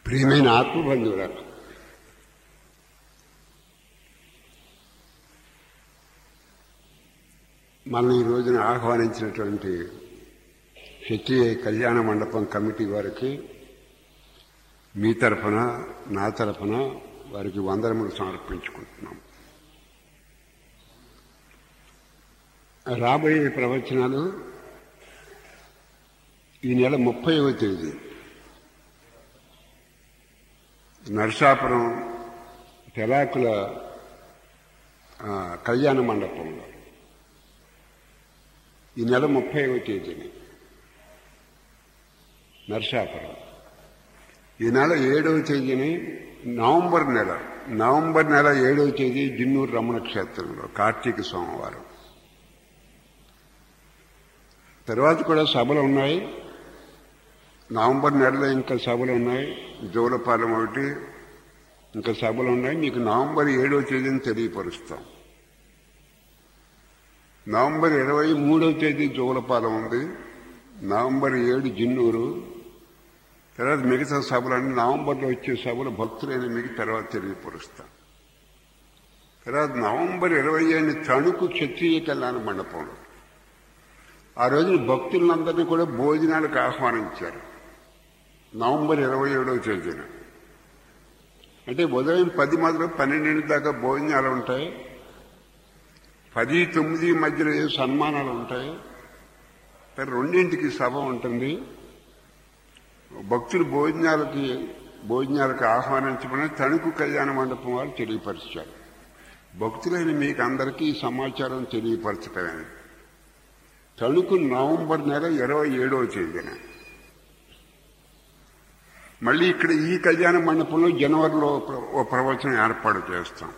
ప్రియమైన ఆత్మబంధువులకు మనల్ని ఈ రోజున ఆహ్వానించినటువంటి క్షత్రియ కళ్యాణ మండపం కమిటీ వారికి మీ తరఫున నా తరఫున వారికి వందనములు సమర్పించుకుంటున్నాం రాబోయే ప్రవచనాలు ఈ నెల ముప్పైవ తేదీ నరసాపురం తెలాకుల ఆ, కళ్యాణ మండపంలో ఈ నెల ముప్పైవ తేదీని నరసాపురం ఈ నెల ఏడవ తేదీని నవంబర్ నెల నవంబర్ నెల ఏడవ తేదీ జిన్నూరు రమణ క్షేత్రంలో కార్తీక సోమవారం తర్వాత కూడా సభలు ఉన్నాయి నవంబర్ నెలలో ఇంకా సభలు ఉన్నాయి జోలపాలెం ఒకటి ఇంకా సభలు ఉన్నాయి మీకు నవంబర్ ఏడవ తేదీని తెలియపరుస్తాం నవంబర్ ఇరవై మూడవ తేదీ జోలపాలెం ఉంది నవంబర్ ఏడు జిన్నూరు తర్వాత మిగతా సభలన్నీ నవంబర్లో వచ్చే సభలు భక్తులైన మీకు తర్వాత తెలియపరుస్తాం తర్వాత నవంబర్ ఇరవై ఏడు తణుకు క్షత్రియ కళ్యాణ మండపంలో ఆ రోజున భక్తులందరినీ కూడా భోజనాలకు ఆహ్వానించారు నవంబర్ ఇరవై ఏడవ తేదీన అంటే ఉదయం పది మొదలు పన్నెండింటి దాకా భోజనాలు ఉంటాయి పది తొమ్మిది మధ్యలో ఏ సన్మానాలు ఉంటాయి తర్వాత రెండింటికి సభ ఉంటుంది భక్తులు భోజనాలకి భోజనాలకు ఆహ్వానించమని తణుకు కళ్యాణ మండపం వారు తెలియపరిచారు భక్తులైన మీకు అందరికీ ఈ సమాచారం తెలియపరచటమే తణుకు నవంబర్ నెల ఇరవై ఏడవ తేదీన మళ్ళీ ఇక్కడ ఈ కళ్యాణ మండపంలో జనవరిలో ప్ర- ఓ ప్రవచనం ఏర్పాటు చేస్తాం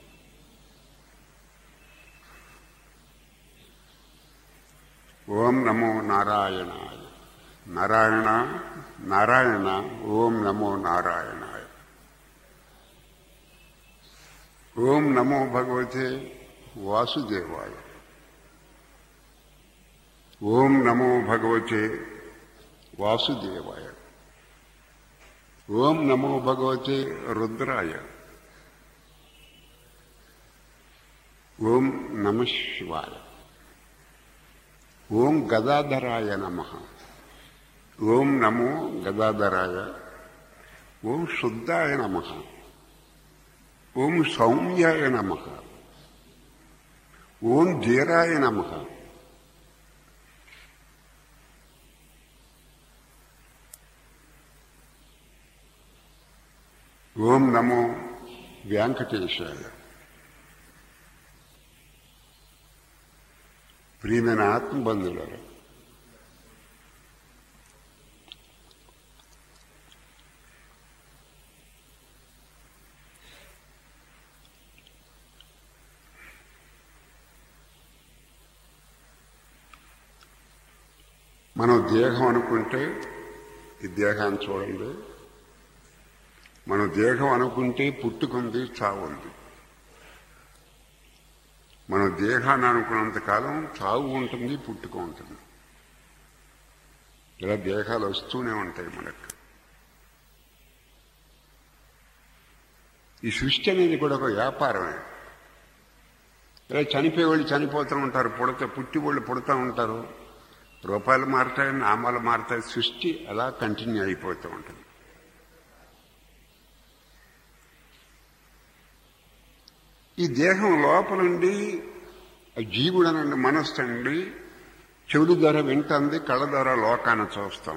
ఓం నమో నారాయణాయ నారాయణ నారాయణ ఓం నమో నారాయణాయ ఓం నమో భగవతే వాసుదేవాయ ఓం నమో భగవతే వాసుదేవాయ ఓం నమో భగవతే రుద్రాయ ఓం నమ శివాయ ఓం గదాధరాయ నమ ఓం నమో గదాధరాయ ఓం శుద్ధాయ నమ ఓం సౌమ్యాయ నమ ఓం ధీరాయ నమ ఓం నమో వెంకటేశాయ ప్రియమైన ఆత్మబంధువులారా మనం దేహం అనుకుంటే ఈ దేహాన్ని చూడండి మనం దేహం అనుకుంటే పుట్టుకుంది చావుంది మనం దేహాన్ని అనుకున్నంత కాలం చావు ఉంటుంది పుట్టుక ఉంటుంది ఇలా దేహాలు వస్తూనే ఉంటాయి మనకు ఈ సృష్టి అనేది కూడా ఒక వ్యాపారమే ఇలా చనిపోయే వాళ్ళు చనిపోతూ ఉంటారు పుడత పుట్టి వాళ్ళు పుడతా ఉంటారు రూపాయలు మారుతాయి నామాలు మారుతాయి సృష్టి అలా కంటిన్యూ అయిపోతూ ఉంటుంది ఈ దేహం లోపలుండి జీవుడు అనండి మనస్సు అండి చెవుల ద్వారా వింటుంది కళ్ళ ద్వారా లోకాన్ని చూస్తాం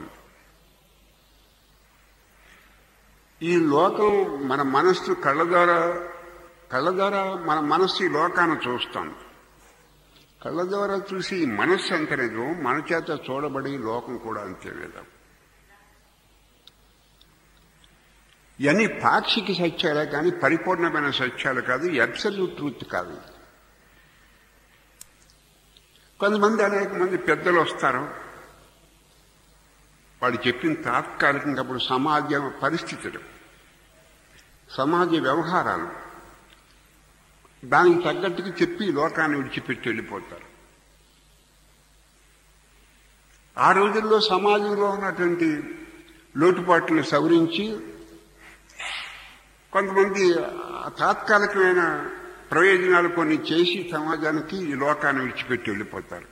ఈ లోకం మన మనస్సు కళ్ళ ద్వారా కళ్ళ ద్వారా మన మనస్సు ఈ లోకాన్ని చూస్తాం కళ్ళ ద్వారా చూసి ఈ మనస్సు అంత నిజం మన చేత చూడబడి లోకం కూడా అంతే నిజం ఇవన్నీ పాక్షిక సత్యాలే కానీ పరిపూర్ణమైన సత్యాలు కాదు అబ్సల్యూట్ ట్రూత్ కాదు కొంతమంది అనేక మంది పెద్దలు వస్తారు వాడు చెప్పిన తాత్కాలికంగా అప్పుడు సమాజ పరిస్థితులు సమాజ వ్యవహారాలు దానికి తగ్గట్టుగా చెప్పి లోకాన్ని విడిచిపెట్టి వెళ్ళిపోతారు ఆ రోజుల్లో సమాజంలో ఉన్నటువంటి లోటుపాట్లను సవరించి కొంతమంది ఆ తాత్కాలికమైన ప్రయోజనాలు కొన్ని చేసి సమాజానికి ఈ లోకాన్ని విడిచిపెట్టి వెళ్ళిపోతారు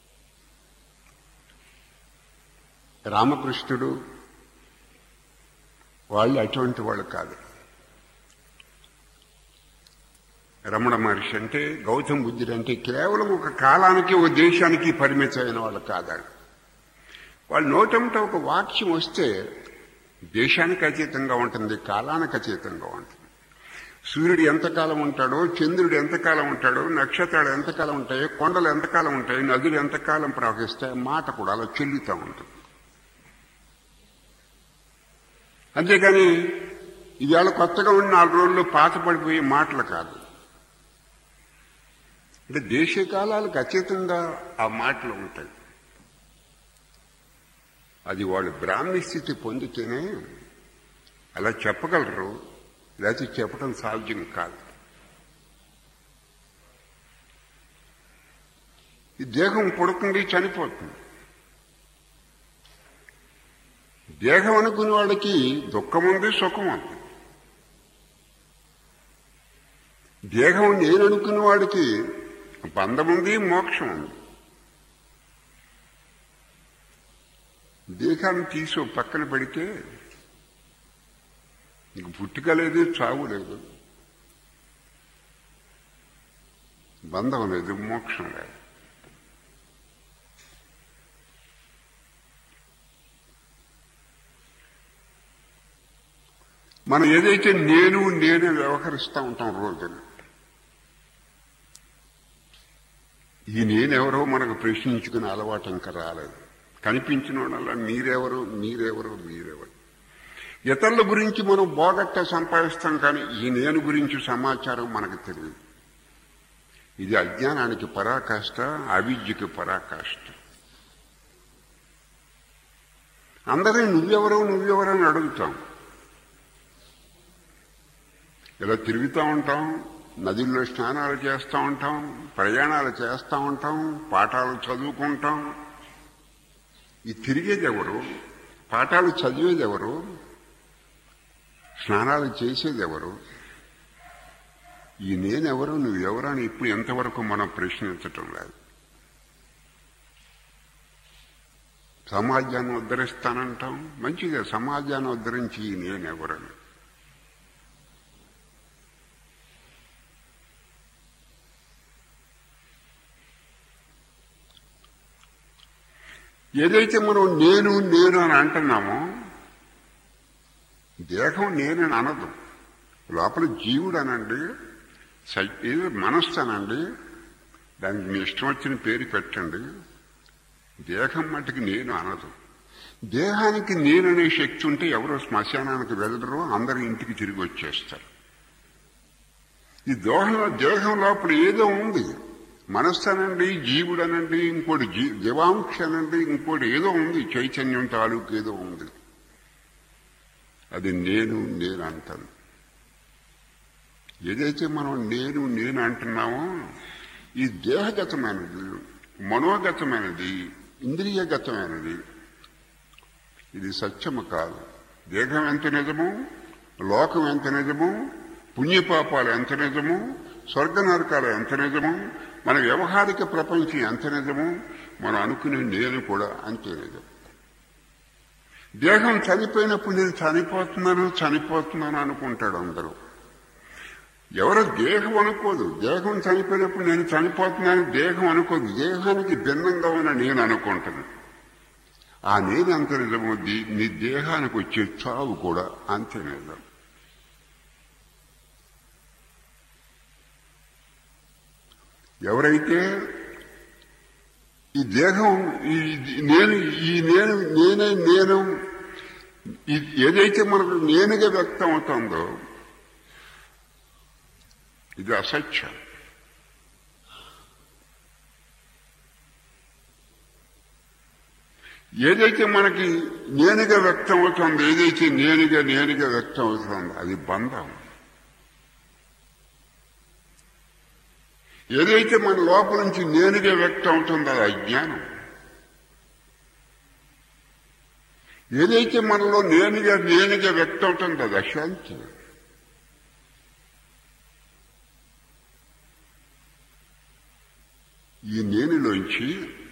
రామకృష్ణుడు వాళ్ళు అటువంటి వాళ్ళు కాదు రమణ మహర్షి అంటే గౌతమ్ బుద్ధుడు అంటే కేవలం ఒక కాలానికి ఒక దేశానికి పరిమితమైన వాళ్ళు కాదాడు వాళ్ళు నోటంట ఒక వాక్యం వస్తే దేశానికి అతీతంగా ఉంటుంది కాలానికి అతీతంగా ఉంటుంది సూర్యుడు ఎంతకాలం ఉంటాడో చంద్రుడు ఎంతకాలం ఉంటాడో నక్షత్రాలు ఎంతకాలం ఉంటాయో కొండలు ఎంతకాలం ఉంటాయి నదులు ఎంతకాలం ప్రవహిస్తాయి మాట కూడా అలా చెల్లుతూ ఉంటుంది అంతేకాని ఇవాళ కొత్తగా ఉన్న నాలుగు రోజుల్లో పాత పడిపోయే మాటలు కాదు అంటే దేశ కాలాలకు అతీతంగా ఆ మాటలు ఉంటాయి అది వాళ్ళు బ్రాహ్మీ స్థితి పొందితేనే అలా చెప్పగలరు లేకపోతే చెప్పడం సాధ్యం కాదు ఈ దేహం పుడుతుంది చనిపోతుంది దేహం అనుకునే వాళ్ళకి దుఃఖం ఉంది సుఖం ఉంది దేహం నేను అనుకున్న వాడికి బంధం ఉంది మోక్షం ఉంది దేహాన్ని తీసి ఓ పక్కన పెడితే నీకు పుట్టుక లేదు చావు లేదు బంధం లేదు మోక్షం లేదు మనం ఏదైతే నేను నేను వ్యవహరిస్తూ ఉంటాం రోజున ఈ నేనెవరో మనకు ప్రశ్నించుకునే అలవాటు ఇంకా రాలేదు కనిపించిన వాళ్ళ మీరెవరు మీరెవరు మీరెవరు ఇతరుల గురించి మనం బోగట్ట సంపాదిస్తాం కానీ ఈ నేను గురించి సమాచారం మనకు తెలియదు ఇది అజ్ఞానానికి పరాకాష్ట అవిద్యకి పరాకాష్ట అందరినీ నువ్వెవరో నువ్వెవరో అని అడుగుతాం ఇలా తిరుగుతూ ఉంటాం నదుల్లో స్నానాలు చేస్తూ ఉంటాం ప్రయాణాలు చేస్తూ ఉంటాం పాఠాలు చదువుకుంటాం ఈ తిరిగేది ఎవరు పాఠాలు చదివేది ఎవరు స్నానాలు చేసేది ఎవరు ఈ నేనెవరు నువ్వెవరు అని ఇప్పుడు ఎంతవరకు మనం ప్రశ్నించటం లేదు సమాజాన్ని ఉద్ధరిస్తానంటాం మంచిదే సమాజాన్ని ఉద్ధరించి ఈ నేనెవరని ఏదైతే మనం నేను నేను అని అంటున్నామో దేహం నేనని అనదు లోపల జీవుడు అనండి సై- ఏదో మనస్సు అనండి దానికి మీ ఇష్టం వచ్చిన పేరు పెట్టండి దేహం మటుకు నేను అనదు దేహానికి నేననే శక్తి ఉంటే ఎవరో శ్మశానానికి వెళ్ళరు అందరూ ఇంటికి తిరిగి వచ్చేస్తారు ఈ దోహంలో దేహం లోపల ఏదో ఉంది మనస్సు అనండి జీవుడు అనండి ఇంకోటి జీ జీవాంశ అనండి ఇంకోటి ఏదో ఉంది చైతన్యం తాలూకు ఏదో ఉంది అది నేను నేను అంటాను ఏదైతే మనం నేను నేను అంటున్నామో ఈ దేహగతమైనది మనోగతమైనది ఇంద్రియగతమైనది ఇది సత్యము కాదు దేహం ఎంత నిజము లోకం ఎంత నిజము పుణ్యపాపాలు ఎంత నిజము స్వర్గ నరకాలు ఎంత నిజము మన వ్యవహారిక ప్రపంచం ఎంత నిజము మనం అనుకునే నేను కూడా అంతే నిజం దేహం చనిపోయినప్పుడు నేను చనిపోతున్నాను చనిపోతున్నాను అనుకుంటాడు అందరూ ఎవరో దేహం అనుకోదు దేహం చనిపోయినప్పుడు నేను చనిపోతున్నాను దేహం అనుకోదు దేహానికి భిన్నంగా ఉన్న నేను అనుకుంటాను ఆ నేను అంత నిజము దీ- నీ దేహానికి వచ్చే చావు కూడా అంతే నిజం ఎవరైతే ఈ దేహం ఈ నేను ఈ నేను నేనే నేను ఈ- ఏదైతే మనకు నేనుగా వ్యక్తం అవుతుందో ఇది అసత్యం ఏదైతే మనకి నేనుగా వ్యక్తం అవుతుందో ఏదైతే నేనుగా నేనుగా వ్యక్తం అవుతుందో అది బంధం ఏదైతే మన లోపల నుంచి నేనుగా వ్యక్తం అవుతుందో అది అజ్ఞానం ఏదైతే మనలో నేనుగా నేనుగా వ్యక్తం అవుతుందో అది అశాంతి నుంచి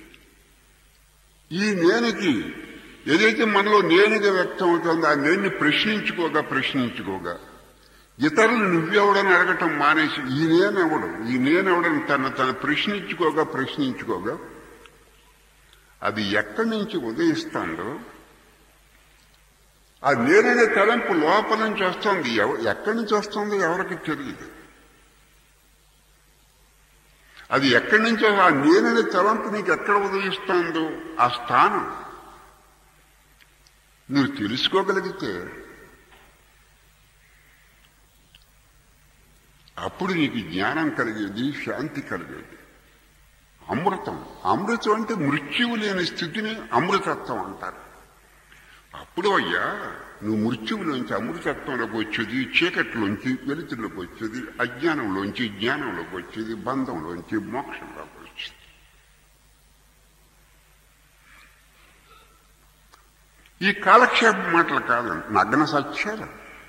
ఈ నేనుకి ఏదైతే మనలో నేనుగా వ్యక్తం అవుతుందో ఆ నేను ప్రశ్నించుకోగా ప్రశ్నించుకోగా ఇతరులు నువ్వెవడని అడగటం మానేసి ఈ నేనెవడు ఈ నేనెవడని తన తన ప్రశ్నించుకోగా ప్రశ్నించుకోగా అది ఎక్కడి నుంచి ఉదయిస్తుందో ఆ నేననే తలంపు లోపల నుంచి వస్తుంది ఎవ- ఎక్కడి నుంచి వస్తుందో ఎవరికి తెలియదు అది ఎక్కడి నుంచి ఆ నేననే తలంపు నీకు ఎక్కడ ఉదయిస్తుందో ఆ స్థానం నువ్వు తెలుసుకోగలిగితే అప్పుడు నీకు జ్ఞానం కలిగేది శాంతి కలిగేది అమృతం అమృతం అంటే మృత్యువు లేని స్థితిని అమృతత్వం అంటారు అప్పుడు అయ్యా నువ్వు మృత్యువులోంచి అమృతత్వంలోకి వచ్చేది చీకట్లోంచి వెలుతురులోకి వచ్చేది అజ్ఞానంలోంచి జ్ఞానంలోకి వచ్చేది బంధంలోంచి మోక్షంలోకి వచ్చేది ఈ కాలక్షేప మాటలు కాదు నగ్న సత్యాలు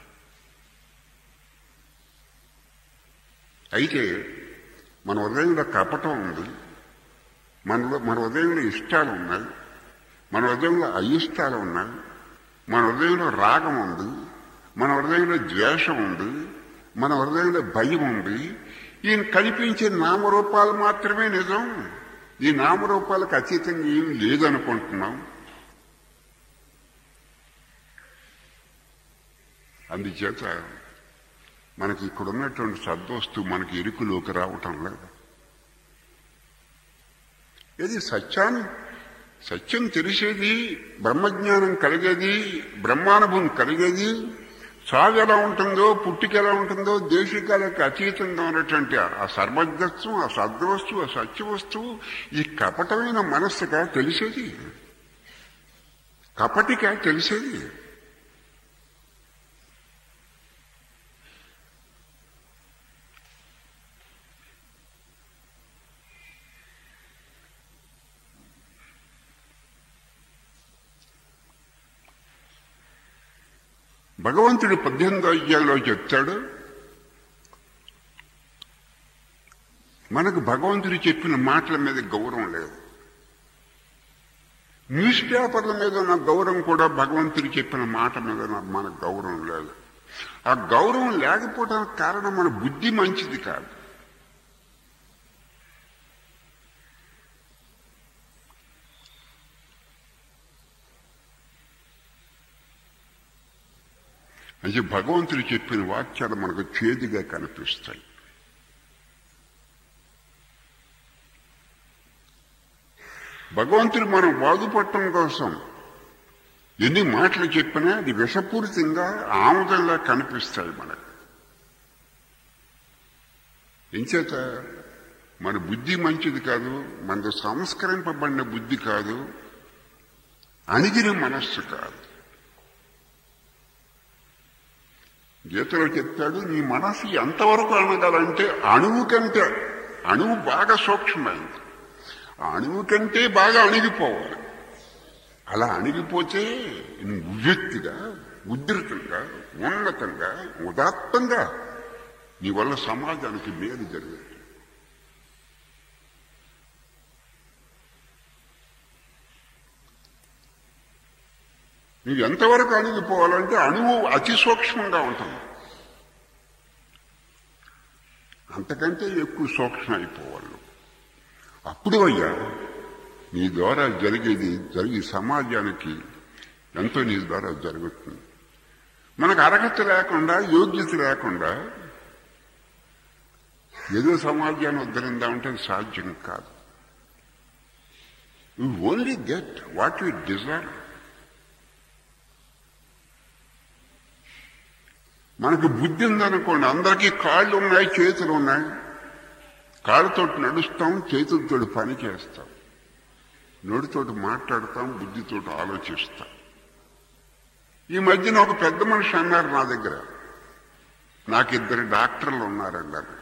అయితే మన హృదయంలో కపటం ఉంది మనలో మన హృదయంలో ఇష్టాలు ఉన్నాయి మన హృదయంలో అయిష్టాలు ఉన్నాయి మన హృదయంలో రాగం ఉంది మన హృదయంలో ద్వేషం ఉంది మన హృదయంలో భయం ఉంది ఈయన కనిపించే నామరూపాలు మాత్రమే నిజం ఈ నామరూపాలకు అతీతంగా ఏం లేదనుకుంటున్నాం అందుచేత మనకి ఇక్కడ ఉన్నటువంటి సద్వస్తు మనకి ఎరుకులోకి రావటం లేదు ఇది సత్యాన్ని సత్యం తెలిసేది బ్రహ్మజ్ఞానం కలిగేది బ్రహ్మానుభవం కలిగేది సాగు ఎలా ఉంటుందో పుట్టిక ఎలా ఉంటుందో దేశికాలకు అతీతంగా ఉన్నటువంటి ఆ సర్వజ్ఞత్వం ఆ సద్వస్తువు ఆ సత్యవస్తువు ఈ కపటమైన మనస్సుగా తెలిసేది కపటిగా తెలిసేది భగవంతుడు పద్దెనిమిదో అధ్యాయంలో చెప్తాడు మనకు భగవంతుడు చెప్పిన మాటల మీద గౌరవం లేదు న్యూస్ పేపర్ల మీద ఉన్న గౌరవం కూడా భగవంతుడు చెప్పిన మాట మీద నా- మనకు గౌరవం లేదు ఆ గౌరవం లేకపోవడానికి కారణం మన బుద్ధి మంచిది కాదు అంటే భగవంతుడు చెప్పిన వాక్యాలు మనకు చేదుగా కనిపిస్తాయి భగవంతుడు మనం బాగుపడటం కోసం ఎన్ని మాటలు చెప్పినా అది విషపూరితంగా ఆముదంగా కనిపిస్తాయి మనకు ఎంచేత మన బుద్ధి మంచిది కాదు మనది సంస్కరింపబడిన బుద్ధి కాదు అణిగిన మనస్సు కాదు గీతలో చెప్తాడు నీ మనసు ఎంతవరకు అనగాలంటే అణువు కంటే అణువు బాగా సూక్ష్మమైంది ఆ అణువు కంటే బాగా అణిగిపోవాలి అలా అణిగిపోతే నువ్వు ఉవ్వెత్తిగా ఉధృతంగా ఉన్నతంగా ఉదాత్తంగా నీ వల్ల సమాజానికి మేలు జరుగుతుంది నువ్వు ఎంతవరకు అణిగిపోవాలంటే అణువు అతి సూక్ష్మంగా ఉంటుంది అంతకంటే ఎక్కువ సూక్ష్మం అయిపోవాలి నువ్వు. అప్పుడు అయ్యా నీ ద్వారా జరిగేది జరిగే సమాజానికి ఎంతో నీ ద్వారా జరుగుతుంది మనకు అర్హత లేకుండా యోగ్యత లేకుండా ఏదో సమాజాన్ని ఉద్ధరిందామంటే అది సాధ్యం కాదు you only get what you desire మనకు బుద్ధి ఉందనుకోండి అందరికీ కాళ్ళు ఉన్నాయి చేతులు ఉన్నాయి కాళ్ళతో నడుస్తాం చేతులతో పని చేస్తాం నోటితోటి మాట్లాడతాం బుద్ధితోటి ఆలోచిస్తాం ఈ మధ్యన ఒక పెద్ద మనిషి అన్నారు నా దగ్గర నాకు ఇద్దరు డాక్టర్లు ఉన్నారన్నారు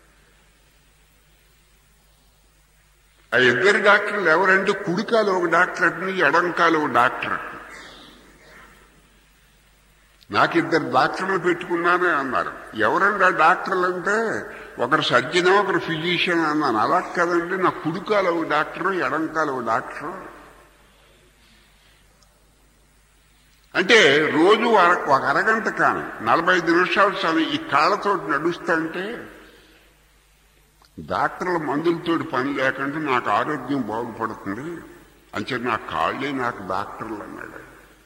ఆ ఇద్దరు డాక్టర్లు ఎవరంటే కుడికాలు ఒక డాక్టర్ అట్ని ఎడంకాలు ఒక డాక్టర్ అట్ని నాకు ఇద్దరు డాక్టర్లు పెట్టుకున్నానే అన్నారు ఎవరండి ఆ డాక్టర్లు అంటే ఒకరు సర్జన్ ఒకరు ఫిజిషియన్ అన్నాను అలా కదండి నా కుడికాల ఒక డాక్టరు ఎడంకాల ఒక డాక్టరు అంటే రోజు అర- ఒక అరగంట కానీ నలభై ఐదు నిమిషాలు చాలు ఈ కాళ్ళతో నడుస్తుంటే డాక్టర్ల మందులతోటి పని లేకుండా నాకు ఆరోగ్యం బాగుపడుతుంది అంచే నా కాళ్ళే నాకు డాక్టర్లు అన్నాడు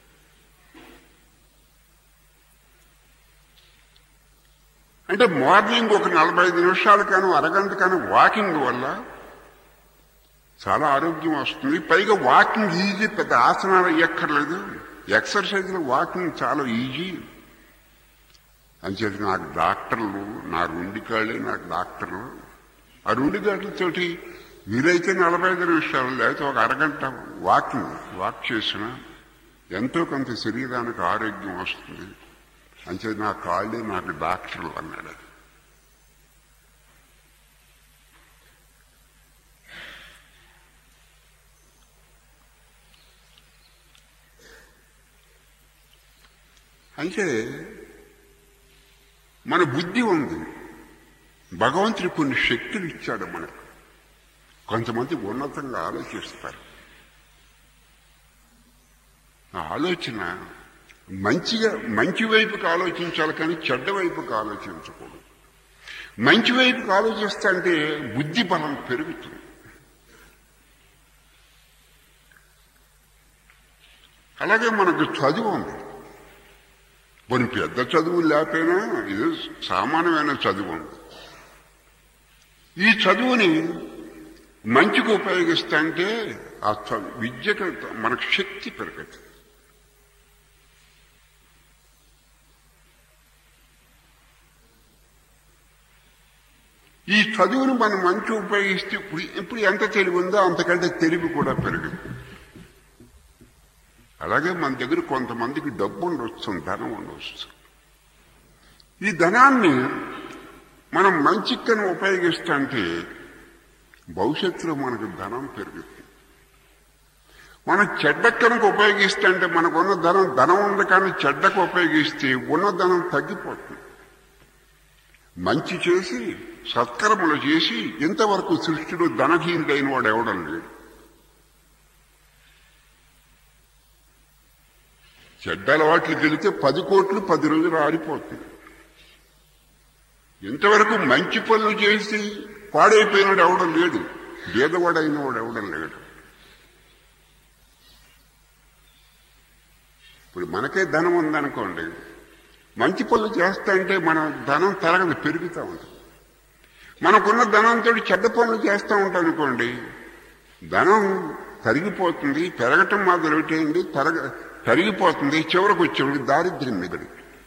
అంటే మార్నింగ్ ఒక నలభై ఐదు నిమిషాలు కానీ అరగంట కానీ వాకింగ్ వల్ల చాలా ఆరోగ్యం వస్తుంది పైగా వాకింగ్ ఈజీ పెద్ద ఆసనాలు ఎక్కర్లేదు ఎక్సర్సైజ్ వాకింగ్ చాలా ఈజీ అంచేది నాకు డాక్టర్లు నా రెండు కాళ్ళే నాకు డాక్టర్లు ఆ రెండు గంటలతోటి వీలైతే నలభై ఐదు నిమిషాలు లేకపోతే ఒక అరగంట వాకింగ్ వాక్ చేసిన ఎంతో కొంత శరీరానికి ఆరోగ్యం వస్తుంది అంచేది నా కాళ్ళే నాకు డాక్టర్లు అన్నాడు అంటే మన బుద్ధి ఉంది భగవంతుడు కొన్ని శక్తులు ఇచ్చాడు మనకు కొంతమంది ఉన్నతంగా ఆలోచిస్తారు ఆ ఆలోచన మంచిగా మంచి వైపుకి ఆలోచించాలి కానీ చెడ్డ వైపుకి ఆలోచించకూడదు మంచి వైపుకి ఆలోచిస్తుంటే బుద్ధి బలం పెరుగుతుంది అలాగే మనకు చదువు ఉంది కొన్ని పెద్ద చదువు లేకపోయినా ఇది సామాన్యమైన చదువు ఉంది ఈ చదువుని మంచికి ఉపయోగిస్తా అంటే ఆ చదువు విద్యకు మనకు శక్తి పెరుగుతుంది ఈ చదువును మనం మంచి ఉపయోగిస్తే ఇప్పుడు ఇప్పుడు ఎంత తెలివి ఉందో అంతకంటే తెలివి కూడా పెరుగుతుంది అలాగే మన దగ్గర కొంతమందికి డబ్బు ఉండొచ్చు ధనం ఉండొచ్చు ఈ ధనాన్ని మనం మంచికను ఉపయోగిస్తుంటే భవిష్యత్తులో మనకు ధనం పెరుగుతుంది మనం చెడ్డ కనుక ఉపయోగిస్తుంటే మనకున్న ధనం ధనం ఉంది కానీ చెడ్డకు ఉపయోగిస్తే ఉన్న ధనం తగ్గిపోతుంది మంచి చేసి సత్కర్మలు చేసి ఇంతవరకు సృష్టిలో ధనహీనుడైన వాడు ఎవడం లేడు చెడ్డ అలవాట్లకు వెళితే పది కోట్లు పది రోజులు ఆరిపోతుంది ఇంతవరకు మంచి పనులు చేసి పాడైపోయినాడు ఎవడం లేడు భేదవాడైన వాడు ఎవడం లేడు ఇప్పుడు మనకే ధనం ఉందనుకోండి మంచి పనులు చేస్తా అంటే మన ధనం తరగదు పెరుగుతూ ఉంటుంది మనకున్న ధనంతో చెడ్డ పనులు చేస్తూ ఉంటాం అనుకోండి ధనం తరిగిపోతుంది పెరగటం మొదలుపెట్టేయండి తరగ తరిగిపోతుంది చివరికి వచ్చేవాడికి దారిద్ర్యం మిగిలి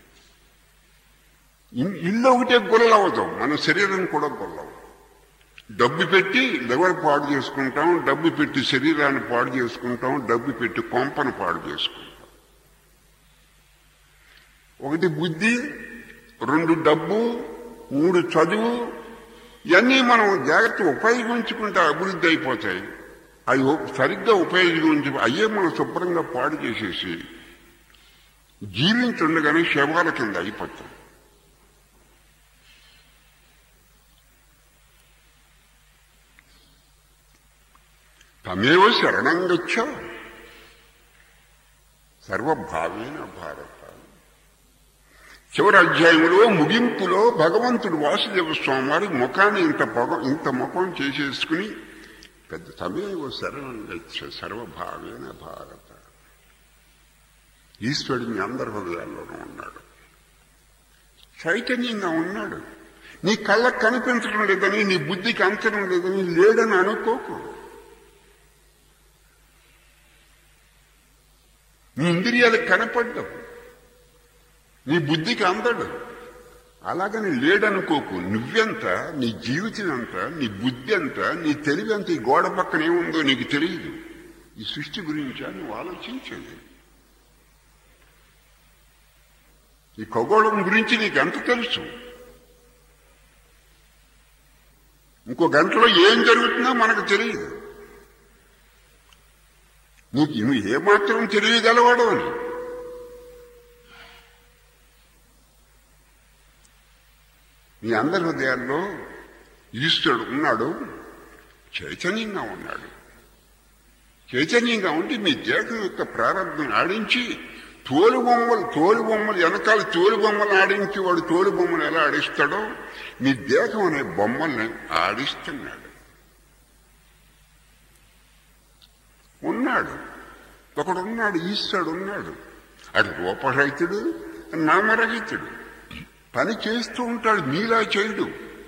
ఇల్లు ఒకటే గొల్లవతాం మన శరీరం కూడా గొల్లవు డబ్బు పెట్టి లివర్ పాడు చేసుకుంటాం డబ్బు పెట్టి శరీరాన్ని పాడు చేసుకుంటాం డబ్బు పెట్టి కొంపను పాడు చేసుకుంటాం ఒకటి బుద్ధి రెండు డబ్బు మూడు చదువు ఇవన్నీ మనం జాగ్రత్త ఉపయోగించుకుంటే అభివృద్ధి అయిపోతాయి అవి సరిగ్గా ఉపయోగించి అయ్యే మనం శుభ్రంగా పాడు చేసేసి జీవించుండగానే శవాల కింద అయిపోతాం తమేవ శరణం గచ్చ సర్వభావేన భారత చివరి అధ్యాయంలో ముగింపులో భగవంతుడు వాసుదేవ స్వామి వారి ముఖాన్ని ఇంత పొగ ఇంత ముఖం చేసేసుకుని పెద్ద తమేవ శరణం గచ్చ సర్వభావేన భారత ఈశ్వరుడు మీ అందరి హృదయాల్లోనూ ఉన్నాడు చైతన్యంగా ఉన్నాడు నీ కళ్ళకు కనిపించడం లేదని నీ బుద్ధికి అంచడం లేదని లేడని అనుకోకు నీ ఇంద్రియాలకు కనపడ్డావు నీ బుద్ధికి అందడు అలాగని లేడనుకోకు నువ్వెంత నీ జీవితం ఎంత నీ బుద్ధి ఎంత నీ తెలివి ఎంత ఈ గోడ పక్కన ఏముందో నీకు తెలియదు ఈ సృష్టి గురించా నువ్వు ఆలోచించేది ఈ ఖగోళం గురించి నీకు ఎంత తెలుసు ఇంకో గంటలో ఏం జరుగుతుందో మనకు తెలియదు నీకు నువ్వు ఏమాత్రం తెలియగలవాడు అని మీ అందరి హృదయాల్లో ఈశ్వరుడు ఉన్నాడు చైతన్యంగా ఉన్నాడు చైతన్యంగా ఉండి మీ దేహం యొక్క ప్రారంభం ఆడించి తోలు బొమ్మలు తోలు బొమ్మలు వెనకాల తోలు బొమ్మలు ఆడించి వాడు తోలు బొమ్మలు ఎలా ఆడిస్తాడో మీ దేహం అనే బొమ్మల్ని ఆడిస్తున్నాడు ఉన్నాడు ఒకడు ఉన్నాడు ఈశ్వరుడు ఉన్నాడు అటు రూపరహితుడు నామరహితుడు పని చేస్తూ ఉంటాడు మీలా చేయడు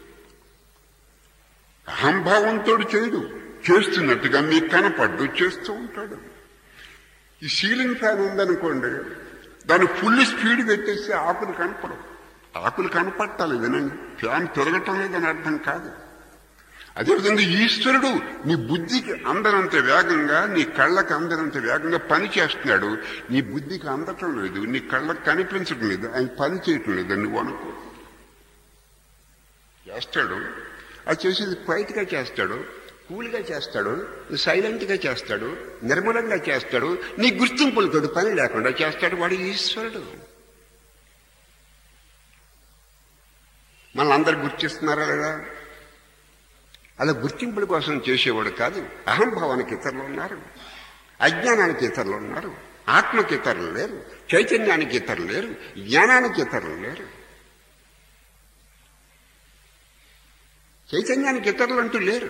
అహంభావంతో చేయడు చేస్తున్నట్టుగా మీకు కనపడ్డు చేస్తూ ఉంటాడు ఈ సీలింగ్ ఫ్యాన్ ఉందనుకోండి దాన్ని ఫుల్ స్పీడ్ పెట్టేసి ఆకులు కనపడవు ఆకులు కనపట్టాలి వినండి ఫ్యాన్ తిరగటం లేదని అర్థం కాదు అదేవిధంగా ఈశ్వరుడు నీ బుద్ధికి అందనంత వేగంగా నీ కళ్ళకి అందనంత వేగంగా పని చేస్తున్నాడు నీ బుద్ధికి అందటం లేదు నీ కళ్ళకి కనిపించడం లేదు ఆయన పని చేయటం లేదు నువ్వు అనుకో చేస్తాడు అది చేసేది క్వైట్గా చేస్తాడు కూల్గా చేస్తాడు సైలెంట్గా చేస్తాడు నిర్మలంగా చేస్తాడు నీ గుర్తింపులతో పని లేకుండా చేస్తాడు వాడు ఈశ్వరుడు మన అందరు గుర్తిస్తున్నారా లేదా అలా గుర్తింపుల కోసం చేసేవాడు కాదు అహంభావానికి ఇతరులు ఉన్నారు అజ్ఞానానికి ఇతరులు ఉన్నారు ఆత్మకి ఇతరులు లేరు చైతన్యానికి ఇతరులు లేరు జ్ఞానానికి ఇతరులు లేరు చైతన్యానికి ఇతరులు అంటూ లేరు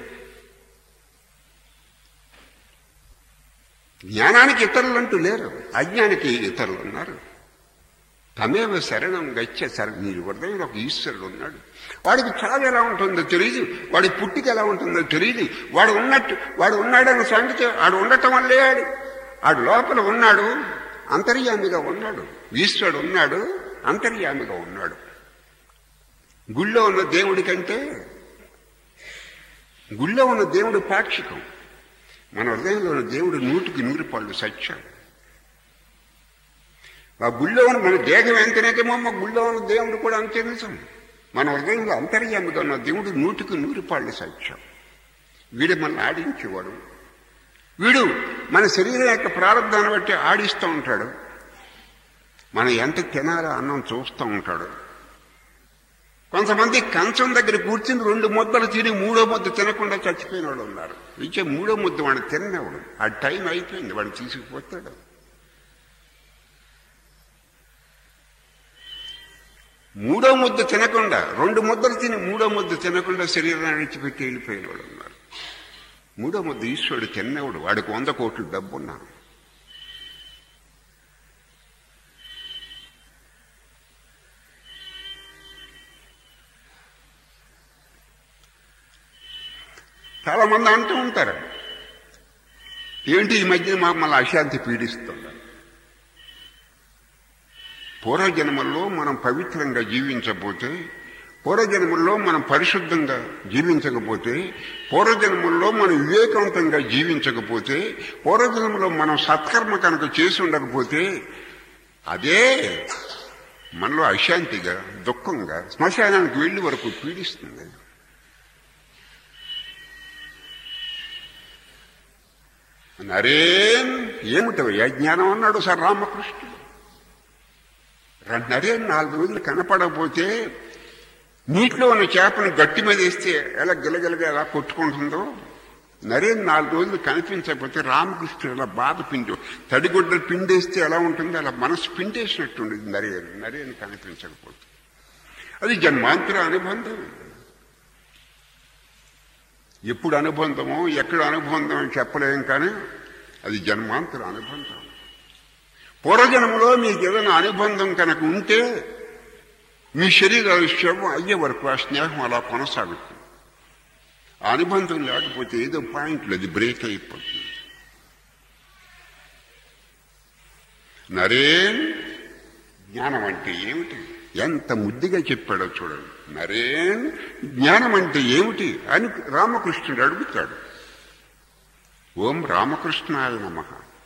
జ్ఞానానికి ఇతరులు అంటూ లేరు అజ్ఞానికి ఇతరులు ఉన్నారు తమేవ శరణం గచ్చ శర నీ హృదయంలో ఒక ఈశ్వరుడు ఉన్నాడు వాడికి చావు ఎలా ఉంటుందో తెలియదు వాడి పుట్టిక ఎలా ఉంటుందో తెలియదు వాడు ఉన్నట్టు వాడు ఉన్నాడన్న సంగతి వాడు ఉండటం వల్లే ఆడు ఆడు లోపల ఉన్నాడు అంతర్యామిగా ఉన్నాడు ఈశ్వరుడు ఉన్నాడు అంతర్యామిగా ఉన్నాడు గుళ్ళో ఉన్న దేవుడి కంటే గుళ్ళో ఉన్న దేవుడు పాక్షికం మన హృదయంలో ఉన్న దేవుడు నూటికి నూరు పళ్ళు సత్యం ఆ గుళ్ళో ఉన్న మన దేహం ఎంత నిజమో మా గుళ్ళో ఉన్న దేవుడు కూడా అంతే నిజం మన హృదయంలో అంతర్యామిగా ఉన్న దేవుడు నూటికి నూరు పాళ్ళు సత్యం వీడు మనల్ని ఆడించేవాడు వీడు మన శరీరం యొక్క ప్రారంభాన్ని బట్టి ఆడిస్తూ ఉంటాడు మనం ఎంత తినాలో అన్నం చూస్తూ ఉంటాడు కొంతమంది కంచం దగ్గర కూర్చుని రెండు ముద్దలు తిని మూడో ముద్ద తినకుండా చచ్చిపోయిన వాళ్ళు ఉన్నారు ఇచ్చే మూడో ముద్ద వాడు తినేవాడు ఆ టైం అయిపోయింది వాడు తీసుకుపోతాడు మూడో ముద్ద తినకుండా రెండు ముద్దలు తిని మూడో ముద్ద తినకుండా శరీరాన్ని విడిచిపెట్టి వెళ్ళిపోయిన వాళ్ళు ఉన్నారు మూడో ముద్ద ఈశ్వరుడు తిన్నవాడు వాడికి వంద కోట్లు డబ్బున్నారు చాలా మంది అంటూ ఉంటారు ఏంటి ఈ మధ్య మమ్మల్ని అశాంతి పీడిస్తుంది పూర్వజన్మల్లో మనం పవిత్రంగా జీవించకపోతే పూర్వజన్మల్లో మనం పరిశుద్ధంగా జీవించకపోతే పూర్వజన్మల్లో మనం వివేకవంతంగా జీవించకపోతే పూర్వజన్మలో మనం సత్కర్మ కనుక చేసి ఉండకపోతే అదే మనలో అశాంతిగా దుఃఖంగా శ్మశానానికి వెళ్ళి వరకు పీడిస్తుంది నరేన్ ఏమిటవయ్యా జ్ఞానం అన్నాడు సార్ రామకృష్ణుడు నరేన్ నాలుగు రోజులు కనపడకపోతే నీటిలో ఉన్న చేపను గట్టి మీద వేస్తే ఎలా గిలగిలగా ఎలా కొట్టుకుంటుందో నరేన్ నాలుగు రోజులు కనిపించకపోతే రామకృష్ణుడు ఎలా బాధ పిండి తడిగుడ్డలు పిండేస్తే ఎలా ఉంటుందో అలా మనసు పిండేసినట్టుండేది నరేన్ నరేన్ కనిపించకపోతే అది జన్మాంతర అనుబంధం ఎప్పుడు అనుబంధమో ఎక్కడ అనుబంధం అని చెప్పలేం కానీ అది జన్మాంతర అనుబంధం పూర్వజన్మలో మీకు ఏదైనా అనుబంధం కనుక ఉంటే మీ శరీరాలు శవం అయ్యే వరకు ఆ స్నేహం అలా కొనసాగుతుంది ఆ అనుబంధం లేకపోతే ఏదో పాయింట్లు అది బ్రేక్ అయిపోతుంది నరేన్ జ్ఞానం అంటే ఏమిటి ఎంత ముద్దుగా చెప్పాడో చూడండి నరేన్ జ్ఞానం అంటే ఏమిటి అని రామకృష్ణుడు అడుగుతాడు ఓం రామకృష్ణాయ నమ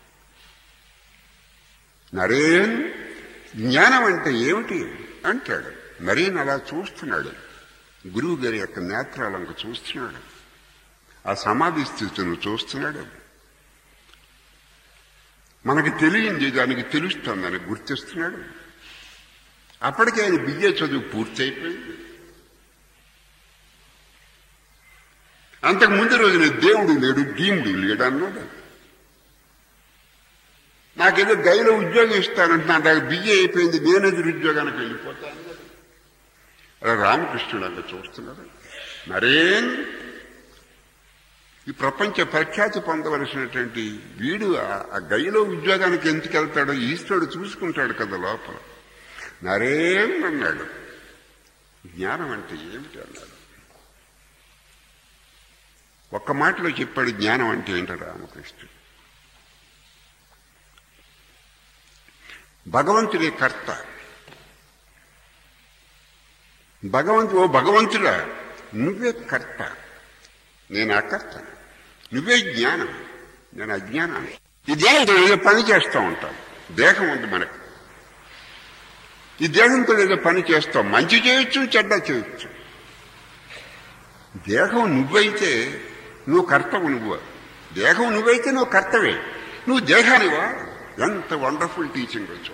నరేన్ జ్ఞానం అంటే ఏమిటి అంటాడు నరేన్ అలా చూస్తున్నాడు గురువు గారి యొక్క నేత్రాలను చూస్తున్నాడు ఆ సమాధి స్థితిని చూస్తున్నాడు మనకి తెలియంది దానికి తెలుస్తుందని గుర్తిస్తున్నాడు అప్పటికే ఆయన బిఏ చదువు పూర్తి అయిపోయింది అంతకు ముందు రోజున దేవుడు లేడు భీముడు లేడు అన్నాడు నాకేదో గైలో ఉద్యోగం ఇస్తానంటే నా దగ్గర బియ్య అయిపోయింది మేనేజర్ ఉద్యోగానికి వెళ్ళిపోతాను అలా రామకృష్ణుడు అంత చూస్తున్నాడు నరేన్ ఈ ప్రపంచ ప్రఖ్యాతి పొందవలసినటువంటి వీడు ఆ- ఆ గైలో ఉద్యోగానికి ఎందుకు వెళ్తాడో ఈశ్వరుడు చూసుకుంటాడు కదా లోపల నరేన్ అన్నాడు జ్ఞానం అంటే ఏమిటి అన్నాడు ఒక్క మాటలో చెప్పాడు జ్ఞానం అంటే ఏంటో రామకృష్ణుడు భగవంతుడే కర్త భగవంతు ఓ భగవంతుడా నువ్వే కర్త నేను అకర్త నువ్వే జ్ఞానం నేను అజ్ఞానాన్ని ఈ దేహంతో ఏదో పని చేస్తూ ఉంటాం దేహం ఉంది మనకు ఈ దేహంతో ఏదో పని చేస్తాం మంచి చేయొచ్చు చెడ్డ చేయొచ్చు దేహం నువ్వైతే నువ్వు కర్తవు నువ్వు దేహం నువ్వైతే నువ్వు కర్తవే నువ్వు దేహానివా ఎంత వండర్ఫుల్ టీచింగ్ చూడ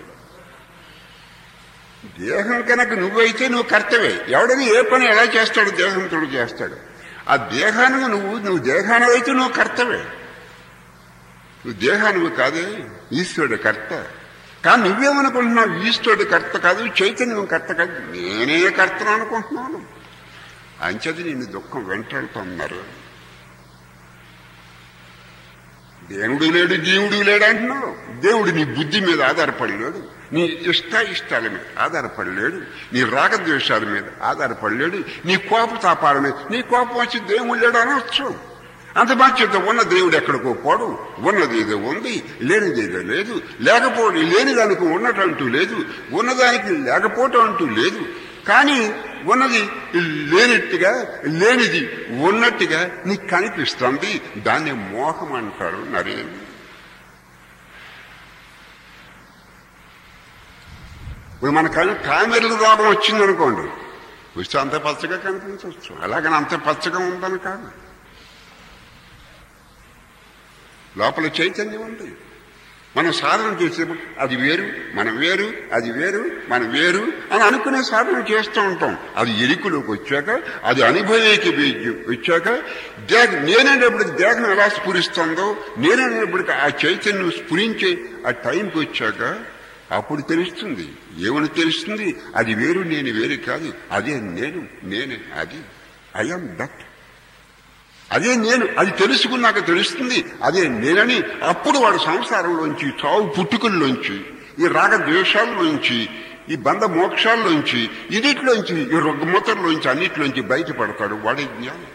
దేహం కనుక నువ్వైతే నువ్వు కర్తవే ఎవడని ఏ పని ఎలా చేస్తాడు దేహంతో చేస్తాడు ఆ దేహానికి నువ్వు నువ్వు దేహానికి అయితే నువ్వు కర్తవే నువ్వు దేహానివి కాదే ఈశ్వరుడు కర్త కానీ నువ్వేమనుకుంటున్నావు ఈశ్వరుడు కర్త కాదు చైతన్యం కర్త కాదు నేనే కర్తను అనుకుంటున్నాను అంచది నిన్ను దుఃఖం వెంటాడుతున్నారు దేవుడు లేడు దేవుడు లేడు అంటున్నావు దేవుడు నీ బుద్ధి మీద ఆధారపడి లేడు నీ ఇష్ట ఇష్టాల మీద ఆధారపడి లేడు నీ రాగద్వేషాల మీద ఆధారపడి లేడు నీ కోప తాపాల మీద నీ కోపం వచ్చి దేవుడు లేడు అనవచ్చు అంత బాధ్యత ఉన్న దేవుడు ఎక్కడికో పోడు ఉన్నది ఏదో ఉంది లేనిది ఏదో లేదు లేకపోవడం లేని దానికి ఉన్నటంటూ లేదు ఉన్నదానికి లేకపోవటం అంటూ లేదు కానీ ఉన్నది లేనట్టుగా లేనిది ఉన్నట్టుగా నీకు కనిపిస్తుంది దాన్ని మోహం అంటారు నరేన్ ఇప్పుడు మన కళ్ళు కామెరలు రోగం వచ్చిందనుకోండి వస్తే అంత పచ్చగా కనిపించవచ్చు అలాగని అంత పచ్చగా ఉందని కాదు లోపల చైతన్యం ఉంది మనం సాధన చేసేప్పుడు అది వేరు మనం వేరు అది వేరు మనం వేరు అని అనుకునే సాధన చేస్తూ ఉంటాం అది ఎరుకులోకి వచ్చాక అది అనుభవేకి వచ్చాక దేహ నేనేటప్పటికి దేహం ఎలా స్ఫురిస్తుందో నేనేటప్పటికి ఆ చైతన్యం స్ఫురించే ఆ టైంకి వచ్చాక అప్పుడు తెలుస్తుంది ఏమని తెలుస్తుంది అది వేరు నేను వేరు కాదు అదే నేను నేనే అది ఐఎమ్ దట్ అదే నేను అది తెలుసుకున్నాక తెలుస్తుంది అదే నేనని అప్పుడు వాడు సంసారంలోంచి చావు పుట్టుకల్లోంచి ఈ రాగ ద్వేషాల్లోంచి ఈ బంధ మోక్షాల్లోంచి ఇన్నిట్లోంచి ఈ రుగ్మతల్లోంచి అన్నిట్లోంచి బయటపడతాడు వాడే జ్ఞానం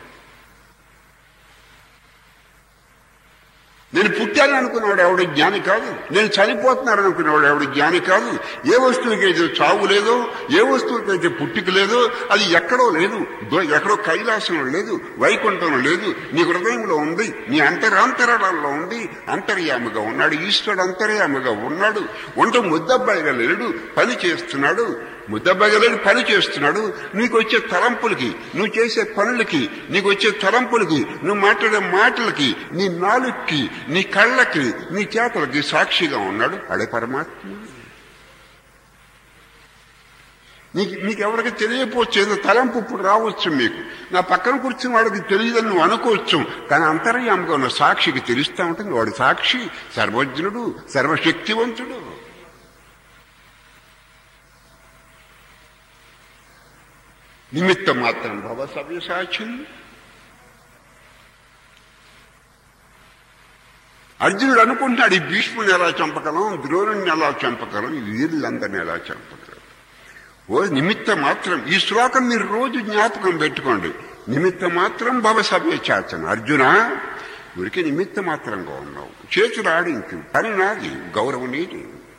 నేను పుట్టాను అనుకున్నవాడు ఎవడు జ్ఞాని కాదు నేను చనిపోతున్నాను అనుకున్నవాడు ఎవడు జ్ఞాని కాదు ఏ వస్తువుకైతే చావు లేదో ఏ వస్తువుకైతే పుట్టుక లేదో అది ఎక్కడో లేదు దో- ఎక్కడో కైలాసంలో లేదు వైకుంఠంలో లేదు నీ హృదయంలో ఉంది నీ అంతరాంతరాలలో ఉంది అంతర్యామిగా ఉన్నాడు ఈశ్వరుడు అంతర్యామిగా ఉన్నాడు వంట ముద్దబ్బాయిగా లేడు పని చేస్తున్నాడు ముద్దబ్బాయిగా లేడు పని చేస్తున్నాడు నీకు వచ్చే తలంపులకి నువ్వు చేసే పనులకి నీకు వచ్చే తలంపులకి నువ్వు మాట్లాడే మాటలకి నీ నాలుగుకి నీ కళ్ళకి నీ చేతలకి సాక్షిగా ఉన్నాడు అడే పరమాత్మ నీకు మీకు ఎవరికి తెలియకపోవచ్చు ఏదో తలంపు ఇప్పుడు రావచ్చు మీకు నా పక్కన కూర్చున్న వాడికి తెలియదని నువ్వు అనుకోవచ్చు కానీ అంతర్యామగా ఉన్న సాక్షికి తెలుస్తూ ఉంటుంది వాడు సాక్షి సర్వజ్ఞుడు సర్వశక్తివంతుడు నిమిత్తం మాత్రం భవ సవ్యసాచి అర్జునుడు అనుకుంటున్నాడు ఈ భీష్ముని ఎలా చంపగలం ద్రోణుని ఎలా చంపగలం ఈ వీరులందరిని ఎలా చంపగలం ఓ నిమిత్త మాత్రం ఈ శ్లోకం మీరు రోజు జ్ఞాపకం పెట్టుకోండి నిమిత్త మాత్రం భవ సభ్య చాచన అర్జున ఊరికి నిమిత్త మాత్రంగా ఉన్నావు చేతులు ఆడించు పని నాది గౌరవం నీది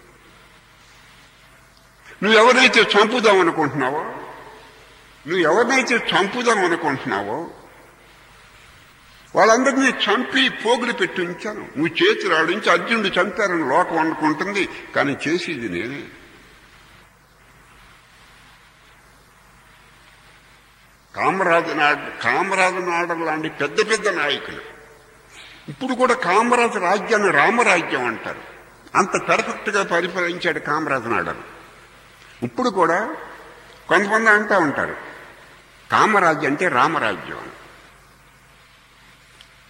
నువ్వు ఎవరైతే చంపుదాం అనుకుంటున్నావో నువ్వు ఎవరినైతే చంపుదాం అనుకుంటున్నావో వాళ్ళందరినీ చంపి పోగులు పెట్టి ఉంచాను నువ్వు చేతులు ఆడించి అర్జునుడు చంపారని లోకం అనుకుంటుంది కానీ చేసేది నేనే కామరాజు నాడు కామరాజు నాడు లాంటి పెద్ద పెద్ద నాయకులు ఇప్పుడు కూడా కామరాజు రాజ్యాన్ని రామరాజ్యం అంటారు అంత పెర్ఫెక్ట్ గా పరిపాలించాడు కామరాజు నాడను ఇప్పుడు కూడా కొంతమంది అంటూ ఉంటారు కామరాజ్యం అంటే రామరాజ్యం అని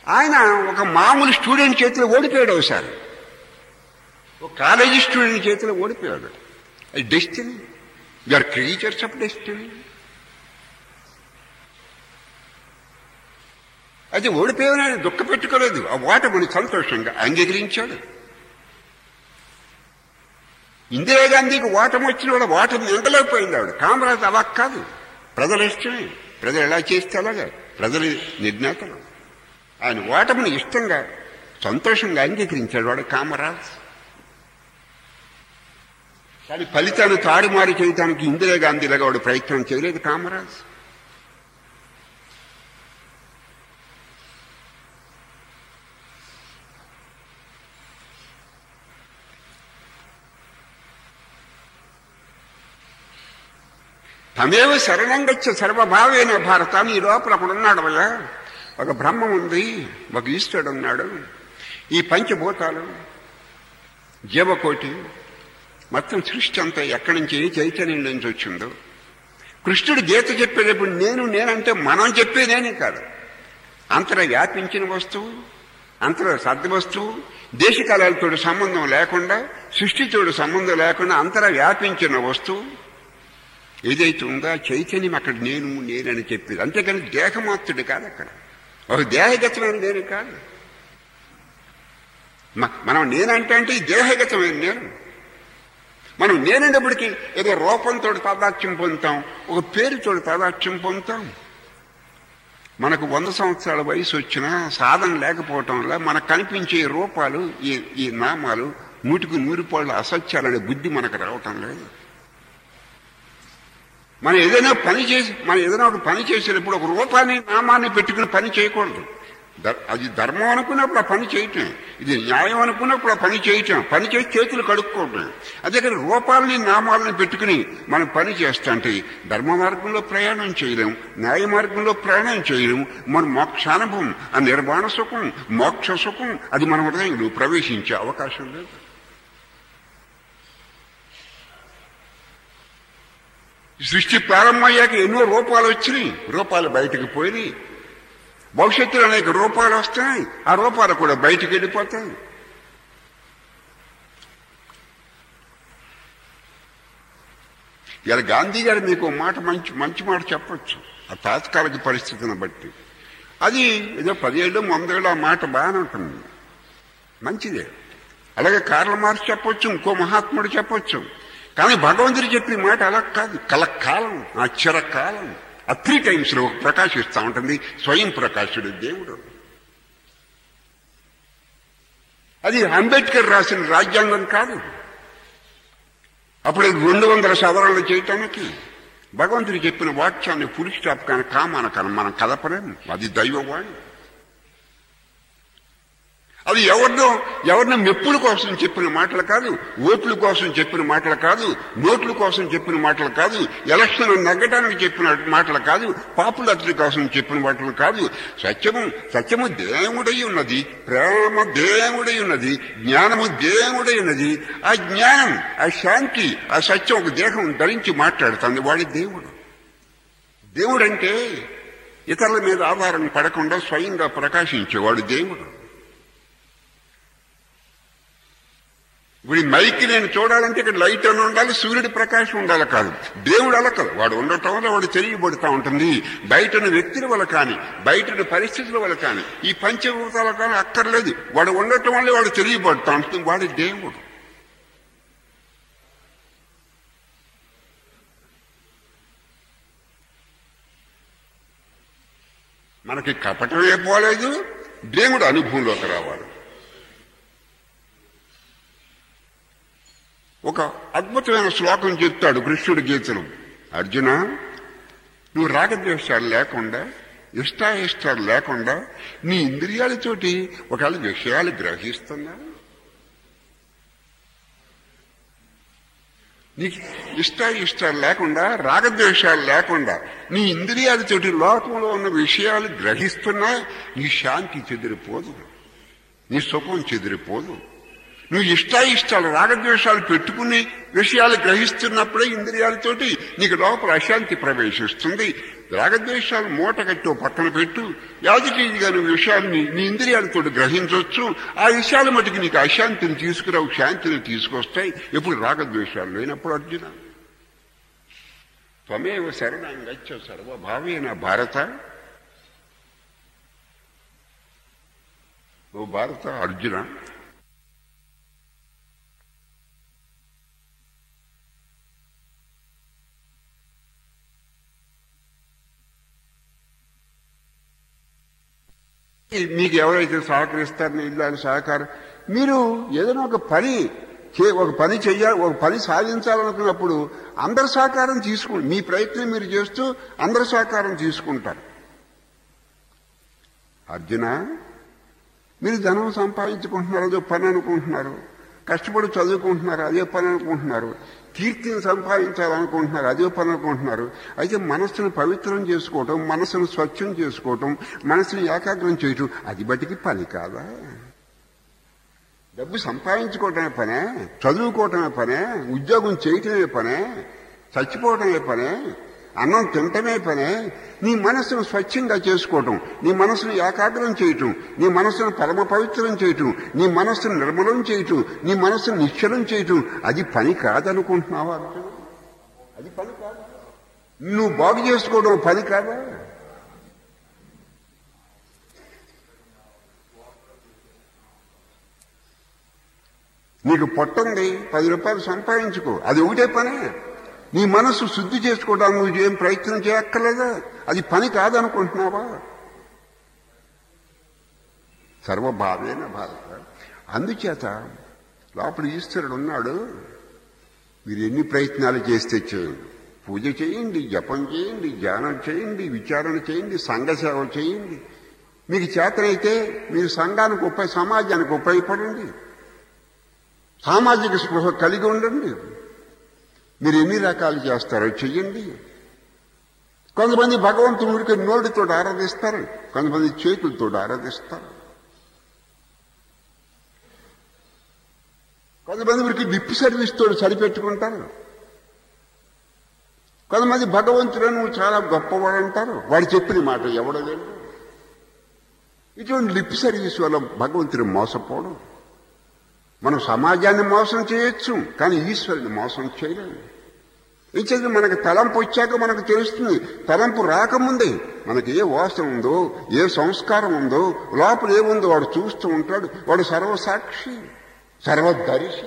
ఆయన ఒక మామూలు స్టూడెంట్ చేతిలో ఓడిపోయాడు ఒకసారి ఒక కాలేజీ స్టూడెంట్ చేతిలో ఓడిపోయాడు అది destiny are creatures of destiny అది ఓడిపోయానని దుఃఖ పెట్టుకోలేదు ఆ ఓటమిని సంతోషంగా అంగీకరించాడు ఇందిరాగాంధీకి ఓటమి వచ్చిన వాడు ఓటమి ఎండలేకపోయింది ఆవిడ కామరాజ్ అలా కాదు ప్రజల ఇష్టమే ప్రజలు ఎలా చేస్తే అలాగా ప్రజలు నిర్ణేతలు ఆయన ఓటమిని ఇష్టంగా సంతోషంగా అంగీకరించాడు వాడు కామరాజ్ కానీ ఫలితాన్ని తారుమారు చేయడానికి ఇందిరాగాంధీలాగా వాడు ప్రయత్నం చేయలేదు కామరాజ్ తమేవ శరణంగచ్చ సర్వభావేన భారతాన్ని ఈ లోపల అక్కడ ఉన్నాడు వల్ల ఒక బ్రహ్మం ఉంది ఒక ఈశ్వరుడు ఉన్నాడు ఈ పంచభూతాలు జీవకోటి మొత్తం సృష్టి అంతా ఎక్కడి నుంచి ఏ చైతన్యం నుంచి వచ్చిందో కృష్ణుడు గీత చెప్పేటప్పుడు నేను నేనంటే మనం చెప్పే నేనే కాదు అంతర వ్యాపించిన వస్తువు అంతర సద్ద వస్తువు దేశకాలాలతో సంబంధం లేకుండా సృష్టితో సంబంధం లేకుండా అంతర వ్యాపించిన వస్తువు ఏదైతే ఉందో ఆ చైతన్యం అక్కడ నేను నేనని చెప్పేది అంతేకాని దేహమాత్రుడు కాదు అక్కడ ఒక దేహగతమైన నేను కాదు మ- మనం నేనంటే అంటే ఈ దేహగతమైన నేను మనం నేనైనప్పటికీ ఏదో రూపంతో తాదాత్యం పొందుతాం ఒక పేరుతో తాదాత్యం పొందుతాం మనకు వంద సంవత్సరాల వయసు వచ్చినా సాధన లేకపోవటం వల్ల మనకు కనిపించే ఈ రూపాలు ఈ ఈ నామాలు నూటికి నూరు పాళ్ళు అసత్యాలనే బుద్ధి మనకు రావటం లేదు మనం ఏదైనా పని చేసి మనం ఏదైనా ఒక పని చేసేటప్పుడు ఒక రూపాన్ని నామాన్ని పెట్టుకుని పని చేయకూడదు ధర్- అది ధర్మం అనుకున్నప్పుడు ఆ పని చేయటం ఇది న్యాయం అనుకున్నప్పుడు ఆ పని చేయటం పని చేసి చేతులు కడుక్కోవటం అదే కానీ రూపాలని నామాలని పెట్టుకుని మనం పని చేస్తాంటే ధర్మ మార్గంలో ప్రయాణం చేయలేం న్యాయ మార్గంలో ప్రయాణం చేయలేం మన మోక్షానుభవం ఆ నిర్వాణ సుఖం మోక్ష సుఖం అది మన హృదయంలో ప్రవేశించే అవకాశం లేదు సృష్టి ప్రారంభమయ్యాక ఎన్నో రూపాలు వచ్చినాయి రూపాలు బయటకు పోయినాయి భవిష్యత్తులో అనేక రూపాలు వస్తాయి ఆ రూపాలు కూడా బయటికి వెళ్ళిపోతాయి ఇలా గాంధీ గారు మీకు ఓ మాట మంచి మంచి మాట చెప్పొచ్చు ఆ తాత్కాలిక పరిస్థితిని బట్టి అది ఏదో పదేళ్ళు వందేళ్ళు ఆ మాట బాగానే ఉంటుంది మంచిదే అలాగే కార్ల మార్చి చెప్పొచ్చు ఇంకో మహాత్ముడు చెప్పొచ్చు కానీ భగవంతుడు చెప్పిన మాట అలా కాదు కలకాలం ఆ చిరకాలం ఆ త్రీ టైమ్స్ లో ప్రకాశిస్తూ ఉంటుంది స్వయం ప్రకాశుడు దేవుడు అది అంబేద్కర్ రాసిన రాజ్యాంగం కాదు అప్పుడు రెండు వందల సవరణలు చేయటానికి భగవంతుడు చెప్పిన వాక్యాన్ని పులి స్టాప్ కానీ కామాన కానీ మనం కదపలేము అది దైవవాణి అది ఎవరినో ఎవరినో మెప్పుల కోసం చెప్పిన మాటలు కాదు ఓట్ల కోసం చెప్పిన మాటలు కాదు నోట్ల కోసం చెప్పిన మాటలు కాదు ఎలక్షన్ నగ్గటానికి చెప్పిన మాటలు కాదు పాపులారిటీ కోసం చెప్పిన మాటలు కాదు సత్యము సత్యము దేవుడై ఉన్నది ప్రేమ దేవుడై ఉన్నది జ్ఞానము దేవుడై ఉన్నది ఆ జ్ఞానం ఆ శాంతి ఆ సత్యం ఒక దేహం ధరించి మాట్లాడుతుంది వాడి దేవుడు దేవుడంటే ఇతరుల మీద ఆధారం పడకుండా స్వయంగా ప్రకాశించేవాడు దేవుడు ఇప్పుడు ఈ మైక్ నేను చూడాలంటే ఇక్కడ లైట్ అని ఉండాలి సూర్యుడి ప్రకాశం ఉండాలి కాదు దేవుడు అలా కాదు వాడు ఉండటం వల్ల వాడు తెలియబడుతూ ఉంటుంది బయటన వ్యక్తుల వల్ల కానీ బయటన పరిస్థితుల వల్ల కానీ ఈ పంచభూతాల కానీ అక్కర్లేదు వాడు ఉండటం వల్ల వాడు తెలియబడుతూ ఉంటుంది వాడి దేవుడు మనకి కపటమే పోలేదు దేవుడు అనుభవంలోకి రావాలి ఒక అద్భుతమైన శ్లోకం చెప్తాడు కృష్ణుడి గీతలు అర్జున నువ్వు రాగద్వేషాలు లేకుండా ఇష్టాయిష్టాలు లేకుండా నీ ఇంద్రియాలతోటి ఒకవేళ విషయాలు గ్రహిస్తున్నా నీకు ఇష్టాయిష్టాలు లేకుండా రాగద్వేషాలు లేకుండా నీ ఇంద్రియాలతోటి లోకంలో ఉన్న విషయాలు గ్రహిస్తున్నా నీ శాంతి చెదిరిపోదు నీ సుఖం చెదిరిపోదు నువ్వు ఇష్టాయిష్టాలు రాగద్వేషాలు పెట్టుకుని విషయాలు గ్రహిస్తున్నప్పుడే ఇంద్రియాలతోటి నీకు లోపల అశాంతి ప్రవేశిస్తుంది రాగద్వేషాలు మూట కట్టి ఓ పక్కన పెట్టు యాజకీయంగా నువ్వు విషయాన్ని నీ ఇంద్రియాలతో గ్రహించవచ్చు ఆ విషయాల మటుకు నీకు అశాంతిని తీసుకురావు శాంతిని తీసుకొస్తాయి ఎప్పుడు రాగద్వేషాలు లేనప్పుడు అర్జున త్వమేవ శరణం గచ్చ సర్వభావేన భారత ఓ భారత అర్జున మీకు ఎవరైతే సహకరిస్తారని ఇల్లాలి సహకారం మీరు ఏదైనా ఒక పని చే ఒక పని చెయ్యాలి ఒక పని సాధించాలనుకున్నప్పుడు అందరి సహకారం తీసుకు మీ ప్రయత్నం మీరు చేస్తూ అందరి సహకారం తీసుకుంటారు అర్జున మీరు ధనం సంపాదించుకుంటున్నారు అదే పని అనుకుంటున్నారు కష్టపడి చదువుకుంటున్నారు అదే పని అనుకుంటున్నారు కీర్తిని సంపాదించాలనుకుంటున్నారు అదే పని అనుకుంటున్నారు అయితే మనస్సును పవిత్రం చేసుకోవటం మనస్సును స్వచ్ఛం చేసుకోవటం మనస్సును ఏకాగ్రం చేయటం అది బట్టికి పని కాదా డబ్బు సంపాదించుకోవటమే పనే చదువుకోవటమే పనే ఉద్యోగం చేయటమే పనే చచ్చిపోవటమే పనే అన్నం తినటమే పనే నీ మనస్సును స్వచ్ఛంగా చేసుకోవటం నీ మనస్సును ఏకాగ్రం చేయటం నీ మనస్సును పరమ పవిత్రం చేయటం నీ మనస్సును నిర్మలం చేయటం నీ మనస్సును నిశ్చలం చేయటం అది పని కాదనుకుంటున్నావా అర్జున? అది పని కాదు నువ్వు బాగు చేసుకోవడం పని కాదా నీకు పొట్టుంది పది రూపాయలు సంపాదించుకో అది ఒకటే పనే నీ మనస్సు శుద్ధి చేసుకోవడానికి నువ్వు ఏం ప్రయత్నం చేయక్కర్లేదా అది పని కాదనుకుంటున్నావా సర్వభావేన భారత అందుచేత లోపల ఈశ్వరుడు ఉన్నాడు మీరు ఎన్ని ప్రయత్నాలు చేస్తే చేయండి పూజ చేయండి జపం చేయండి ధ్యానం చేయండి విచారణ చేయండి సంఘ సేవ చేయండి మీకు చేతనైతే మీరు సంఘానికి ఉప సమాజానికి ఉపయోగపడండి సామాజిక స్పృహ కలిగి ఉండండి మీరు ఎన్ని రకాలు చేస్తారో చెయ్యండి కొంతమంది భగవంతుడికి నోటితో ఆరాధిస్తారు కొంతమంది చేతులతో ఆరాధిస్తారు కొంతమంది వీరికి లిప్ సర్వీస్ తోటి సరిపెట్టుకుంటారు కొంతమంది భగవంతుడు నువ్వు చాలా గొప్పవాడు అంటారు వాడు చెప్పిన మాట ఎవడలేదు ఇటువంటి లిప్ సర్వీస్ వల్ల భగవంతుడు మోసపోవడం మనం సమాజాన్ని మోసం చేయొచ్చు కానీ ఈశ్వరుని మోసం చేయలేము ఇచ్చేది మనకి తలంపు వచ్చాక మనకు తెలుస్తుంది తలంపు రాకముందే మనకి ఏ వాసన ఉందో ఏ సంస్కారం ఉందో లోపల ఏముందో వాడు చూస్తూ ఉంటాడు వాడు సర్వసాక్షి సర్వదర్శి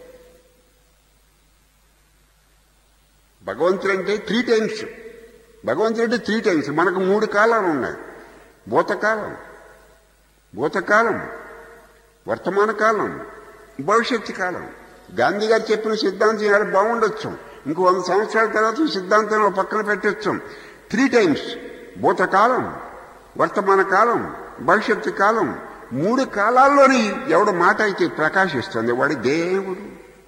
భగవంతుడు అంటే త్రీ టైమ్స్ భగవంతుడు అంటే త్రీ టైమ్స్ మనకు మూడు కాలాలు ఉన్నాయి భూతకాలం భూతకాలం వర్తమాన కాలం భవిష్యత్తు కాలం గాంధీ గారు చెప్పిన సిద్ధాంతం ఇవాళ బాగుండొచ్చు ఇంకో వంద సంవత్సరాల తర్వాత ఈ సిద్ధాంతం ఒక పక్కన పెట్టచ్చు త్రీ టైమ్స్ భూతకాలం వర్తమాన కాలం భవిష్యత్తు కాలం మూడు కాలాల్లోని ఎవడు మాట అయితే ప్రకాశిస్తుంది వాడి దేవుడు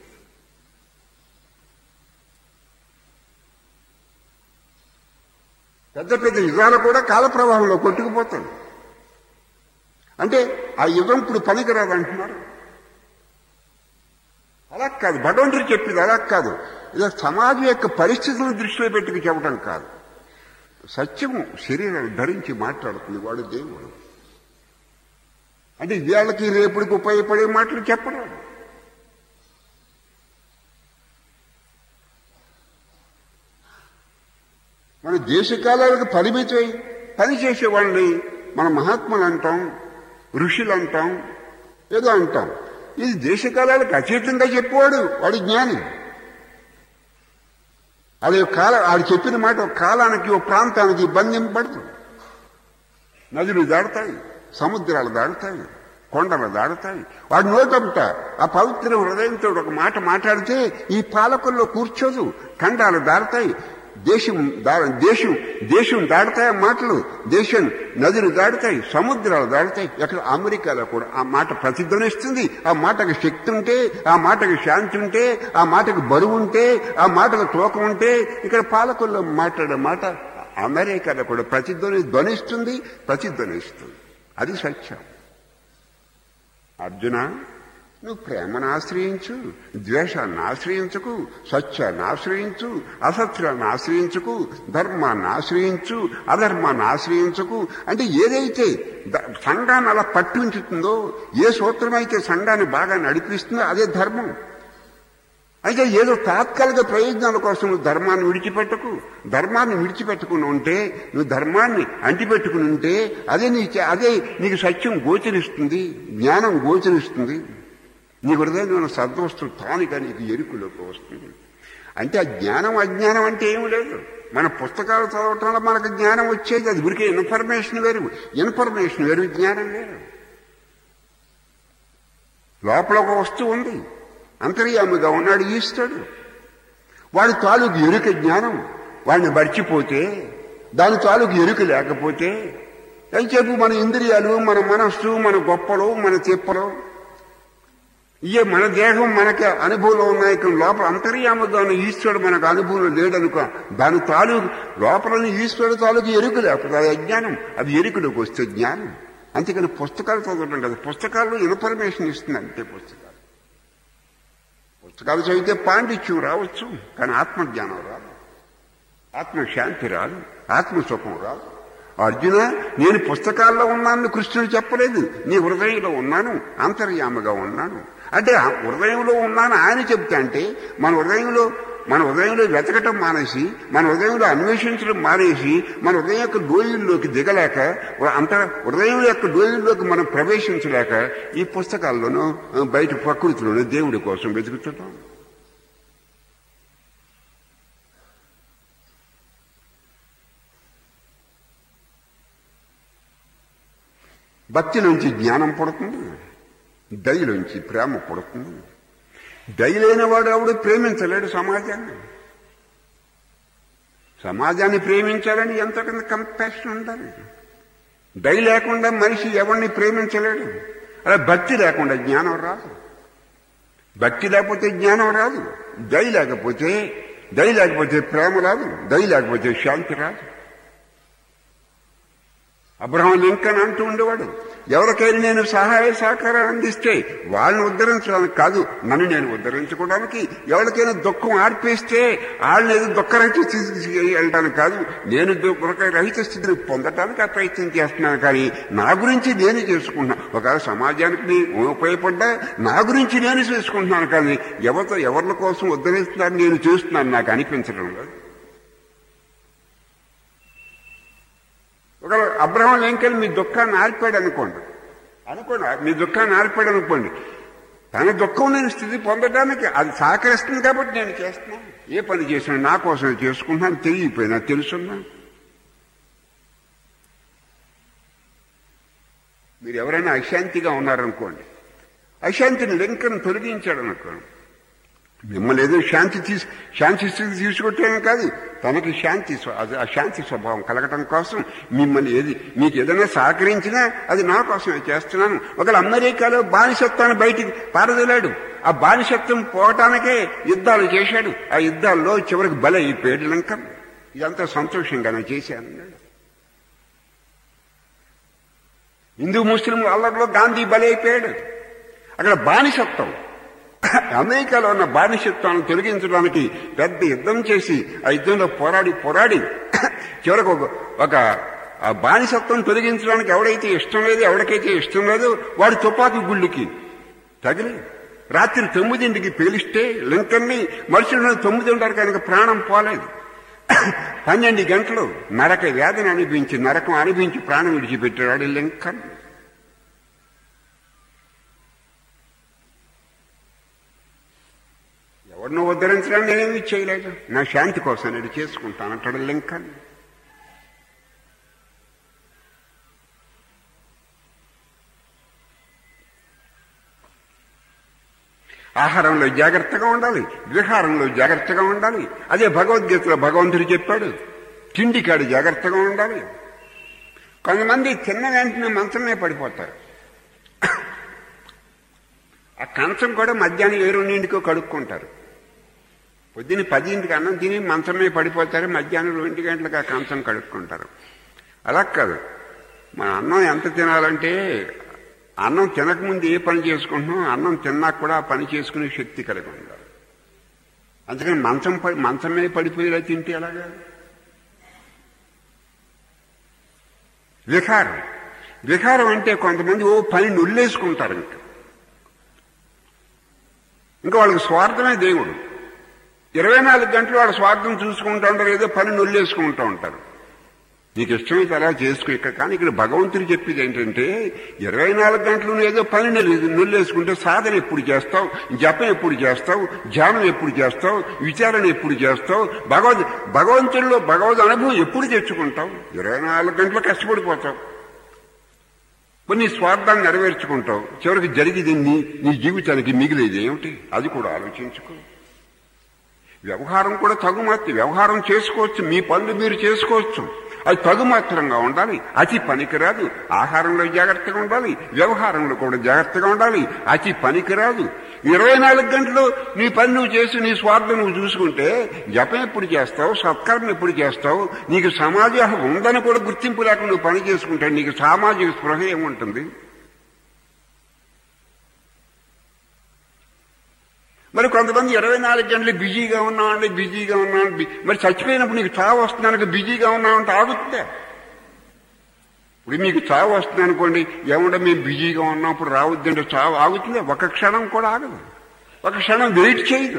పెద్ద పెద్ద యుగాలు కూడా కాల ప్రవాహంలో కొట్టుకుపోతాడు అంటే ఆ యుగం ఇప్పుడు పనికిరాదు అంటున్నారు అలా కాదు భగవంతుడు చెప్పింది అలా కాదు ఇది సమాజం యొక్క పరిస్థితులను దృష్టిలో పెట్టుకు చెప్పడం కాదు సత్యము శరీరం ధరించి మాట్లాడుతుంది వాడు దేవుడు అంటే వీళ్ళకి రేపుడికి ఉపయోగపడే మాటలు చెప్పరాదు మన దేశకాలాలకు పరిమితమై పని చేసేవాళ్ళని మన మహాత్ములు అంటాం ఋషులు అంటాం ఏదో అంటాం ఇది దేశకాలాలకు అతీతంగా చెప్పేవాడు వాడి జ్ఞాని అది ఒక కాల ఆడు చెప్పిన మాట ఒక కాలానికి ఒక ప్రాంతానికి బంధింపబడదు నదులు దాడతాయి సముద్రాలు దాడతాయి కొండలు దాడతాయి వాడి నోటంట ఆ పవిత్ర హృదయంతో ఒక మాట మాట్లాడితే ఈ పాలకుల్లో కూర్చోదు ఖండాలు దాడతాయి దేశం దా దేశం దేశం దాడతాయి మాటలు దేశం నదులు దాడతాయి సముద్రాలు దాడతాయి ఎక్కడ అమెరికాలో కూడా ఆ మాట ప్రతిధ్వనిస్తుంది ఆ మాటకు శక్తి ఉంటే ఆ మాటకు శాంతి ఉంటే ఆ మాటకు బరువు ఉంటే ఆ మాటకు తూకం ఉంటే ఇక్కడ పాలకుల్లో మాట్లాడే మాట అమెరికాలో కూడా ప్రతిధ్వని ధ్వనిస్తుంది ప్రతిధ్వనిస్తుంది అది సత్యం అర్జున నువ్వు ప్రేమను ఆశ్రయించు ద్వేషాన్ని ఆశ్రయించకు సత్యాన్ని ఆశ్రయించు అసత్యాన్ని ఆశ్రయించకు ధర్మాన్ని ఆశ్రయించు అధర్మాన్ని ఆశ్రయించకు అంటే ఏదైతే ద- సంఘాన్ని అలా పట్టి ఉంచుతుందో ఏ సూత్రం అయితే సంఘాన్ని బాగా నడిపిస్తుందో అదే ధర్మం అయితే ఏదో తాత్కాలిక ప్రయోజనాల కోసం నువ్వు ధర్మాన్ని విడిచిపెట్టకు ధర్మాన్ని విడిచిపెట్టుకుని ఉంటే నువ్వు ధర్మాన్ని అంటిపెట్టుకుని ఉంటే అదే నీ చే- అదే నీకు సత్యం గోచరిస్తుంది జ్ఞానం గోచరిస్తుంది నీ హృదయంలో సద్వస్తు తానుగా నీకు ఎరుకులోకి వస్తుంది అంటే ఆ జ్ఞానం అజ్ఞానం అంటే ఏమి లేదు మన పుస్తకాలు చదవటం వల్ల మనకు జ్ఞానం వచ్చేది అది ఉరికే ఇన్ఫర్మేషన్ వేరు ఇన్ఫర్మేషన్ వేరు జ్ఞానం వేరు లోపల ఒక వస్తువు ఉంది అంతర్యామిగా ఉన్నాడు ఈశ్వరుడు వాడి తాలూకు ఎరుక జ్ఞానం వాడిని మర్చిపోతే దాని తాలూకు ఎరుక లేకపోతే ఎంతసేపు మన ఇంద్రియాలు మన మనస్సు మన గొప్పలు మన తిప్పలు ఇయే మన దేహం మనకి అనుభవంలో ఉన్నాయి కానీ లోపల అంతర్యామగా ఉన్న ఈశ్వరుడు మనకు అనుభవంలో లేడనుకో దాని తాలూకు లోపల ఈశ్వరుడు తాలూకు ఎరుక లేకపోతే అది అజ్ఞానం అది ఎరుకలోకి వస్తే జ్ఞానం అంతేకాని పుస్తకాలు చదవడం కదా పుస్తకాల్లో ఇన్ఫర్మేషన్ ఇస్తుంది అంతే పుస్తకాలు పుస్తకాలు చదివితే పాండిత్యం రావచ్చు కానీ ఆత్మజ్ఞానం రాదు ఆత్మశాంతి రాదు ఆత్మసుఖం రాదు అర్జున నేను పుస్తకాల్లో ఉన్నానని కృష్ణుడు చెప్పలేదు నీ హృదయంలో ఉన్నాను అంతర్యామగా ఉన్నాను అంటే ఆ హృదయంలో ఉన్నాను ఆయన చెప్తా అంటే మన హృదయంలో మన హృదయంలో వెతకటం మానేసి మన హృదయంలో అన్వేషించడం మానేసి మన హృదయం యొక్క డోయిల్లోకి దిగలేక అంత హృదయం యొక్క డోయిల్లోకి మనం ప్రవేశించలేక ఈ పుస్తకాల్లోనూ బయట ప్రకృతిలోనూ దేవుడి కోసం వెతుకుతున్నాం భక్తిలోంచి జ్ఞానం పుడుతుంది దయలోంచి ప్రేమ పుడుతుంది దయలేని వాడు ఎవడు ప్రేమించలేడు సమాజాన్ని సమాజాన్ని ప్రేమించాలని ఎంతకంత కంపాషన్ ఉండాలి దయ లేకుండా మనిషి ఎవరిని ప్రేమించలేడు అలా భక్తి లేకుండా జ్ఞానం రాదు భక్తి లేకపోతే జ్ఞానం రాదు దయ లేకపోతే దయ లేకపోతే ప్రేమ రాదు దయ లేకపోతే శాంతి రాదు అబ్రహం లింకన్ అంటూ ఉండేవాడు ఎవరికైనా నేను సహాయ సహకారం అందిస్తే వాళ్ళని ఉద్ధరించడానికి కాదు నన్ను నేను ఉద్ధరించుకోవడానికి ఎవరికైనా దుఃఖం ఆర్పేస్తే వాళ్ళని ఏదో దుఃఖరహిత స్థితికి వెళ్ళడానికి కాదు నేను దుఃఖరహిత స్థితిని పొందడానికి ఆ ప్రయత్నం చేస్తున్నాను కానీ నా గురించి నేను చేసుకుంటున్నాను ఒకవేళ సమాజానికి నేను ఉపయోగపడ్డా నా గురించి నేను చేసుకుంటున్నాను కానీ ఎవరితో ఎవరి కోసం ఉద్ధరిస్తున్నాను నేను చేస్తున్నాను నాకు అనిపించడం లేదు ఒక అబ్రహం లింకన్ మీ దుఃఖాన్ని ఆర్పాడు అనుకోండి అనుకోండి మీ దుఃఖాన్ని ఆర్పాడు అనుకోండి తన దుఃఖం నేను స్థితి పొందడానికి అది సహకరిస్తుంది కాబట్టి నేను చేస్తున్నాను ఏ పని చేసినా నా కోసం చేసుకుంటున్నాను తెలియపోయినా తెలుసున్నా మీరు ఎవరైనా అశాంతిగా ఉన్నారనుకోండి అశాంతిని లింకన్ తొలగించాడు అనుకోండి మిమ్మల్ని ఏదో శాంతి తీసు శాంతి స్థితి తీసుకొట్టేమే కాదు తనకి శాంతి స్వ- అది ఆ శాంతి స్వభావం కలగటం కోసం మిమ్మల్ని ఏది మీకు ఏదైనా సహకరించినా అది నా కోసమే చేస్తున్నాను ఒకవేళ అమెరికాలో బానిసత్వాన్ని బయటికి పారదలేడు ఆ బానిసత్వం పోవటానికే యుద్ధాలు చేశాడు ఆ యుద్ధాల్లో చివరికి బల అయిపోయాడు లంకన్ ఇదంతా సంతోషంగానే చేశాను అన్నాడు. హిందూ ముస్లిం అల్లర్లో గాంధీ బలైపోయాడు అక్కడ బానిసత్వం అమెరికాలో ఉన్న బానిసత్వాన్ని తొలగించడానికి పెద్ద యుద్ధం చేసి ఆ యుద్ధంలో పోరాడి పోరాడి చివరకు ఒక ఒక ఆ బానిసత్వం తొలగించడానికి ఎవడైతే ఇష్టం లేదు ఎవరికైతే ఇష్టం లేదు వాడు తుపాకీ గుళ్ళకి తగిలి రాత్రి తొమ్మిదింటికి పేలిస్తే లింకన్ని మనుషులు తొమ్మిది ఉంటారు కనుక ప్రాణం పోలేదు పన్నెండు గంటలు నరక వ్యాధిని అనిపించి నరకం అనిపించి ప్రాణం విడిచిపెట్టాడు లింకన్ ఎవరినో ఉద్ధరించడానికి నేనేమి చేయలేదు నా శాంతి కోసం నేను చేసుకుంటానంటాడు లింకన్ ఆహారంలో జాగ్రత్తగా ఉండాలి విహారంలో జాగ్రత్తగా ఉండాలి అదే భగవద్గీతలో భగవంతుడు చెప్పాడు తిండికాడు జాగ్రత్తగా ఉండాలి కొంతమంది తిన్న వెంటనే మంచమే పడిపోతారు ఆ కంచం కూడా మధ్యాహ్నం ఏ రెండింటికో కడుక్కుంటారు పొద్దున్న పదింటికి అన్నం తిని మంచమే పడిపోతారు మధ్యాహ్నం రెండు గంటలకు ఆ కంచం కడుక్కుంటారు అలా కాదు మన అన్నం ఎంత తినాలంటే అన్నం తినకముందు ఏ పని చేసుకుంటున్నాం అన్నం తిన్నాక కూడా ఆ పని చేసుకునే శక్తి కలిగి ఉండాలి అందుకని మంచం పడి మంచం మీద పడిపోయేలా తింటే ఎలాగా వికారం వికారం అంటే కొంతమంది ఓ పని నుల్లేసుకుంటారు ఇంకా ఇంకా వాళ్ళకి స్వార్థమే దేవుడు ఇరవై నాలుగు గంటలు వాళ్ళ స్వార్థం చూసుకుంటూ ఉంటారు ఏదో పని నొల్లేసుకుంటూ ఉంటారు నీకు ఇష్టమైతే అలా చేసుకో ఇక్కడ కానీ ఇక్కడ భగవంతుడు చెప్పేది ఏంటంటే ఇరవై నాలుగు గంటలు నువ్వు ఏదో పని నొల్లేసుకుంటే సాధన ఎప్పుడు చేస్తావు జపం ఎప్పుడు చేస్తావు ధ్యానం ఎప్పుడు చేస్తావు విచారణ ఎప్పుడు చేస్తావు భగవద్ భగవంతుడిలో భగవద్ అనుభవం ఎప్పుడు తెచ్చుకుంటావు ఇరవై నాలుగు గంటలు కష్టపడిపోతావు మరి నీ స్వార్థాన్ని నెరవేర్చుకుంటావు చివరికి జరిగేది నీ నీ జీవితానికి మిగిలేది ఏమిటి అది కూడా ఆలోచించుకో వ్యవహారం కూడా తగుమాత్ర వ్యవహారం చేసుకోవచ్చు మీ పనులు మీరు చేసుకోవచ్చు అది తగుమాత్రంగా ఉండాలి అతి పనికిరాదు ఆహారంలో జాగ్రత్తగా ఉండాలి వ్యవహారంలో కూడా జాగ్రత్తగా ఉండాలి అతి పనికిరాదు ఇరవై నాలుగు గంటలు నీ పని నువ్వు చేసి నీ స్వార్థం నువ్వు చూసుకుంటే జపం ఎప్పుడు చేస్తావు సత్కర్మ ఎప్పుడు చేస్తావు నీకు సమాజం ఉందని కూడా గుర్తింపు లేకుండా నువ్వు పని చేసుకుంటే నీకు సామాజిక స్పృహ ఏముంటుంది మరి కొంతమంది ఇరవై నాలుగు గంటలు బిజీగా ఉన్నామండి బిజీగా ఉన్నామండి మరి చచ్చిపోయినప్పుడు నీకు చావు వస్తున్నానికి బిజీగా ఉన్నామంటే ఆగుతుందా ఇప్పుడు మీకు చావు వస్తుంది అనుకోండి ఏమంటే మేము బిజీగా ఉన్నప్పుడు రావద్దంటే చావు ఆగుతుంది ఒక క్షణం కూడా ఆగదు ఒక క్షణం వెయిట్ చేయదు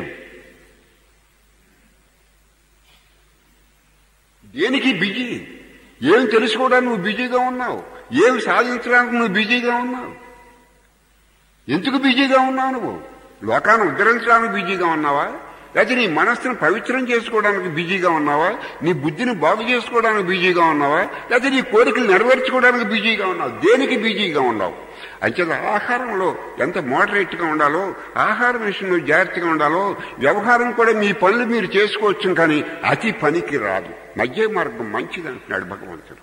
దేనికి బిజీ ఏం తెలుసుకోవడానికి నువ్వు బిజీగా ఉన్నావు ఏం సాధించడానికి నువ్వు బిజీగా ఉన్నావు ఎందుకు బిజీగా ఉన్నావు నువ్వు లోకాన్ని ఉద్ధరించడానికి బిజీగా ఉన్నావా లేకపోతే నీ మనస్సును పవిత్రం చేసుకోవడానికి బిజీగా ఉన్నావా నీ బుద్ధిని బాగు చేసుకోవడానికి బిజీగా ఉన్నావా లేకపోతే నీ కోరికలు నెరవేర్చుకోవడానికి బిజీగా ఉన్నావు దేనికి బిజీగా ఉన్నావు అంచేత ఆహారంలో ఎంత మోడరేట్గా ఉండాలో ఆహారం విషయంలో జాగ్రత్తగా ఉండాలో వ్యవహారం కూడా మీ పనులు మీరు చేసుకోవచ్చు కానీ అతి పనికి రాదు మధ్య మార్గం మంచిది అంటున్నాడు భగవంతుడు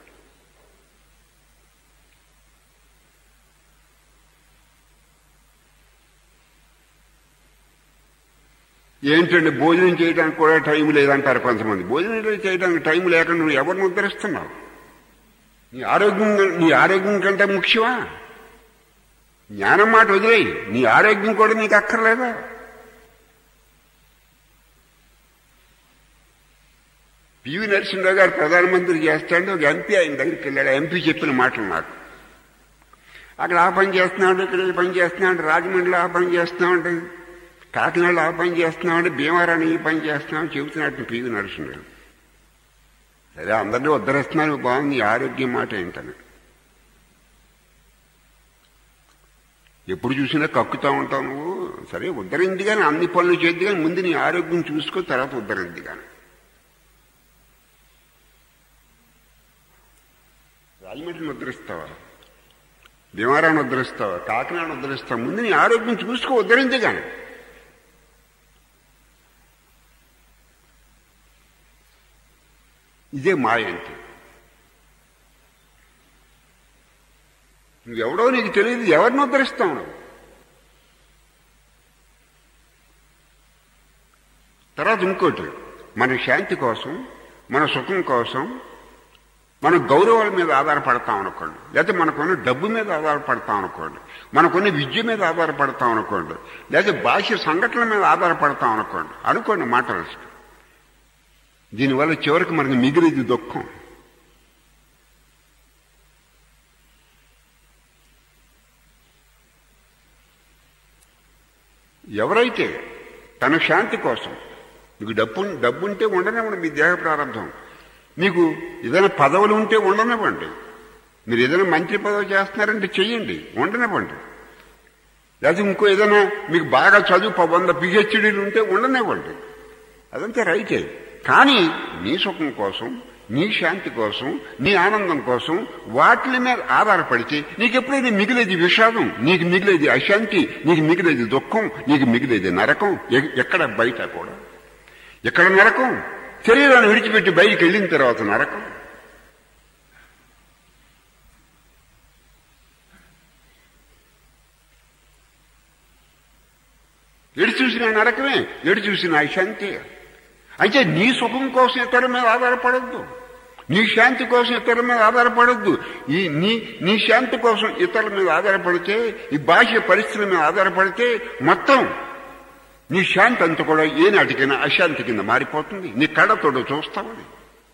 ఏంటంటే భోజనం చేయడానికి కూడా టైం లేదంటారు కొంతమంది భోజనం చేయడానికి టైం లేకుండా నువ్వు ఎవరిని ఉద్ధరిస్తున్నావు నీ ఆరోగ్యం నీ ఆరోగ్యం కంటే ముఖ్యమా జ్ఞానం మాట వదిలేయి నీ ఆరోగ్యం కూడా నీకు అక్కర్లేదా పివి నరసింహరావు గారు ప్రధానమంత్రి చేస్తాడు ఒక ఎంపీ ఆయన దగ్గరికి వెళ్ళాడు ఎంపీ చెప్పిన మాటలు నాకు అక్కడ ఆ పని చేస్తున్నాడు ఇక్కడ ఈ పని చేస్తున్నాడు రాజమండ్రిలో ఆ పని చేస్తున్నాడు కాకినాడలో ఆ పని చేస్తున్నాడు భీమారాన్ని ఈ పని చేస్తున్నాడు చెబుతున్నట్టు పివి నరసింహరావు సరే అందరినీ ఉద్ధరిస్తున్నారు బాగుంది ఆరోగ్యం మాట ఏంటని ఎప్పుడు చూసినా కక్కుతా ఉంటావు నువ్వు సరే ఉద్ధరింది కానీ అన్ని పనులు చేద్ది కానీ ముందు నీ ఆరోగ్యం చూసుకో తర్వాత ఉద్ధరింది కానీ రాజమండ్రిని ఉద్ధరిస్తావా భీమారాన్ని ఉద్ధరిస్తావా కాకినాడను ఉద్ధరిస్తావా ముందు నీ ఆరోగ్యం చూసుకో ఉద్ధరింది కానీ ఇదే మాయ అంటే నువ్వెవడో నీకు తెలియదు ఎవరిని ఉద్ధరిస్తావు నువ్వు తర్వాత ఇంకోటి మన శాంతి కోసం మన సుఖం కోసం మన గౌరవాల మీద ఆధారపడతాం అనుకోండి లేకపోతే మనకున్న డబ్బు మీద ఆధారపడతాం అనుకోండి మనకున్న విద్య మీద ఆధారపడతాం అనుకోండి లేకపోతే బాహ్య సంఘటనల మీద ఆధారపడతాం అనుకోండి అనుకోండి మాటలు దీనివల్ల చివరికి మనకి మిగిలిది దుఃఖం ఎవరైతే తన శాంతి కోసం మీకు డబ్బు డబ్బుంటే ఉండనివ్వండి మీ దేహ ప్రారంభం మీకు ఏదైనా పదవులు ఉంటే ఉండనివ్వండి మీరు ఏదైనా మంత్రి పదవి చేస్తున్నారంటే చెయ్యండి ఉండనివ్వండి లేదా ఇంకో ఏదైనా మీకు బాగా చదువు వంద పిహెచ్డీలు ఉంటే ఉండనివ్వండి అదంతా రైతే కానీ నీ సుఖం కోసం నీ శాంతి కోసం నీ ఆనందం కోసం వాటి మీద ఆధారపడితే నీకు ఎప్పుడైనా మిగిలేది విషాదం నీకు మిగిలేది అశాంతి నీకు మిగిలేది దుఃఖం నీకు మిగిలేది నరకం ఎక్కడ బయట కూడా ఎక్కడ నరకం శరీరాన్ని విడిచిపెట్టి బయటికి వెళ్ళిన తర్వాత నరకం ఎడు చూసిన నరకమే ఎడు చూసిన అశాంతి అయితే నీ సుఖం కోసం ఇతరుల మీద ఆధారపడద్దు నీ శాంతి కోసం ఇతరుల మీద ఆధారపడద్దు ఈ నీ నీ శాంతి కోసం ఇతరుల మీద ఆధారపడితే ఈ బాహ్య పరిస్థితుల మీద ఆధారపడితే మొత్తం నీ శాంతి అంతా కూడా ఏ నాటికైనా అశాంతి కింద మారిపోతుంది నీ కళ్ళతోడు చూస్తావని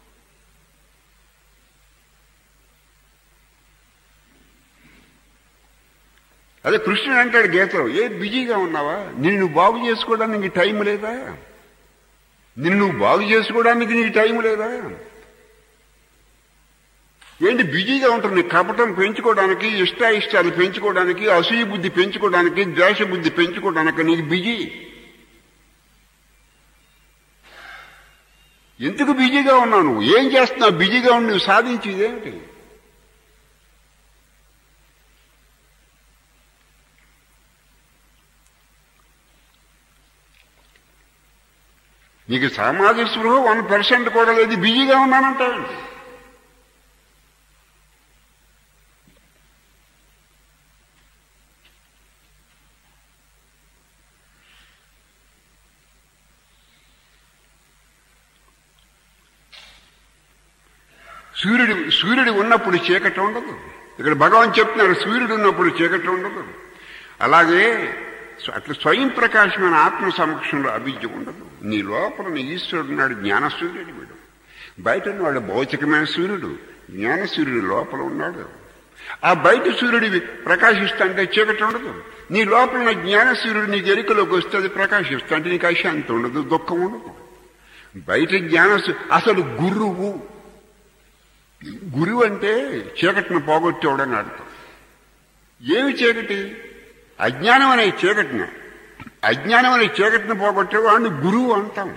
అదే కృష్ణుడు అంటాడు గీతలో ఏ బిజీగా ఉన్నావా నిన్ను నువ్వు బాగు చేసుకోవడానికి నీకు టైం లేదా నిన్ను నువ్వు బాగు చేసుకోవడానికి నీకు టైం లేదా ఏంటి బిజీగా ఉంటారు నీ కపటం పెంచుకోవడానికి ఇష్టాయిష్టాలు పెంచుకోవడానికి అసూయ బుద్ధి పెంచుకోవడానికి ద్వేష బుద్ధి పెంచుకోవడానికి నీకు బిజీ ఎందుకు బిజీగా ఉన్నావు నువ్వు ఏం చేస్తున్నావు బిజీగా ఉండి నువ్వు సాధించేది ఏమిటి నీకు సామాజిక స్పృహ వన్ పర్సెంట్ కూడా లేదు బిజీగా ఉన్నానంటావండి సూర్యుడు సూర్యుడు ఉన్నప్పుడు చీకటి ఉండదు ఇక్కడ భగవాన్ చెప్తున్నారు సూర్యుడు ఉన్నప్పుడు చీకటి ఉండదు అలాగే అట్లా స్వయం ప్రకాశమైన ఆత్మ సమక్షంలో అవిద్య ఉండదు నీ లోపల నీ ఈశ్వరుడు ఉన్నాడు జ్ఞాన సూర్యుడు వీడు బయట ఉన్నవాడు భౌతికమైన సూర్యుడు జ్ఞాన సూర్యుడు లోపల ఉన్నాడు ఆ బయట సూర్యుడి ప్రకాశిస్తుంటే చీకటి ఉండదు నీ లోపల ఉన్న జ్ఞాన సూర్యుడు నీకు ఎరుకలోకి వస్తే అది ప్రకాశిస్తుంటే నీకు అశాంతి ఉండదు దుఃఖం ఉండదు బయట జ్ఞాన అసలు గురువు గురువు అంటే చీకటిని పోగొట్టేవాడని అర్థం ఏమి చీకటి అజ్ఞానం అనే చీకటిని అజ్ఞానం అనే చీకటిని పోగొట్టేవాడిని గురువు అంటాం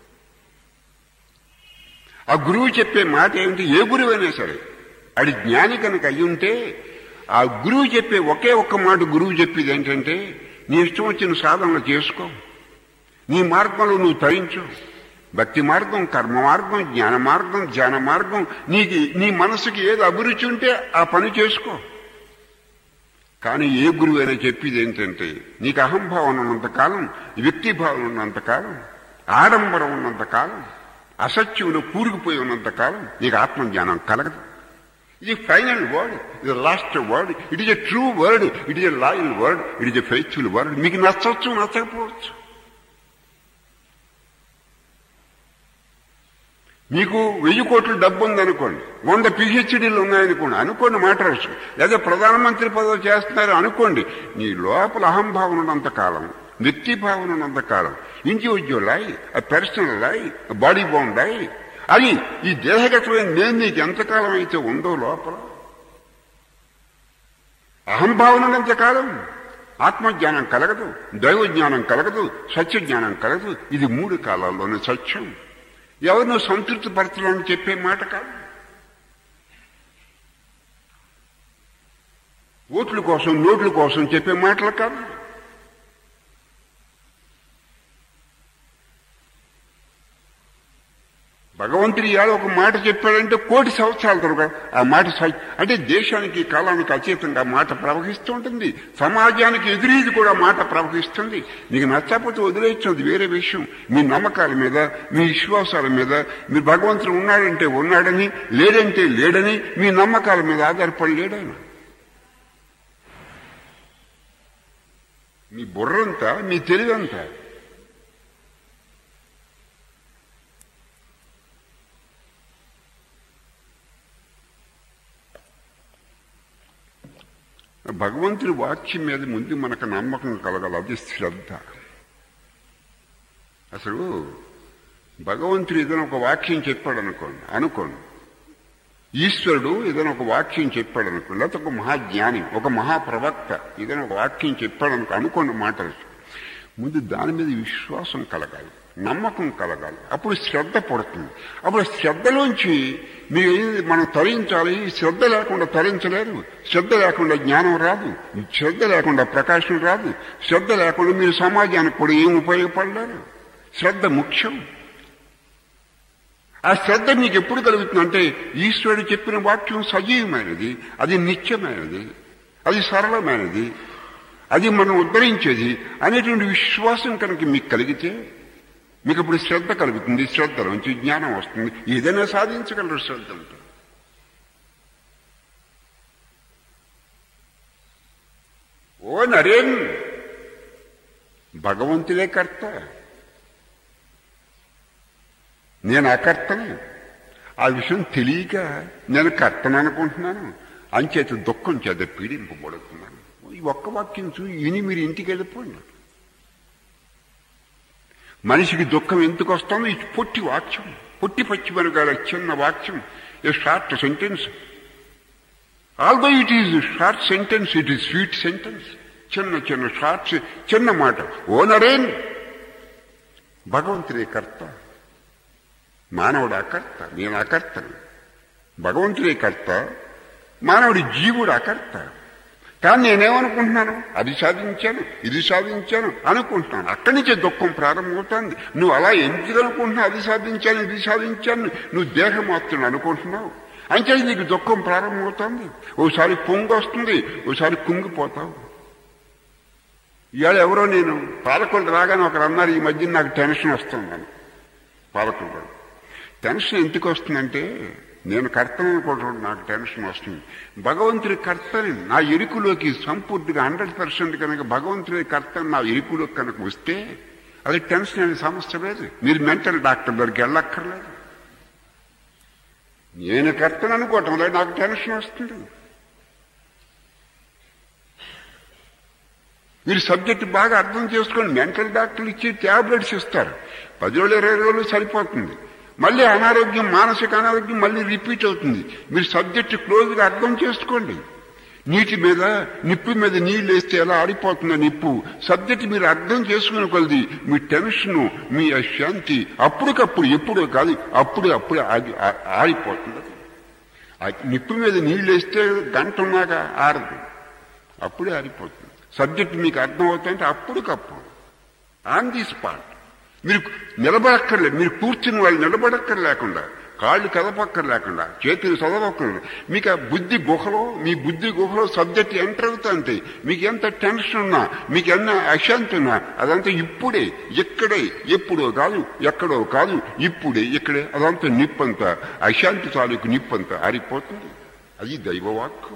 ఆ గురువు చెప్పే మాట ఏమిటి ఏ గురువు అయినా సరే అది జ్ఞాని కనుక అయి ఉంటే ఆ గురువు చెప్పే ఒకే ఒక్క మాట గురువు చెప్పేది ఏంటంటే నీ ఇష్టం వచ్చిన సాధనలు చేసుకో నీ మార్గంలో నువ్వు తరించు భక్తి మార్గం కర్మ మార్గం జ్ఞాన మార్గం ధ్యాన మార్గం నీకు నీ మనసుకి ఏది అభిరుచి ఉంటే ఆ పని చేసుకో కానీ ఏ గురువు అయినా చెప్పేది ఏంటంటే నీకు అహంభావం ఉన్నంతకాలం వ్యక్తిభావం ఉన్నంతకాలం ఆడంబరం ఉన్నంతకాలం అసత్యంలో కూరుకుపోయి ఉన్నంతకాలం నీకు ఆత్మజ్ఞానం కలగదు ఇది ఫైనల్ వర్డ్ ఇది last word it is a true word it is a loyal word it is a faithful word మీకు నచ్చవచ్చు నచ్చకపోవచ్చు మీకు వెయ్యి కోట్ల డబ్బు ఉందనుకోండి వంద పిహెచ్డీలు ఉన్నాయనుకోండి అనుకోండి మాట్లాడచ్చు లేదా ప్రధానమంత్రి పదవి చేస్తున్నారు అనుకోండి నీ లోపల అహంభావన ఉన్నంత కాలం వ్యక్తి భావన ఉన్నంత కాలం ఇండివిజువల్ అయి పర్సనల్ అయి బాడీ బౌండ్ అయి అది ఈ దేహగతమైన నేను నీకు ఎంతకాలం అయితే ఉందో లోపల అహంభావన ఉన్నంత కాలం ఆత్మజ్ఞానం కలగదు దైవజ్ఞానం కలగదు సత్యజ్ఞానం కలగదు ఇది మూడు కాలాల్లోనే సత్యం ఎవరినో సంతృప్తి పరచాలని చెప్పే మాట కాదు ఓట్ల కోసం నోట్ల కోసం చెప్పే మాటలు కాదు భగవంతుడు ఇవాళ ఒక మాట చెప్పాడంటే కోటి సంవత్సరాల తర్వాత ఆ మాట అంటే దేశానికి కాలానికి అచేతంగా మాట ప్రవహిస్తూ ఉంటుంది సమాజానికి ఎదురీది కూడా మాట ప్రవహిస్తుంది నీకు నచ్చకపోతే వదిలేస్తుంది వేరే విషయం మీ నమ్మకాల మీద మీ విశ్వాసాల మీద మీరు భగవంతుడు ఉన్నాడంటే ఉన్నాడని లేడంటే లేడని మీ నమ్మకాల మీద ఆధారపడి లేడాయన మీ బుర్రంతా మీ తెలివంతా భగవంతుడి వాక్యం మీద ముందు మనకు నమ్మకం కలగాలి అది శ్రద్ధ అసలు భగవంతుడు ఏదైనా ఒక వాక్యం చెప్పాడు అనుకోండి అనుకోండి ఈశ్వరుడు ఏదైనా ఒక వాక్యం చెప్పాడు అనుకోండి లేకపోతే ఒక మహాజ్ఞాని ఒక మహాప్రవక్త ఏదైనా ఒక వాక్యం చెప్పాడు అనుకో అనుకోండి మాటలు ముందు దాని మీద విశ్వాసం కలగాలి నమ్మకం కలగాలి అప్పుడు శ్రద్ధ పడుతుంది అప్పుడు శ్రద్ధలోంచి మీరు మనం తరించాలి శ్రద్ధ లేకుండా తరించలేరు శ్రద్ధ లేకుండా జ్ఞానం రాదు శ్రద్ధ లేకుండా ప్రకాశం రాదు శ్రద్ధ లేకుండా మీరు సమాజానికి కూడా ఏం ఉపయోగపడలేరు శ్రద్ధ ముఖ్యం ఆ శ్రద్ధ మీకు ఎప్పుడు కలుగుతుందంటే ఈశ్వరుడు చెప్పిన వాక్యం సజీవమైనది అది నిత్యమైనది అది సరళమైనది అది అది మనం ఉద్ధరించేది అనేటువంటి విశ్వాసం కనుక మీకు కలిగితే మీకు ఇప్పుడు శ్రద్ధ కలుగుతుంది శ్రద్ధ నుంచి జ్ఞానం వస్తుంది ఏదైనా సాధించగలరు శ్రద్ధ అంటే ఓ నరేన్ భగవంతుడే కర్త నేను అకర్తని ఆ విషయం తెలియక నేను కర్తను అనుకుంటున్నాను అంచేత దుఃఖం చేత పీడింపబడుతున్నాను ఈ ఒక్క వాక్యం చూ ఇని మీరు ఇంటికి వెళ్ళిపోండి మనిషికి దుఃఖం ఎందుకు వస్తుందో ఇది పొట్టి వాక్యం పొట్టి పచ్చి వెనకాల చిన్న వాక్యం a short sentence although it is short sentence it is sweet sentence చిన్న చిన్న షార్ట్స్ చిన్న మాట ఓ నరేన్ భగవంతుడే కర్త మానవుడు అకర్త నేను అకర్తను భగవంతుడే కర్త మానవుడి జీవుడు అకర్త కానీ నేనేమనుకుంటున్నాను అది సాధించాను ఇది సాధించాను అనుకుంటున్నాను అక్కడి నుంచే దుఃఖం ప్రారంభమవుతుంది నువ్వు అలా ఎందుకు అనుకుంటున్నావు అది సాధించాను ఇది సాధించాను నువ్వు దేహమాత్రుడు అనుకుంటున్నావు అంటే నీకు దుఃఖం ప్రారంభమవుతుంది ఓసారి పొంగు వస్తుంది ఓసారి కుంగిపోతావు ఇవాళ ఎవరో నేను పాలకొండ రాగానే ఒకరు అన్నారు ఈ మధ్య నాకు టెన్షన్ వస్తుందని పాలకొండ టెన్షన్ ఎందుకు వస్తుందంటే నేను కర్తను అనుకోవడం నాకు టెన్షన్ వస్తుంది భగవంతుడి కర్తని నా ఎరుకులోకి సంపూర్తిగా హండ్రెడ్ పర్సెంట్ కనుక భగవంతుడి కర్త నా ఎరుకులోకి కనుక వస్తే అది టెన్షన్ అనే సమస్య లేదు మీరు మెంటల్ డాక్టర్ దగ్గరికి వెళ్ళక్కర్లేదు నేను కర్తను అనుకోవటం లేదు నాకు టెన్షన్ వస్తుంది మీరు సబ్జెక్ట్ బాగా అర్థం చేసుకోండి మెంటల్ డాక్టర్లు ఇచ్చి ట్యాబ్లెట్స్ ఇస్తారు పది రోజులు ఇరవై రోజులు సరిపోతుంది మళ్ళీ అనారోగ్యం మానసిక అనారోగ్యం మళ్ళీ రిపీట్ అవుతుంది మీరు సబ్జెక్ట్ క్లోజ్గా అర్థం చేసుకోండి నీటి మీద నిప్పు మీద నీళ్ళు వేస్తే ఎలా ఆడిపోతుందో నిప్పు సబ్జెక్ట్ మీరు అర్థం చేసుకునే కొలది మీ టెన్షన్ మీ శాంతి అప్పటికప్పుడు ఎప్పుడో కాదు అప్పుడు అప్పుడు ఆగి ఆడిపోతుంది ఆ నిప్పు మీద నీళ్ళు వేస్తే గంట ఉన్నాక ఆరదు అప్పుడే ఆరిపోతుంది సబ్జెక్ట్ మీకు అర్థం అవుతుందంటే అప్పటికప్పుడు ఆన్ ది స్పాట్ మీరు నిలబడక్కర్లేదు మీరు కూర్చుని వాళ్ళు నిలబడక్కర్ లేకుండా కాళ్ళు కదపక్కర్ లేకుండా చేతులు చదవక్కర్లేదు మీకు ఆ బుద్ధి గుహలో మీ బుద్ధి గుహలో సబ్జెక్ట్ ఎంటర్ అవుతుంది మీకు ఎంత టెన్షన్ ఉన్నా మీకు ఎన్న అశాంతి ఉన్నా అదంతా ఇప్పుడే ఇక్కడే ఎప్పుడో కాదు ఎక్కడో కాదు ఇప్పుడే ఇక్కడే అదంతా నిప్పంతా అశాంతి తాలూకు నిప్పంతా ఆరిపోతుంది అది దైవవాక్కు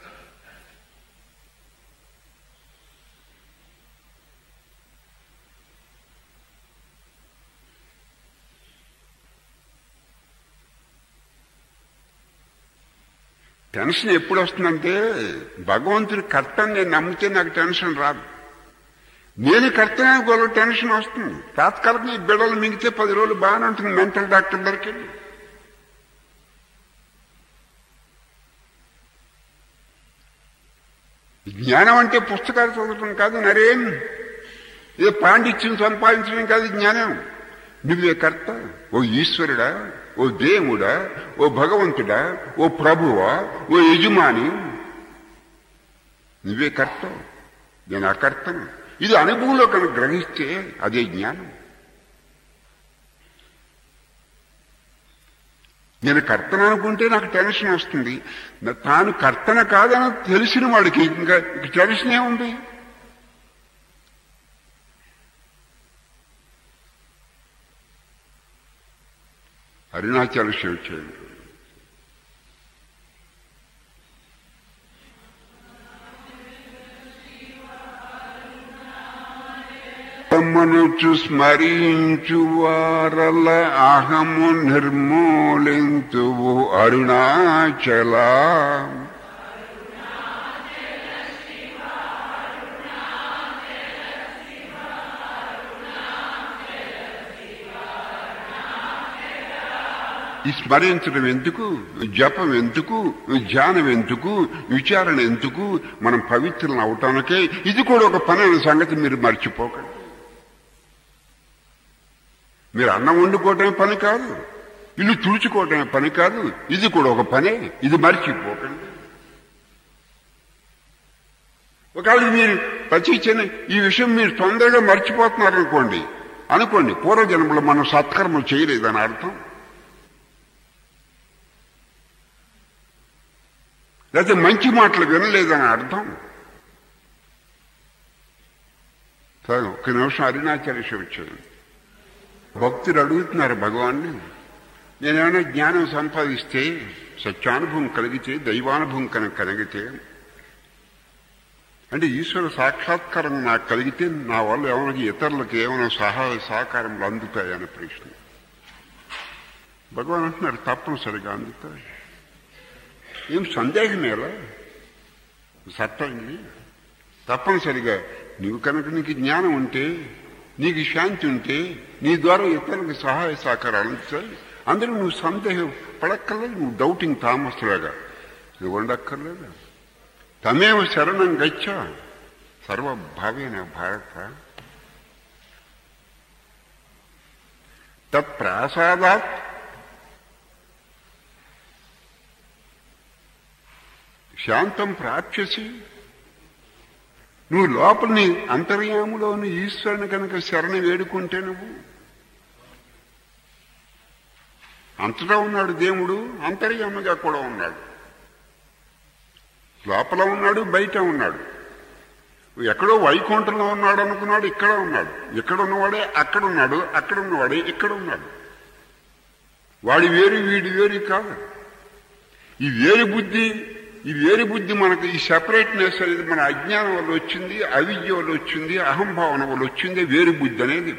టెన్షన్ ఎప్పుడు వస్తుందంటే భగవంతుడి కర్తని నేను నమ్మితే నాకు టెన్షన్ రాదు నేను కర్తనే గొల్ల టెన్షన్ వస్తుంది తాత్కాలికంగా ఈ బిడ్డలు మిగితే పది రోజులు బాగానే ఉంటుంది మెంటల్ డాక్టర్ దగ్గరికి వెళ్ళి జ్ఞానం అంటే పుస్తకాలు చదవటం కాదు నరేం ఏ పాండిత్యం సంపాదించడం కాదు జ్ఞానం నువ్వే కర్త ఓ ఈశ్వరుడా ఓ దేవుడా ఓ భగవంతుడా ఓ ప్రభువా ఓ యజమాని నువ్వే కర్త నేను అకర్తను ఇది అనుభవంలో కనుక గ్రహిస్తే అదే జ్ఞానం నేను కర్తన అనుకుంటే నాకు టెన్షన్ వస్తుంది తాను కర్తన కాదని తెలిసిన వాడికి ఇంకా టెన్షన్ ఏముంది అరుణాచల శివచేయండి మనుచు స్మరించు వారల అహము నిర్మూలింతువు అరుణాచల ఈ స్మరించడం ఎందుకు జపం ఎందుకు ధ్యానం ఎందుకు విచారణ ఎందుకు మనం పవిత్రులను అవటానికే ఇది కూడా ఒక పని అనే సంగతి మీరు మర్చిపోకండి మీరు అన్నం వండుకోవటమే పని కాదు ఇల్లు తుడుచుకోవటమే పని కాదు ఇది కూడా ఒక పనే ఇది మర్చిపోకండి ఒకవేళ మీరు ప్రతి చిన్న ఈ విషయం మీరు తొందరగా మర్చిపోతున్నారనుకోండి అనుకోండి పూర్వజన్మలో మనం సత్కర్మలు చేయలేదని అర్థం లేకపోతే మంచి మాటలు వినలేదని అర్థం సరే ఒక్క నిమిషం అరుణాచలేశ్వరి వచ్చాడు భక్తులు అడుగుతున్నారు భగవాన్ని నేనేమైనా జ్ఞానం సంపాదిస్తే సత్యానుభవం కలిగితే దైవానుభవం కనుక కలిగితే అంటే ఈశ్వర సాక్షాత్కారం నాకు కలిగితే నా వల్ల ఏమైనా ఇతరులకు ఏమైనా సహాయ సహకారములు అందుతాయనే ప్రశ్న భగవాన్ అంటున్నారు తప్పనిసరిగా అందుతాయి ఏం సందేహమేలా సత్తండి తప్పనిసరిగా నువ్వు కనుక నీకు జ్ఞానం ఉంటే నీకు శాంతి ఉంటే నీ ద్వారా ఇతరులకు సహాయ సహకారాలు అందుతాయి అందరూ నువ్వు సందేహం పడక్కర్లేదు నువ్వు డౌటింగ్ తామస్లాగా నువ్వు ఉండక్కర్లేదు తమేవ శరణం గచ్చ సర్వభావేన భారత తత్ప్రాసాదాత్ శాంతం ప్రాప్యసి నువ్వు లోపలిని అంతర్యాములోని ఈశ్వరుని కనుక శరణ వేడుకుంటే నువ్వు అంతటా ఉన్నాడు దేవుడు అంతర్యాముగా కూడా ఉన్నాడు లోపల ఉన్నాడు బయట ఉన్నాడు ఎక్కడో వైకుంఠంలో ఉన్నాడు అనుకున్నాడు ఇక్కడ ఉన్నాడు ఇక్కడ ఉన్నవాడే అక్కడ ఉన్నాడు అక్కడ ఉన్నవాడే ఇక్కడ ఉన్నాడు వాడి వేరు వీడి వేరు కాదు ఈ వేరు బుద్ధి ఈ వేరు బుద్ధి మనకు ఈ సెపరేట్నెస్ అనేది మన అజ్ఞానం వల్ల వచ్చింది అవిద్య వల్ల వచ్చింది అహంభావన వల్ల వచ్చింది వేరు బుద్ధి అనేది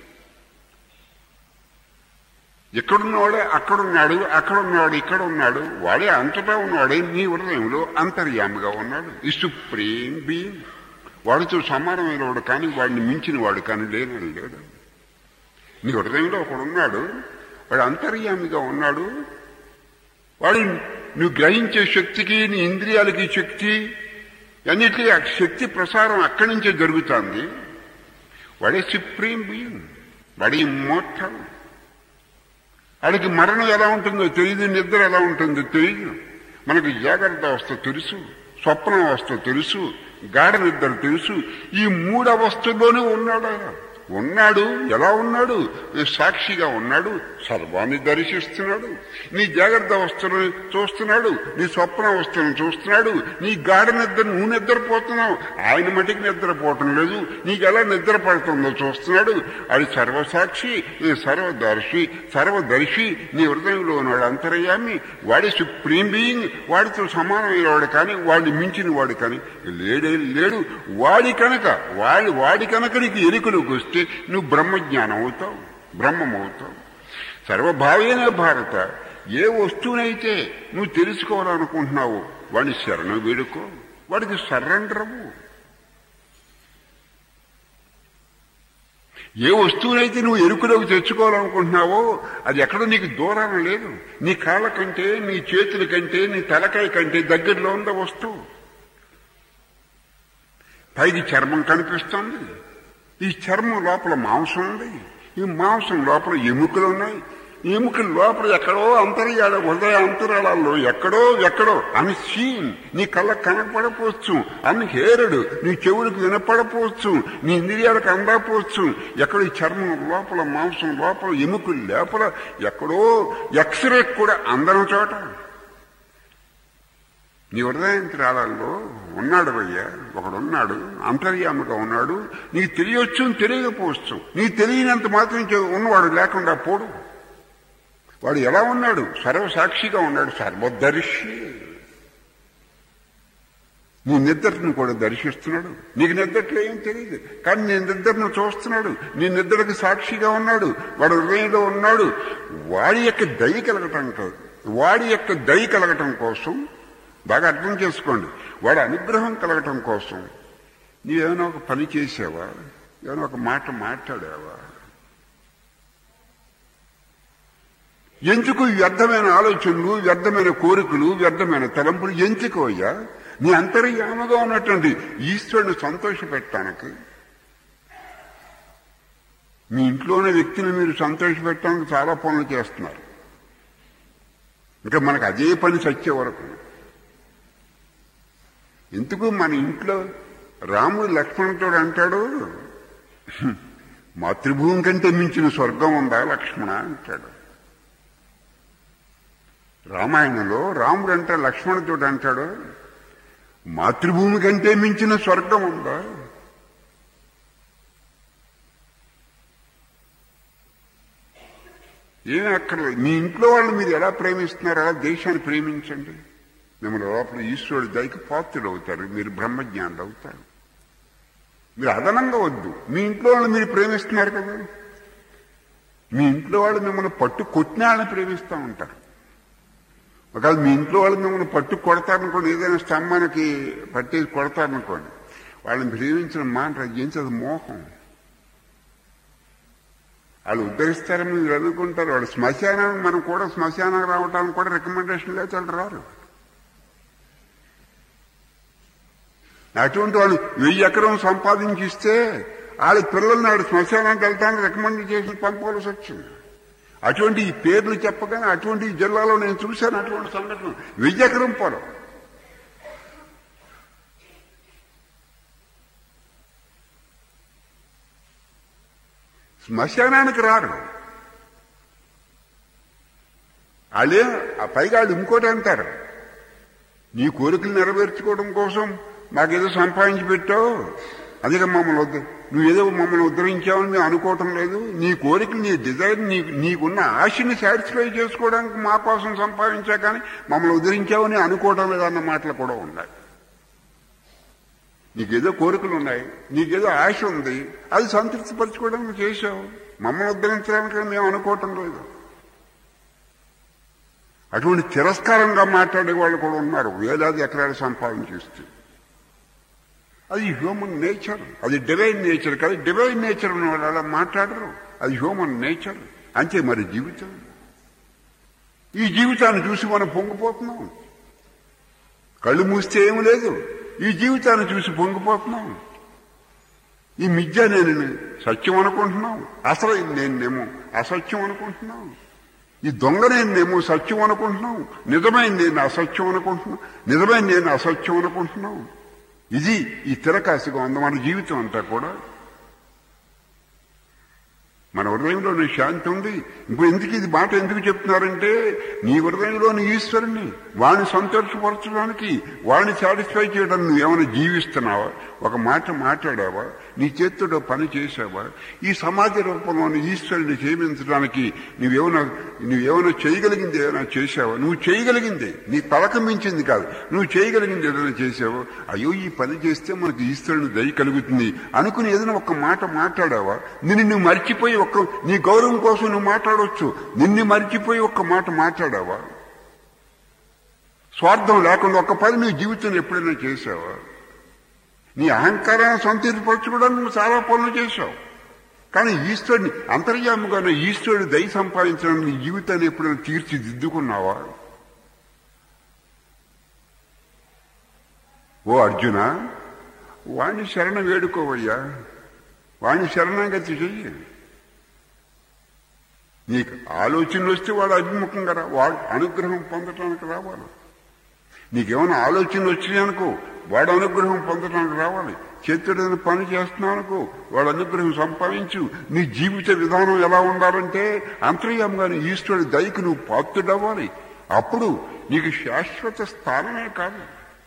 ఎక్కడున్నవాడే అక్కడున్నాడు అక్కడ ఉన్నాడు ఇక్కడ ఉన్నాడు వాడే అంతటా ఉన్నాడే నీ హృదయంలో అంతర్యామిగా ఉన్నాడు ఈ సుప్రీం బీయింగ్ వాడితో సమానమైన వాడు కానీ వాడిని మించిన వాడు కానీ లేనని లేడు నీ హృదయంలో ఒకడున్నాడు వాడు అంతర్యామిగా ఉన్నాడు వాడు నువ్వు గ్రహించే శక్తికి నీ ఇంద్రియాలకి శక్తి అన్నిటికీ ఆ శక్తి ప్రసారం అక్కడి నుంచే జరుగుతుంది వాడే సుప్రీం బీయింగ్ వాడి ఇమ్మోర్టల్ వాడికి మరణం ఎలా ఉంటుందో తెలియదు నిద్ర ఎలా ఉంటుందో తెలియదు మనకు జాగ్రత్త అవస్థ తెలుసు స్వప్న అవస్థ తెలుసు గాఢ నిద్ర తెలుసు ఈ మూడు అవస్థల్లోనే ఉన్నాడు ఆయన ఉన్నాడు ఎలా ఉన్నాడు సాక్షిగా ఉన్నాడు సర్వాన్ని దర్శిస్తున్నాడు నీ జాగ్రత్త అవస్థను చూస్తున్నాడు నీ స్వప్న అవస్థను చూస్తున్నాడు నీ గాఢ నిద్ర నువ్వు నిద్రపోతున్నావు ఆయన మటుకు నిద్రపోవటం లేదు నీకు ఎలా నిద్ర పడుతుందో చూస్తున్నాడు అది సర్వసాక్షి నీ సర్వదర్శి సర్వదర్శి నీ హృదయంలో ఉన్నాడు అంతర్యామి వాడి సుప్రీం బీయింగ్ వాడితో సమానమైన వాడు కానీ వాడిని మించిన వాడు కానీ లేడే లేడు వాడి కనుక వాడి వాడి కనుక నీకు ఎరుకలోకి వస్తే నువ్వు బ్రహ్మజ్ఞానం అవుతావు బ్రహ్మం అవుతావు సర్వభావేన భారత ఏ వస్తువునైతే నువ్వు తెలుసుకోవాలనుకుంటున్నావో వాడిని శరణ వేడుకో వాడికి సరెండరవు ఏ వస్తువునైతే నువ్వు ఎరుకులోకి తెచ్చుకోవాలనుకుంటున్నావో అది ఎక్కడో నీకు దూరాన లేదు నీ కాళ్ళ కంటే నీ చేతుల కంటే నీ తలకాయ కంటే దగ్గరలో ఉన్న వస్తువు పైకి చర్మం కనిపిస్తుంది ఈ చర్మం లోపల మాంసం ఉంది ఈ మాంసం లోపల ఎముకలు ఉన్నాయి ఎముకల లోపల ఎక్కడో అంతర్యాల హృదయ అంతరాలలో ఎక్కడో ఎక్కడో అని సీన్ నీ కళ్ళ కనపడపోవచ్చు అని హేరడు నీ చెవులకు వినపడపోవచ్చు నీ ఇంద్రియాలకు అందకపోవచ్చు ఎక్కడో ఈ చర్మం లోపల మాంసం లోపల ఎముకలు లోపల ఎక్కడో ఎక్స్రే కూడా అందరం చోట నీ హృదయంత్రాలలో ఉన్నాడు అయ్యా ఒకడున్నాడు అంతర్యాముగా ఉన్నాడు నీకు తెలియచ్చు తెలియకపోవచ్చు నీకు తెలియనంత మాత్రం ఉన్నవాడు లేకుండా పోడు వాడు ఎలా ఉన్నాడు సర్వసాక్షిగా ఉన్నాడు సర్వదర్శి నీ నిద్రను కూడా దర్శిస్తున్నాడు నీకు నిద్రలో ఏం తెలియదు కానీ నీ నిద్రను చూస్తున్నాడు నీ నిద్రకు సాక్షిగా ఉన్నాడు వాడు హృదయంలో ఉన్నాడు వాడి యొక్క దయ కలగటం కాదు వాడి యొక్క దయ కలగటం కోసం బాగా అర్థం చేసుకోండి వాడి అనుగ్రహం కలగటం కోసం నీవేమైనా ఒక పని చేసావా ఏమైనా ఒక మాట మాట్లాడావా ఎందుకు వ్యర్థమైన ఆలోచనలు వ్యర్థమైన కోరికలు వ్యర్థమైన తలంపులు ఎందుకు అయ్యా నీ అంతర్యామగా ఉన్నటువంటి ఈశ్వరుని సంతోషపెట్టడానికి మీ ఇంట్లోనే వ్యక్తిని మీరు సంతోషపెట్టడానికి చాలా పనులు చేస్తున్నారు ఇంకా మనకు అదే పని సచ్చే వరకు ఎందుకు మన ఇంట్లో రాముడు లక్ష్మణుతో అంటాడు మాతృభూమి కంటే మించిన స్వర్గం ఉందా లక్ష్మణ అంటాడు రామాయణంలో రాముడు అంటే లక్ష్మణుతో అంటాడు మాతృభూమి కంటే మించిన స్వర్గం ఉందా ఏమీ అక్కర్లేదు మీ ఇంట్లో వాళ్ళు మీరు ఎలా ప్రేమిస్తున్నారు అలా దేశాన్ని ప్రేమించండి మిమ్మల్ని లోపల ఈశ్వరుడు దయకి పాత్రుడు అవుతారు మీరు బ్రహ్మజ్ఞానులు అవుతారు మీరు అదనంగా వద్దు మీ ఇంట్లో వాళ్ళు మీరు ప్రేమిస్తున్నారు కదా మీ ఇంట్లో వాళ్ళు మిమ్మల్ని పట్టు కొట్టిన వాళ్ళని ప్రేమిస్తూ ఉంటారు ఒకవేళ మీ ఇంట్లో వాళ్ళు మిమ్మల్ని పట్టు కొడతారనుకోండి ఏదైనా స్తంభానికి పట్టేసి కొడతారనుకోండి వాళ్ళని ప్రేమించిన మాట రచించదు మోహం వాళ్ళు ఉద్ధరిస్తారని మీరు అనుకుంటారు వాళ్ళు శ్మశానం మనం కూడా శ్మశానం రావడానికి కూడా రికమెండేషన్ లేదు వాళ్ళు రారు అటువంటి వాళ్ళు వెయ్యి ఎకరం సంపాదించి ఇస్తే వాళ్ళ పిల్లల్ని ఆడు శ్మశానానికి వెళ్తానికి రికమెండ్ చేసి పంపవలసి వచ్చింది అటువంటి ఈ పేర్లు చెప్పగానే అటువంటి ఈ జిల్లాలో నేను చూశాను అటువంటి సంఘటన వెయ్యి ఎకరం పొలం శ్మశానానికి రారు వాళ్ళే ఆ పైగా వాళ్ళు ఇంకోటి అంటారు నీ కోరికలు నెరవేర్చుకోవడం కోసం మాకేదో సంపాదించి పెట్టావు అందుకే మమ్మల్ని వద్దు నువ్వేదో మమ్మల్ని ఉద్ధరించావని మేము అనుకోవటం లేదు నీ కోరికలు నీ డిజైర్ నీ నీకున్న ఆశని సాటిస్ఫై చేసుకోవడానికి మా కోసం సంపాదించా కానీ మమ్మల్ని ఉద్ధరించావని అనుకోవటం లేదన్న మాటలు కూడా ఉన్నాయి నీకేదో కోరికలు ఉన్నాయి నీకేదో ఆశ ఉంది అది సంతృప్తిపరచుకోవడానికి చేశావు మమ్మల్ని ఉద్ధరించడానికి మేము అనుకోవటం లేదు అటువంటి తిరస్కారంగా మాట్లాడే వాళ్ళు కూడా ఉన్నారు వేలాది ఎకరాలు సంపాదించేస్తే అది హ్యూమన్ నేచర్ అది డివైన్ నేచర్ కాదు డివైన్ నేచర్ ఉన్న వాళ్ళు అలా మాట్లాడరు అది హ్యూమన్ నేచర్ అంతే మరి జీవితం ఈ జీవితాన్ని చూసి మనం పొంగిపోతున్నాం కళ్ళు మూస్తే ఏమి లేదు ఈ జీవితాన్ని చూసి పొంగిపోతున్నాం ఈ మిథ్య నేను సత్యం అనుకుంటున్నాం అసలు నేనేమో అసత్యం అనుకుంటున్నాం ఈ దొంగ నేనేమో సత్యం అనుకుంటున్నాం నిజమైన నేను అసత్యం అనుకుంటున్నాం నిజమైన నేను అసత్యం అనుకుంటున్నాం ఇది ఈ తిరకాసిగా ఉంది మన జీవితం అంతా కూడా మన హృదయంలోని శాంతి ఉంది ఇప్పుడు ఎందుకు ఇది మాట ఎందుకు చెప్తున్నారంటే నీ హృదయంలోని ఈశ్వరుని వాడిని సంతోషపరచడానికి వాడిని సాటిస్ఫై చేయడానికి నువ్వేమైనా జీవిస్తున్నావా ఒక మాట మాట్లాడావా నీ చేతితో పని చేసావా ఈ సమాజ రూపంలోని ఈశ్వరుని సేవించడానికి నువ్వేమైనా నువ్వేమైనా చేయగలిగింది ఏమైనా చేసావా నువ్వు చేయగలిగింది నీ పలకం మించింది కాదు నువ్వు చేయగలిగింది ఏదైనా చేసావా అయ్యో ఈ పని చేస్తే మనకు ఈశ్వరుని దయ కలుగుతుంది అనుకుని ఏదైనా ఒక మాట మాట్లాడావా నిన్ను నువ్వు మర్చిపోయి ఒక్క నీ గౌరవం కోసం నువ్వు మాట్లాడవచ్చు నిన్ను మర్చిపోయి ఒక్క మాట మాట్లాడావా స్వార్థం లేకుండా ఒక్క పని నీ జీవితంలో ఎప్పుడైనా చేసావా నీ అహంకారాన్ని సంతృప్తిపరచుకోవడానికి నువ్వు చాలా పనులు చేశావు కానీ ఈశ్వరుని అంతర్యాముగానే ఈశ్వరుడు దయ సంపాదించడానికి నీ జీవితాన్ని ఎప్పుడైనా తీర్చిదిద్దుకున్నావా ఓ అర్జున వాణ్ణి శరణ వేడుకోవయ్యా వాణ్ణి శరణాగతి చెయ్యి నీకు ఆలోచనలు వస్తే వాడు అభిముఖంగా రా వాడు అనుగ్రహం పొందటానికి రావాలి నీకేమైనా ఆలోచనలు వచ్చినాయనుకో వాడు అనుగ్రహం పొందడానికి రావాలి చేతుడైన పని చేస్తున్నావు అనుకో వాడు అనుగ్రహం సంపాదించు నీ జీవిత విధానం ఎలా ఉండాలంటే అంతర్యంగానే ఈశ్వరుడి దయకు నువ్వు పాత్రుడవ్వాలి అప్పుడు నీకు శాశ్వత స్థానమే కాదు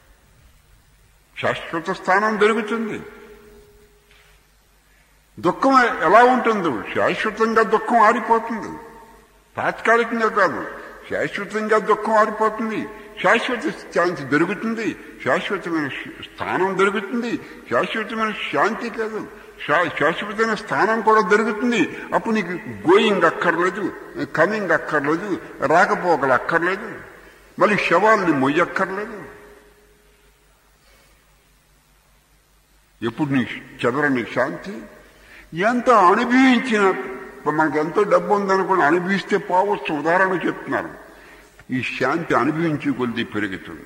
శాశ్వత స్థానం దొరుకుతుంది దుఃఖం ఎలా ఉంటుందో శాశ్వతంగా దుఃఖం ఆరిపోతుంది తాత్కాలికంగా కాదు శాశ్వతంగా దుఃఖం ఆరిపోతుంది శాశ్వత శాంతి దొరుకుతుంది శాశ్వతమైన స్థానం దొరుకుతుంది శాశ్వతమైన శాంతి కాదు శాశ్వతమైన స్థానం కూడా దొరుకుతుంది అప్పుడు నీకు గోయింగ్ అక్కర్లేదు కమింగ్ అక్కర్లేదు రాకపోకలు అక్కర్లేదు మళ్ళీ శవాల్ని మొయ్యక్కర్లేదు ఎప్పుడు నీ చెదరని శాంతి ఎంత అనుభవించిన మనకు ఎంతో డబ్బు ఉందనుకుని అనుభవిస్తే పోవచ్చు ఉదాహరణ చెప్తున్నారు ఈ శాంతి అనుభవించి కొద్ది పెరుగుతుంది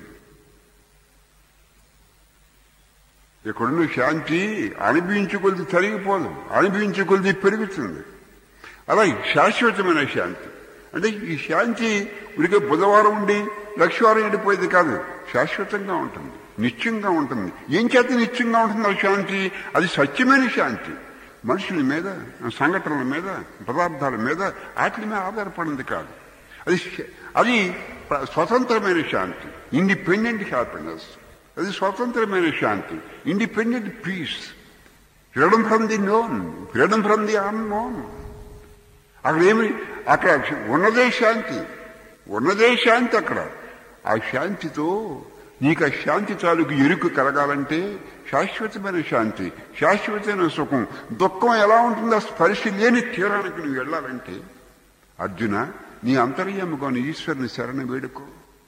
ఇక్కడున్న శాంతి అనుభవించి కొద్ది తరిగిపోదు అనుభవించి కొద్ది పెరుగుతుంది అలా శాశ్వతమైన శాంతి అంటే ఈ శాంతి ఉడికే బుధవారం ఉండి లక్షవారం ఎండిపోయేది కాదు శాశ్వతంగా ఉంటుంది నిత్యంగా ఉంటుంది ఏం చేత నిత్యంగా ఉంటుంది ఆ శాంతి అది సత్యమైన శాంతి మనుషుల మీద సంఘటనల మీద పదార్థాల మీద వాటి మీద ఆధారపడింది కాదు అది అది స్వతంత్రమైన శాంతి ఇండిపెండెంట్ హ్యాపీనెస్ అది స్వతంత్రమైన శాంతి independent peace freedom from the known freedom from the unknown అక్కడ ఏమి అక్కడ ఉన్నదే శాంతి ఉన్నదే శాంతి అక్కడ ఆ శాంతితో నీకు ఆ శాంతి తాలూకు ఎరుకు కలగాలంటే శాశ్వతమైన శాంతి శాశ్వతమైన సుఖం దుఃఖం ఎలా ఉంటుందో స్పర్శ లేని తీరానికి నువ్వు వెళ్ళాలంటే అర్జున నీ అంతర్యముగా ఈశ్వరుని శరణ వేడుకో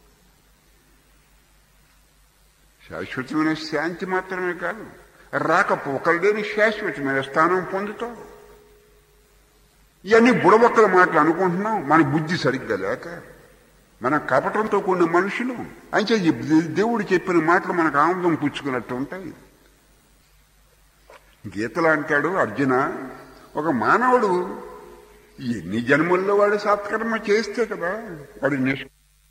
శాశ్వతమైన శాంతి మాత్రమే కాదు రాకపోకలేని శాశ్వతమైన స్థానం పొందుతావు ఇవన్నీ బుడబొక్కల మాటలు అనుకుంటున్నాం మన బుద్ధి సరిగ్గా లేక మన కపటంతో కూడిన మనుషులు అయితే ఈ దేవుడు చెప్పిన మాటలు మనకు ఆనందం పుచ్చుకున్నట్టు ఉంటాయి గీతలు అంటాడు అర్జున ఒక మానవుడు ఎన్ని జన్మల్లో వాడు సత్కర్మ చేస్తే కదా వాడు నిష్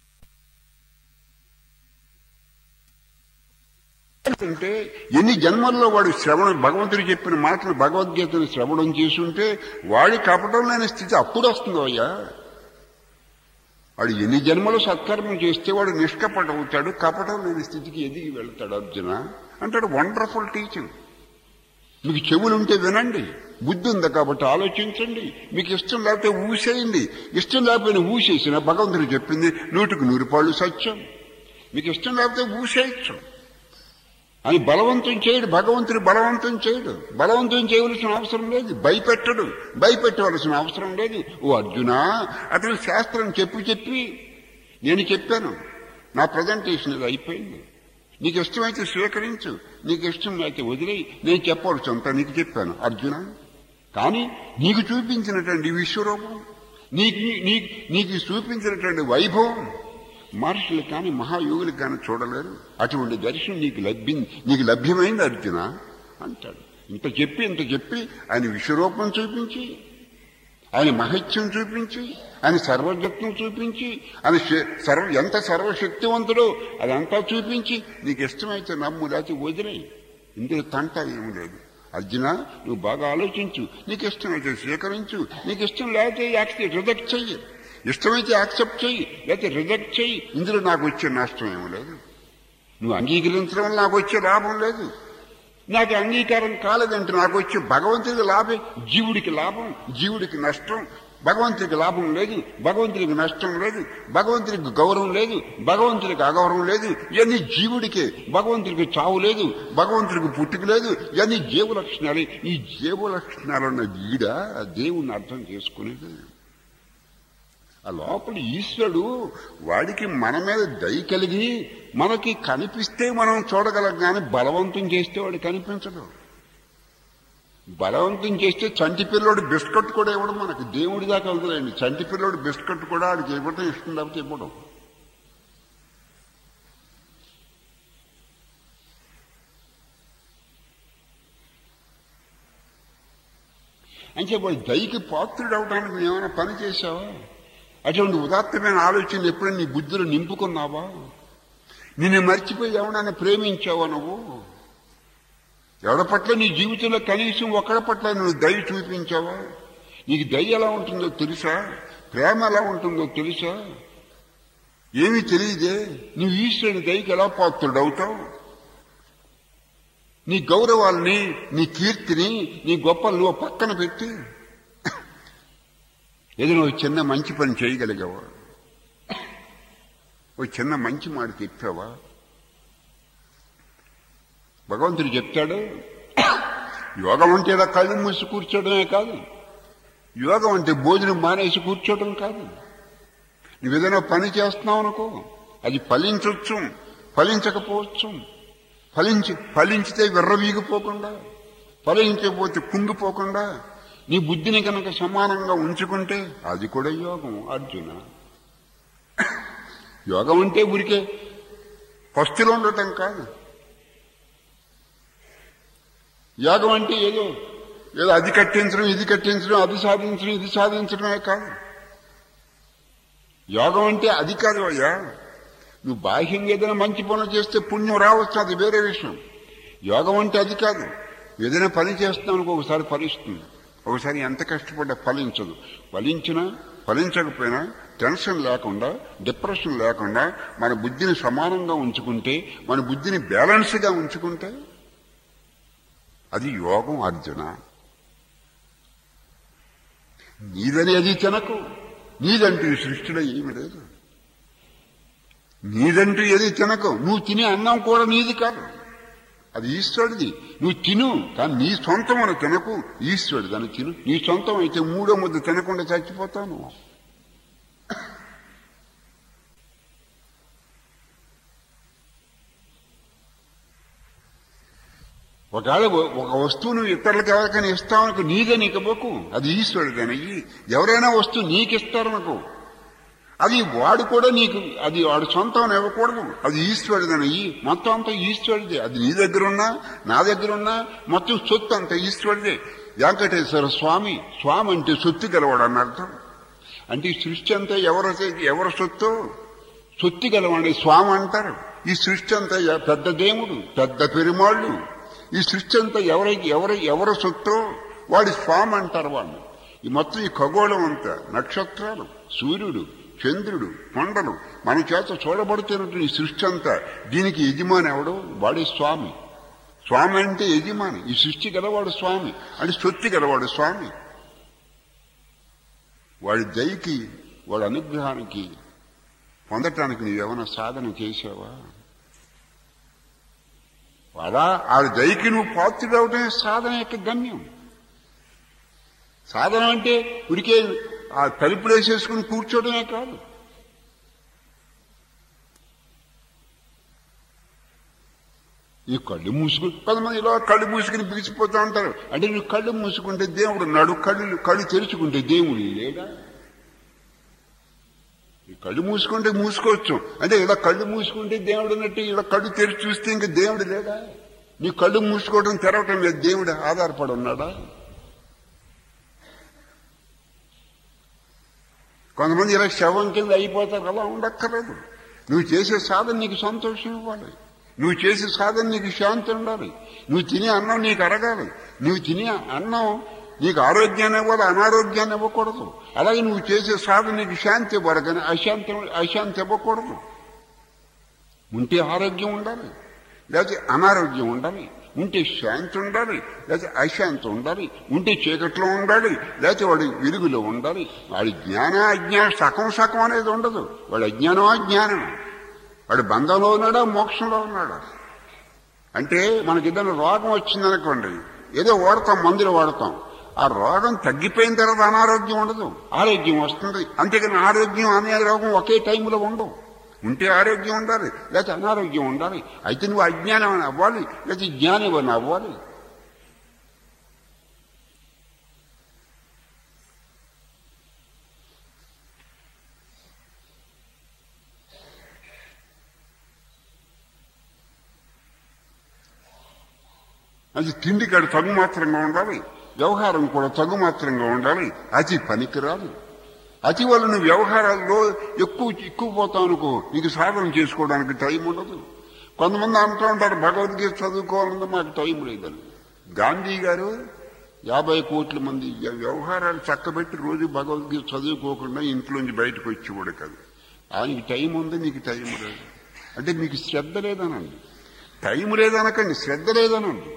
అంటే ఎన్ని జన్మల్లో వాడు శ్రవణం భగవంతుడు చెప్పిన మాటలు భగవద్గీతను శ్రవణం చేసుంటే వాడి కపటం లేని స్థితి అప్పుడు వస్తుందో అయ్యా వాడు ఎన్ని జన్మలు సత్కర్మం చేస్తే వాడు నిష్కపట అవుతాడు కపటం లేని స్థితికి ఎదిగి వెళ్తాడు అర్జున అంటాడు వండర్ఫుల్ టీచింగ్ మీకు చెవులుంటే వినండి బుద్ధి ఉంది కాబట్టి ఆలోచించండి మీకు ఇష్టం లేకపోతే ఊసేయండి ఇష్టం లేకపోయినా ఊసేసిన భగవంతుడు చెప్పింది నూటికి నూరు పాళ్ళు సత్యం మీకు ఇష్టం లేకపోతే ఊసేయచ్చు అని బలవంతం చేయడు భగవంతుడు బలవంతం చేయడు బలవంతం చేయవలసిన అవసరం లేదు భయపెట్టడు భయపెట్టవలసిన అవసరం లేదు ఓ అర్జున అతను శాస్త్రం చెప్పి చెప్పి నేను చెప్పాను నా ప్రజెంటేషన్ ఇది అయిపోయింది నీకు ఇష్టమైతే స్వీకరించు నీకు ఇష్టం అయితే వదిలేయి నేను చెప్పవలసి అంతా నీకు చెప్పాను అర్జున కానీ నీకు చూపించినటువంటి విశ్వరూపం నీకు నీకు నీకు చూపించినటువంటి వైభవం మహర్షులు కానీ మహాయోగులు కానీ చూడలేరు అటువంటి దర్శనం నీకు లభ్యం నీకు లభ్యమైంది అర్జున అంటాడు ఇంత చెప్పి ఇంత చెప్పి ఆయన విశ్వరూపం చూపించి ఆయన మహత్యం చూపించి ఆయన సర్వజ్ఞత్వం చూపించి ఆయన సర్వ ఎంత సర్వశక్తివంతుడో అదంతా చూపించి నీకు ఇష్టమైతే నమ్ము లేకపోతే వదిలేయి ఇందులో తంట ఏమి లేదు అర్జున నువ్వు బాగా ఆలోచించు నీకు ఇష్టమైతే స్వీకరించు నీకు ఇష్టం లేకపోతే యాక్సెప్ట్ రిజెక్ట్ చెయ్యి ఇష్టమైతే యాక్సెప్ట్ చెయ్యి లేకపోతే రిజెక్ట్ చెయ్యి ఇందులో నాకు వచ్చే నష్టం ఏమి లేదు నువ్వు అంగీకరించడం వల్ల నాకు వచ్చే లాభం లేదు నాకు అంగీకారం కాలేదంటే నాకు వచ్చే భగవంతుడికి లాభం జీవుడికి లాభం జీవుడికి నష్టం భగవంతుడికి లాభం లేదు భగవంతుడికి నష్టం లేదు భగవంతుడికి గౌరవం లేదు భగవంతుడికి అగౌరవం లేదు ఇవన్నీ జీవుడికే భగవంతుడికి చావు లేదు భగవంతుడికి పుట్టుక లేదు ఇవన్నీ జీవ లక్షణాలు ఈ జీవ లక్షణాలు ఉన్న వీడ దేవుణ్ణి అర్థం చేసుకునేది ఆ లోపల ఈశ్వరుడు వాడికి మన మీద దయ కలిగి మనకి కనిపిస్తే మనం చూడగలం కానీ బలవంతం చేస్తే వాడు కనిపించడు బలవంతం చేస్తే చంటి పిల్లోడు బిస్కట్ కూడా ఇవ్వడం మనకి దేవుడి దాకా వెళ్తుందండి చంటి పిల్లోడు బిస్కట్ కూడా ఆడికి ఇవ్వటం ఇష్టం లేకపోతే ఇవ్వడం అంటే వాడు దయకి పాత్రుడు అవడానికి నువ్వు ఏమైనా పని చేశావా అటువంటి ఉదాత్తమైన ఆలోచనలు ఎప్పుడైనా నీ బుద్ధిలో నింపుకున్నావా నిన్ను మర్చిపోయి ఎవడన్నా ప్రేమించావా నువ్వు ఎవడ పట్ల నీ జీవితంలో కనీసం ఒకడి పట్ల నువ్వు దయ చూపించావా నీకు దయ ఎలా ఉంటుందో తెలుసా ప్రేమ ఎలా ఉంటుందో తెలుసా ఏమీ తెలియదే నువ్వు ఈశ్వరుని దయకి ఎలా పాత్రుడు అవుతావు నీ గౌరవాల్ని నీ కీర్తిని నీ గొప్పలు నువ్వు పక్కన పెట్టి ఏదైనా ఒక చిన్న మంచి పని చేయగలిగావా ఒక చిన్న మంచి మాట చెప్పావా భగవంతుడు చెప్తాడు యోగం అంటే ఇలా కళ్ళు మూసి కూర్చోవడమే కాదు యోగం అంటే భోజనం మానేసి కూర్చోవడం కాదు నువ్వు ఏదైనా పని చేస్తున్నావు అనుకో అది ఫలించవచ్చు ఫలించకపోవచ్చు ఫలించి ఫలించితే విర్రవీగిపోకుండా ఫలించకపోతే కుంగిపోకుండా నీ బుద్ధిని కనుక సమానంగా ఉంచుకుంటే అది కూడా యోగం అర్జున యోగం అంటే ఊరికే పస్తులు ఉండటం కాదు యోగం అంటే ఏదో ఏదో అది కట్టించడం ఇది కట్టించడం అది సాధించడం ఇది సాధించడమే కాదు యోగం అంటే అది కాదు అయ్యా నువ్వు బాహ్యంగా ఏదైనా మంచి పనులు చేస్తే పుణ్యం రావచ్చు అది వేరే విషయం యోగం అంటే అది కాదు ఏదైనా పని చేస్తున్నావు అనుకో ఒకసారి ఫలిస్తుంది ఒకసారి ఎంత కష్టపడ్డా ఫలించదు ఫలించినా ఫలించకపోయినా టెన్షన్ లేకుండా డిప్రెషన్ లేకుండా మన బుద్ధిని సమానంగా ఉంచుకుంటే మన బుద్ధిని బ్యాలెన్స్గా ఉంచుకుంటే అది యోగం అర్జున నీదనేది తినకు నీదంటూ ఈ సృష్టిలో ఏమి లేదు నీదంటూ ఏది తినకు నువ్వు తినే అన్నం కూడా నీది కాదు అది ఈశ్వరుడిది నువ్వు తిను కానీ నీ సొంతం అని తినకు ఈశ్వరుడు దాన్ని తిను నీ సొంతం అయితే మూడో ముద్ద తినకుండా చచ్చిపోతావు నువ్వు ఒకవేళ ఒక వస్తువు నువ్వు ఇతరులకు ఎవరికైనా ఇస్తావనుకో నీదే నీకు ఇవ్వకు అది ఈశ్వరుడు అయ్యి ఎవరైనా వస్తువు నీకు ఇస్తారనుకో అది వాడు కూడా నీకు అది వాడు సొంతం ఇవ్వకూడదు అది ఈశ్వరుడనయ్యి మొత్తం అంతా ఈశ్వరుడే అది నీ దగ్గర ఉన్నా నా దగ్గర ఉన్నా మొత్తం సొత్తు అంత ఈశ్వరుడే వెంకటేశ్వర స్వామి స్వామి అంటే సొత్తు గలవాడు అని అర్థం అంటే ఈ సృష్టి అంతా ఎవరు ఎవరు సొత్తు సొత్తు గలవాడి స్వామి అంటారు ఈ సృష్టి అంతా పెద్ద దేవుడు పెద్ద పెరుమాళ్ళు ఈ సృష్టి అంతా ఎవరికి ఎవరు ఎవరు సొత్తు వాడి స్వామి అంటారు వాళ్ళు ఈ మొత్తం ఈ ఖగోళం అంతా నక్షత్రాలు సూర్యుడు చంద్రుడు కొండలు మన చేత చూడబడుతున్నట్టు ఈ సృష్టి అంతా దీనికి యజమాని ఎవడు వాడి స్వామి స్వామి అంటే యజమాని ఈ సృష్టి గలవాడు స్వామి అంటే సొత్తి గలవాడు స్వామి వాడి దయకి వాడి అనుగ్రహానికి పొందటానికి నీవేమైనా సాధన చేసావా అలా ఆ దయకి నువ్వు పాత్రుడవటమే సాధన యొక్క గమ్యం సాధన అంటే ఉడికే ఆ తలుపులు వేసేసుకుని కూర్చోవడమే కాదు ఈ కళ్ళు మూసుకుని కొంతమంది ఇలా కళ్ళు మూసుకుని బిగిసిపోతూ ఉంటారు అంటే నువ్వు కళ్ళు మూసుకుంటే దేవుడు ఉన్నాడు కళ్ళు కళ్ళు తెరుచుకుంటే దేవుడు లేడా ఈ కళ్ళు మూసుకుంటే మూసుకోవచ్చు అంటే ఇలా కళ్ళు మూసుకుంటే దేవుడు ఉన్నట్టు ఇలా కళ్ళు తెరిచి చూస్తే ఇంకా దేవుడు లేడా నీ కళ్ళు మూసుకోవడం తెరవటం లేదు దేవుడు ఆధారపడి ఉన్నాడా కొంతమంది ఇలా శవం కింద అయిపోతారు అలా ఉండక్కర్లేదు నువ్వు చేసే సాధన నీకు సంతోషం ఇవ్వాలి నువ్వు చేసే సాధన నీకు శాంతి ఉండాలి నువ్వు తినే అన్నం నీకు అరగాలి నువ్వు తినే అన్నం నీకు ఆరోగ్యాన్ని ఇవ్వాలి అనారోగ్యాన్ని ఇవ్వకూడదు అలాగే నువ్వు చేసే సాధన నీకు శాంతి ఇవ్వాలి కానీ అశాంతి అశాంతి ఇవ్వకూడదు ఉంటే ఆరోగ్యం ఉండాలి లేకపోతే అనారోగ్యం ఉండాలి ఉంటే శాంతి ఉండాలి లేకపోతే అశాంతి ఉండాలి ఉంటే చీకట్లో ఉండాలి లేకపోతే వాడి వెలుగులో ఉండాలి వాడి జ్ఞాన అజ్ఞానం సగం సగం అనేది ఉండదు వాడి అజ్ఞానం అజ్ఞానం వాడు బంధంలో ఉన్నాడా మోక్షంలో ఉన్నాడా అంటే మనకి ఏదైనా రోగం వచ్చిందనుకోండి ఏదో వాడతాం మందులు వాడతాం ఆ రోగం తగ్గిపోయిన తర్వాత అనారోగ్యం ఉండదు ఆరోగ్యం వస్తుంది అంతేకాని ఆరోగ్యం అనే రోగం ఒకే టైంలో ఉండవు ఉంటే ఆరోగ్యం ఉండాలి లేకపోతే అనారోగ్యం ఉండాలి అయితే నువ్వు అజ్ఞానం అని అవ్వాలి లేకపోతే జ్ఞానం అని అవ్వాలి అది తిండి కాడ తగు మాత్రంగా ఉండాలి వ్యవహారం కూడా తగు మాత్రంగా ఉండాలి అతి పనికిరాదు అతి వల్ల నువ్వు వ్యవహారాల్లో ఎక్కువ ఎక్కువ పోతావు అనుకో నీకు సాధన చేసుకోవడానికి టైం ఉండదు కొంతమంది అంటూ ఉంటారు భగవద్గీత చదువుకోవాలంటే మాకు టైం లేదని గాంధీ గారు యాభై కోట్ల మంది వ్యవహారాలు చక్కబెట్టి రోజు భగవద్గీత చదువుకోకుండా ఇంట్లోంచి బయటకు వచ్చేవాడు కాదు ఆయనకి టైం ఉంది నీకు టైం లేదు అంటే మీకు శ్రద్ధ లేదనండి టైం లేదనకండి శ్రద్ధ లేదనండి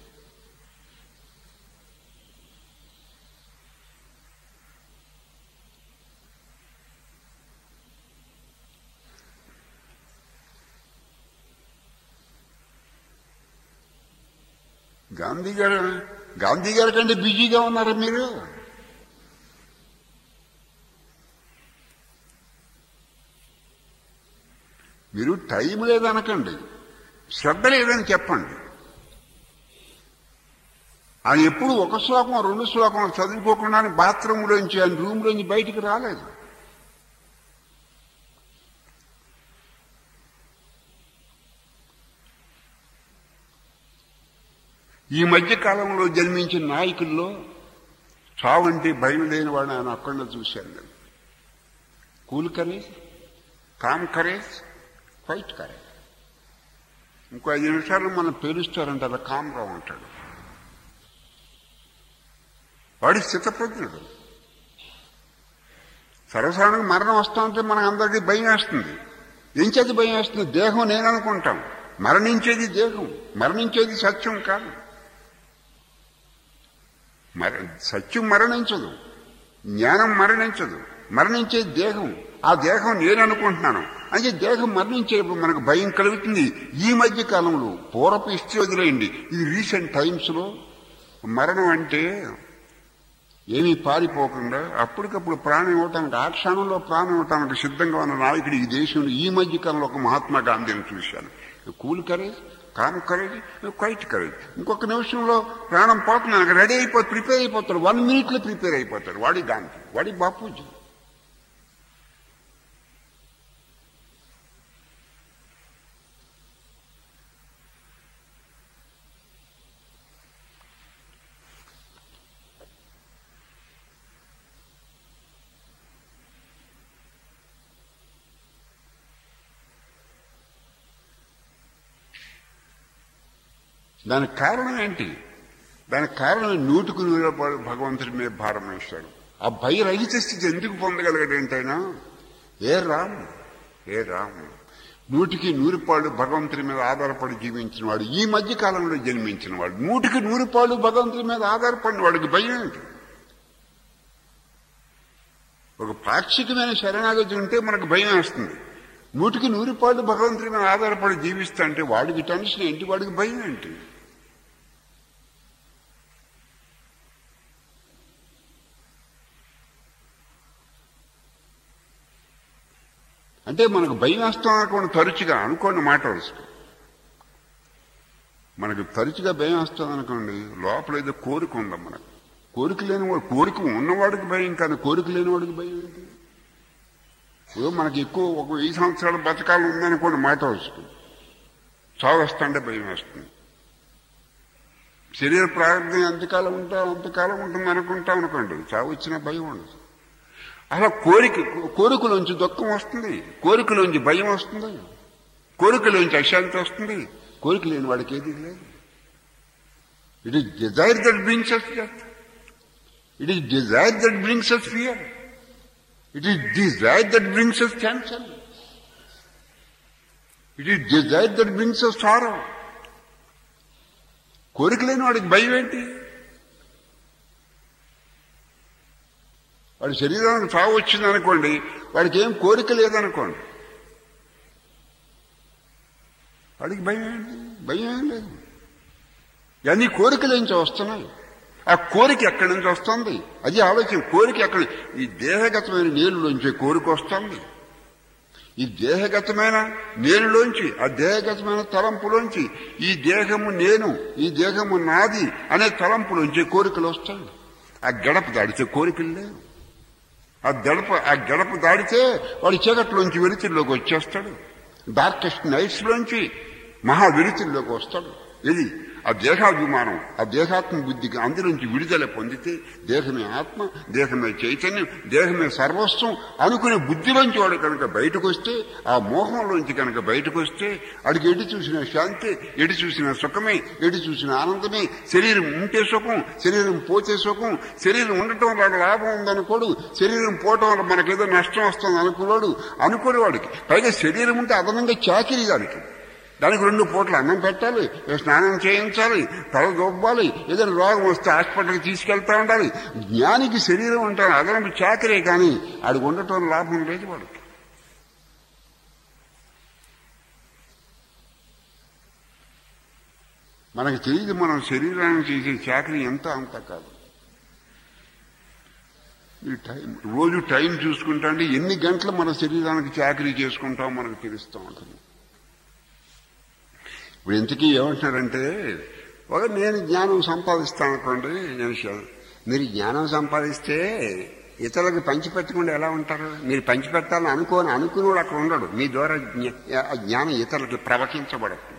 గాంధీ గారు గాంధీ గారి కంటే బిజీగా ఉన్నారా మీరు మీరు టైం లేదనకండి శ్రద్ధ లేదని చెప్పండి ఆయన ఎప్పుడు ఒక శ్లోకం రెండు శ్లోకం చదువుకోకుండా బాత్రూంలోంచి ఆయన రూమ్లోంచి బయటికి రాలేదు ఈ మధ్య కాలంలో జన్మించిన నాయకుల్లో చావంటే భయం లేని వాడిని ఆయన అక్కడ చూశాను నేను cool courage calm courage fight courage ఇంకో ఐదు నిమిషాలు మనం పేలుస్తారంటే అలా కామ్గా ఉంటాడు వాడి స్థితప్రజ్ఞుడు సర్వసాధారణంగా మరణం వస్తుంటే మనకు అందరికీ భయం వేస్తుంది ఏం చేతి భయం వేస్తుంది దేహం నేను అనుకుంటాం మరణించేది దేహం మరణించేది సత్యం కాదు మర సత్యం మరణించదు జ్ఞానం మరణించదు మరణించే దేహం ఆ దేహం నేను అనుకుంటున్నాను అంటే దేహం మరణించేటప్పుడు మనకు భయం కలుగుతుంది ఈ మధ్య కాలంలో పూర్వపు హిస్టరీ వదిలేయండి ఇది రీసెంట్ టైమ్స్లో మరణం అంటే ఏమీ పారిపోకుండా అప్పటికప్పుడు ప్రాణం ఇవ్వటానికి ఆ క్షణంలో ప్రాణం ఇవ్వటానికి సిద్ధంగా ఉన్న నాయకుడు ఈ దేశంలో ఈ మధ్య కాలంలో ఒక మహాత్మా గాంధీని చూశాను cool courage calm courage quiet courage ఇంకొక నిమిషంలో ప్రాణం పోతున్నాను రెడీ అయిపోతే ప్రిపేర్ అయిపోతాడు వన్ మినిట్లో ప్రిపేర్ అయిపోతాడు వాడి గాంధీ వాడి బాపూజీ దానికి కారణం ఏంటి దానికి కారణం నూటికి నూరు రూపాయలు భగవంతుడి మీద భారం వేస్తాడు ఆ భయరహిత స్థితి ఎందుకు పొందగలిగాడు ఏంటైనా ఏ రామ్ ఏ రామ్ నూటికి నూరు పాళ్ళు భగవంతుడి మీద ఆధారపడి జీవించిన వాడు ఈ మధ్య కాలంలో జన్మించిన వాడు నూటికి నూరు పాళ్ళు భగవంతుడి మీద ఆధారపడిన వాడికి భయం ఏంటి ఒక పాక్షికమైన శరణాగతి ఉంటే మనకు భయం వేస్తుంది నూటికి నూరు పాళ్ళు భగవంతుడి మీద ఆధారపడి జీవిస్తా అంటే వాడికి టెన్షన్ ఏంటి వాడికి భయం ఏంటి అంటే మనకు భయం వేస్తాం అనుకోండి తరచుగా అనుకోండి మాట వస్తుంది మనకు తరచుగా భయం వేస్తాం అనుకోండి లోపల ఏదో కోరిక ఉందాం మనకు కోరిక లేనివాడు కోరిక ఉన్నవాడికి భయం కానీ కోరిక లేనివాడికి భయం ఏంటి ఏదో మనకి ఎక్కువ ఒక వెయ్యి సంవత్సరాలు బతకాలం ఉందనుకోండి మాట వస్తుంది చావు వస్తుంటే భయం వేస్తుంది శరీర ప్రారంభం ఎంతకాలం ఉంటా అంతకాలం ఉంటుంది అనుకుంటాం అనుకోండి చావు వచ్చినా భయం ఉండదు అలా కోరిక కోరికలోంచి దుఃఖం వస్తుంది కోరికలోంచి భయం వస్తుంది కోరికలోంచి అశాంతి వస్తుంది కోరిక లేని వాడికి ఏది లేదు it is desire that brings us death it is desire that brings us fear it is desire that brings us cancer it is desire that brings us sorrow కోరిక లేని వాడికి భయం ఏంటి వాడి శరీరానికి చావు వచ్చింది అనుకోండి వాడికి ఏం కోరిక లేదనుకోండి వాడికి భయం ఏంటి భయం ఏం లేదు ఇవన్నీ కోరికల నుంచి వస్తున్నాయి ఆ కోరిక ఎక్కడి నుంచి వస్తుంది అది ఆలోచన కోరిక ఎక్కడి ఈ దేహగతమైన నీళ్ళలోంచి కోరిక వస్తుంది ఈ దేహగతమైన నేనులోంచి ఆ దేహగతమైన తలంపులోంచి ఈ దేహము నేను ఈ దేహము నాది అనే తలంపులోంచి కోరికలు వస్తాయి ఆ గడప దాడితే కోరికలు లేవు ఆ గడప ఆ గడప దాడితే వాడి చీకట్లోంచి వెలుతుల్లోకి వచ్చేస్తాడు డార్కెస్ట్ నైట్స్ లోంచి మహా వెలుతుల్లోకి వస్తాడు ఇది ఆ దేహాభిమానం ఆ దేహాత్మ బుద్ధికి అందులోంచి విడుదల పొందితే దేహమే ఆత్మ దేహమే చైతన్యం దేహమే సర్వస్వం అనుకునే బుద్ధిలోంచి వాడు కనుక బయటకు వస్తే ఆ మోహంలోంచి కనుక బయటకు వస్తే అడిగి ఎటు చూసిన శాంతి ఎటు చూసిన సుఖమే ఎటు చూసిన ఆనందమే శరీరం ఉంటే సుఖం శరీరం పోతే సుఖం శరీరం ఉండటం వల్ల లాభం ఉందనుకోడు శరీరం పోవటం వల్ల మనకేదో నష్టం వస్తుంది అనుకున్నాడు అనుకునేవాడికి పైగా శరీరం ఉంటే అదనంగా చాకిరీ దానికి దానికి రెండు పూటలు అన్నం పెట్టాలి స్నానం చేయించాలి తల దొబ్బాలి ఏదైనా రోగం వస్తే హాస్పిటల్కి తీసుకెళ్తా ఉండాలి జ్ఞానికి శరీరం ఉంటాను అదనపు చాకరే కానీ ఆడికి ఉండటం లాభం లేదు వాడికి మనకు తెలియదు మనం శరీరాన్ని చేసే చాకరీ ఎంత అంత కాదు ఈ టైం రోజు టైం చూసుకుంటా అంటే ఎన్ని గంటలు మన శరీరానికి చాకరీ చేసుకుంటామో మనకు తెలుస్తూ ఉంటుంది ఇప్పుడు ఇంతకీ ఏమంటున్నారంటే ఒక నేను జ్ఞానం సంపాదిస్తాను అనుకోండి నేను శ- మీరు జ్ఞానం సంపాదిస్తే ఇతరులకు పంచిపెట్టకుండా ఎలా ఉంటారు మీరు పంచిపెట్టాలని అనుకోని అనుకునేవాడు అక్కడ ఉండడు మీ ద్వారా జ్ఞ- ఆ జ్ఞానం ఇతరులకు ప్రవహించబడుతుంది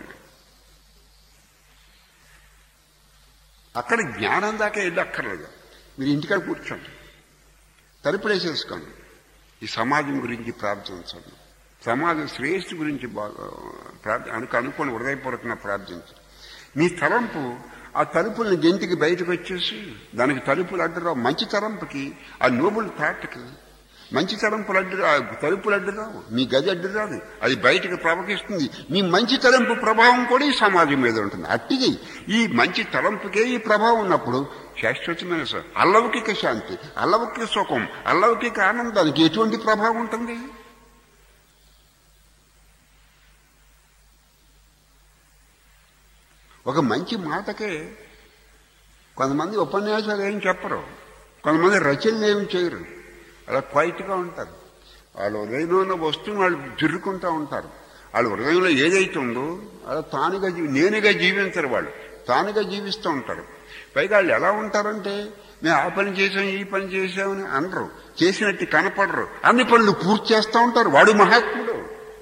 అక్కడ జ్ఞానం దాకా వెళ్ళి అక్కర్లేదు మీరు ఇంటికాడ కూర్చోండి తలుపులేసేసుకోండి ఈ సమాజం గురించి ప్రార్థించండి సమాజ శ్రేయస్సు గురించి బాగా ప్రార్థ అనుకు అనుకోని హృదయపూర్వకంగా ప్రార్థించండి మీ తలంపు ఆ తలుపుల్ని గెంటికి బయటకు వచ్చేసి దానికి తలుపులు అంటారు మంచి తలంపుకి ఆ నోబుల్ థాట్కి మంచి తలంపులు అడ్డు రా తలుపులు అడ్డు రావు మీ గది అడ్డు రాదు అది బయటకు ప్రవహిస్తుంది మీ మంచి తలంపు ప్రభావం కూడా ఈ సమాజం మీద ఉంటుంది అట్టిది ఈ మంచి తలంపుకే ఈ ప్రభావం ఉన్నప్పుడు శాశ్వతమైన స- అలౌకిక శాంతి అలౌకిక సుఖం అలౌకిక ఆనందానికి ఎటువంటి ప్రభావం ఉంటుంది ఒక మంచి మాటకే కొంతమంది ఉపన్యాసాలు ఏం చెప్పరు కొంతమంది రచనలు ఏమి చేయరు అలా క్వైట్గా ఉంటారు వాళ్ళ హృదయంలో ఉన్న వస్తువుని వాళ్ళు జుర్రుకుంటూ ఉంటారు వాళ్ళ హృదయంలో ఏదైతే ఉందో అలా తానుగా జీ- నేనుగా జీవించరు వాళ్ళు తానుగా జీవిస్తూ ఉంటారు పైగా వాళ్ళు ఎలా ఉంటారంటే మేము ఆ పని చేసాం ఈ పని చేసామని అనరు చేసినట్టు కనపడరు అన్ని పనులు పూర్తి చేస్తూ ఉంటారు వాడు మహాత్ముడు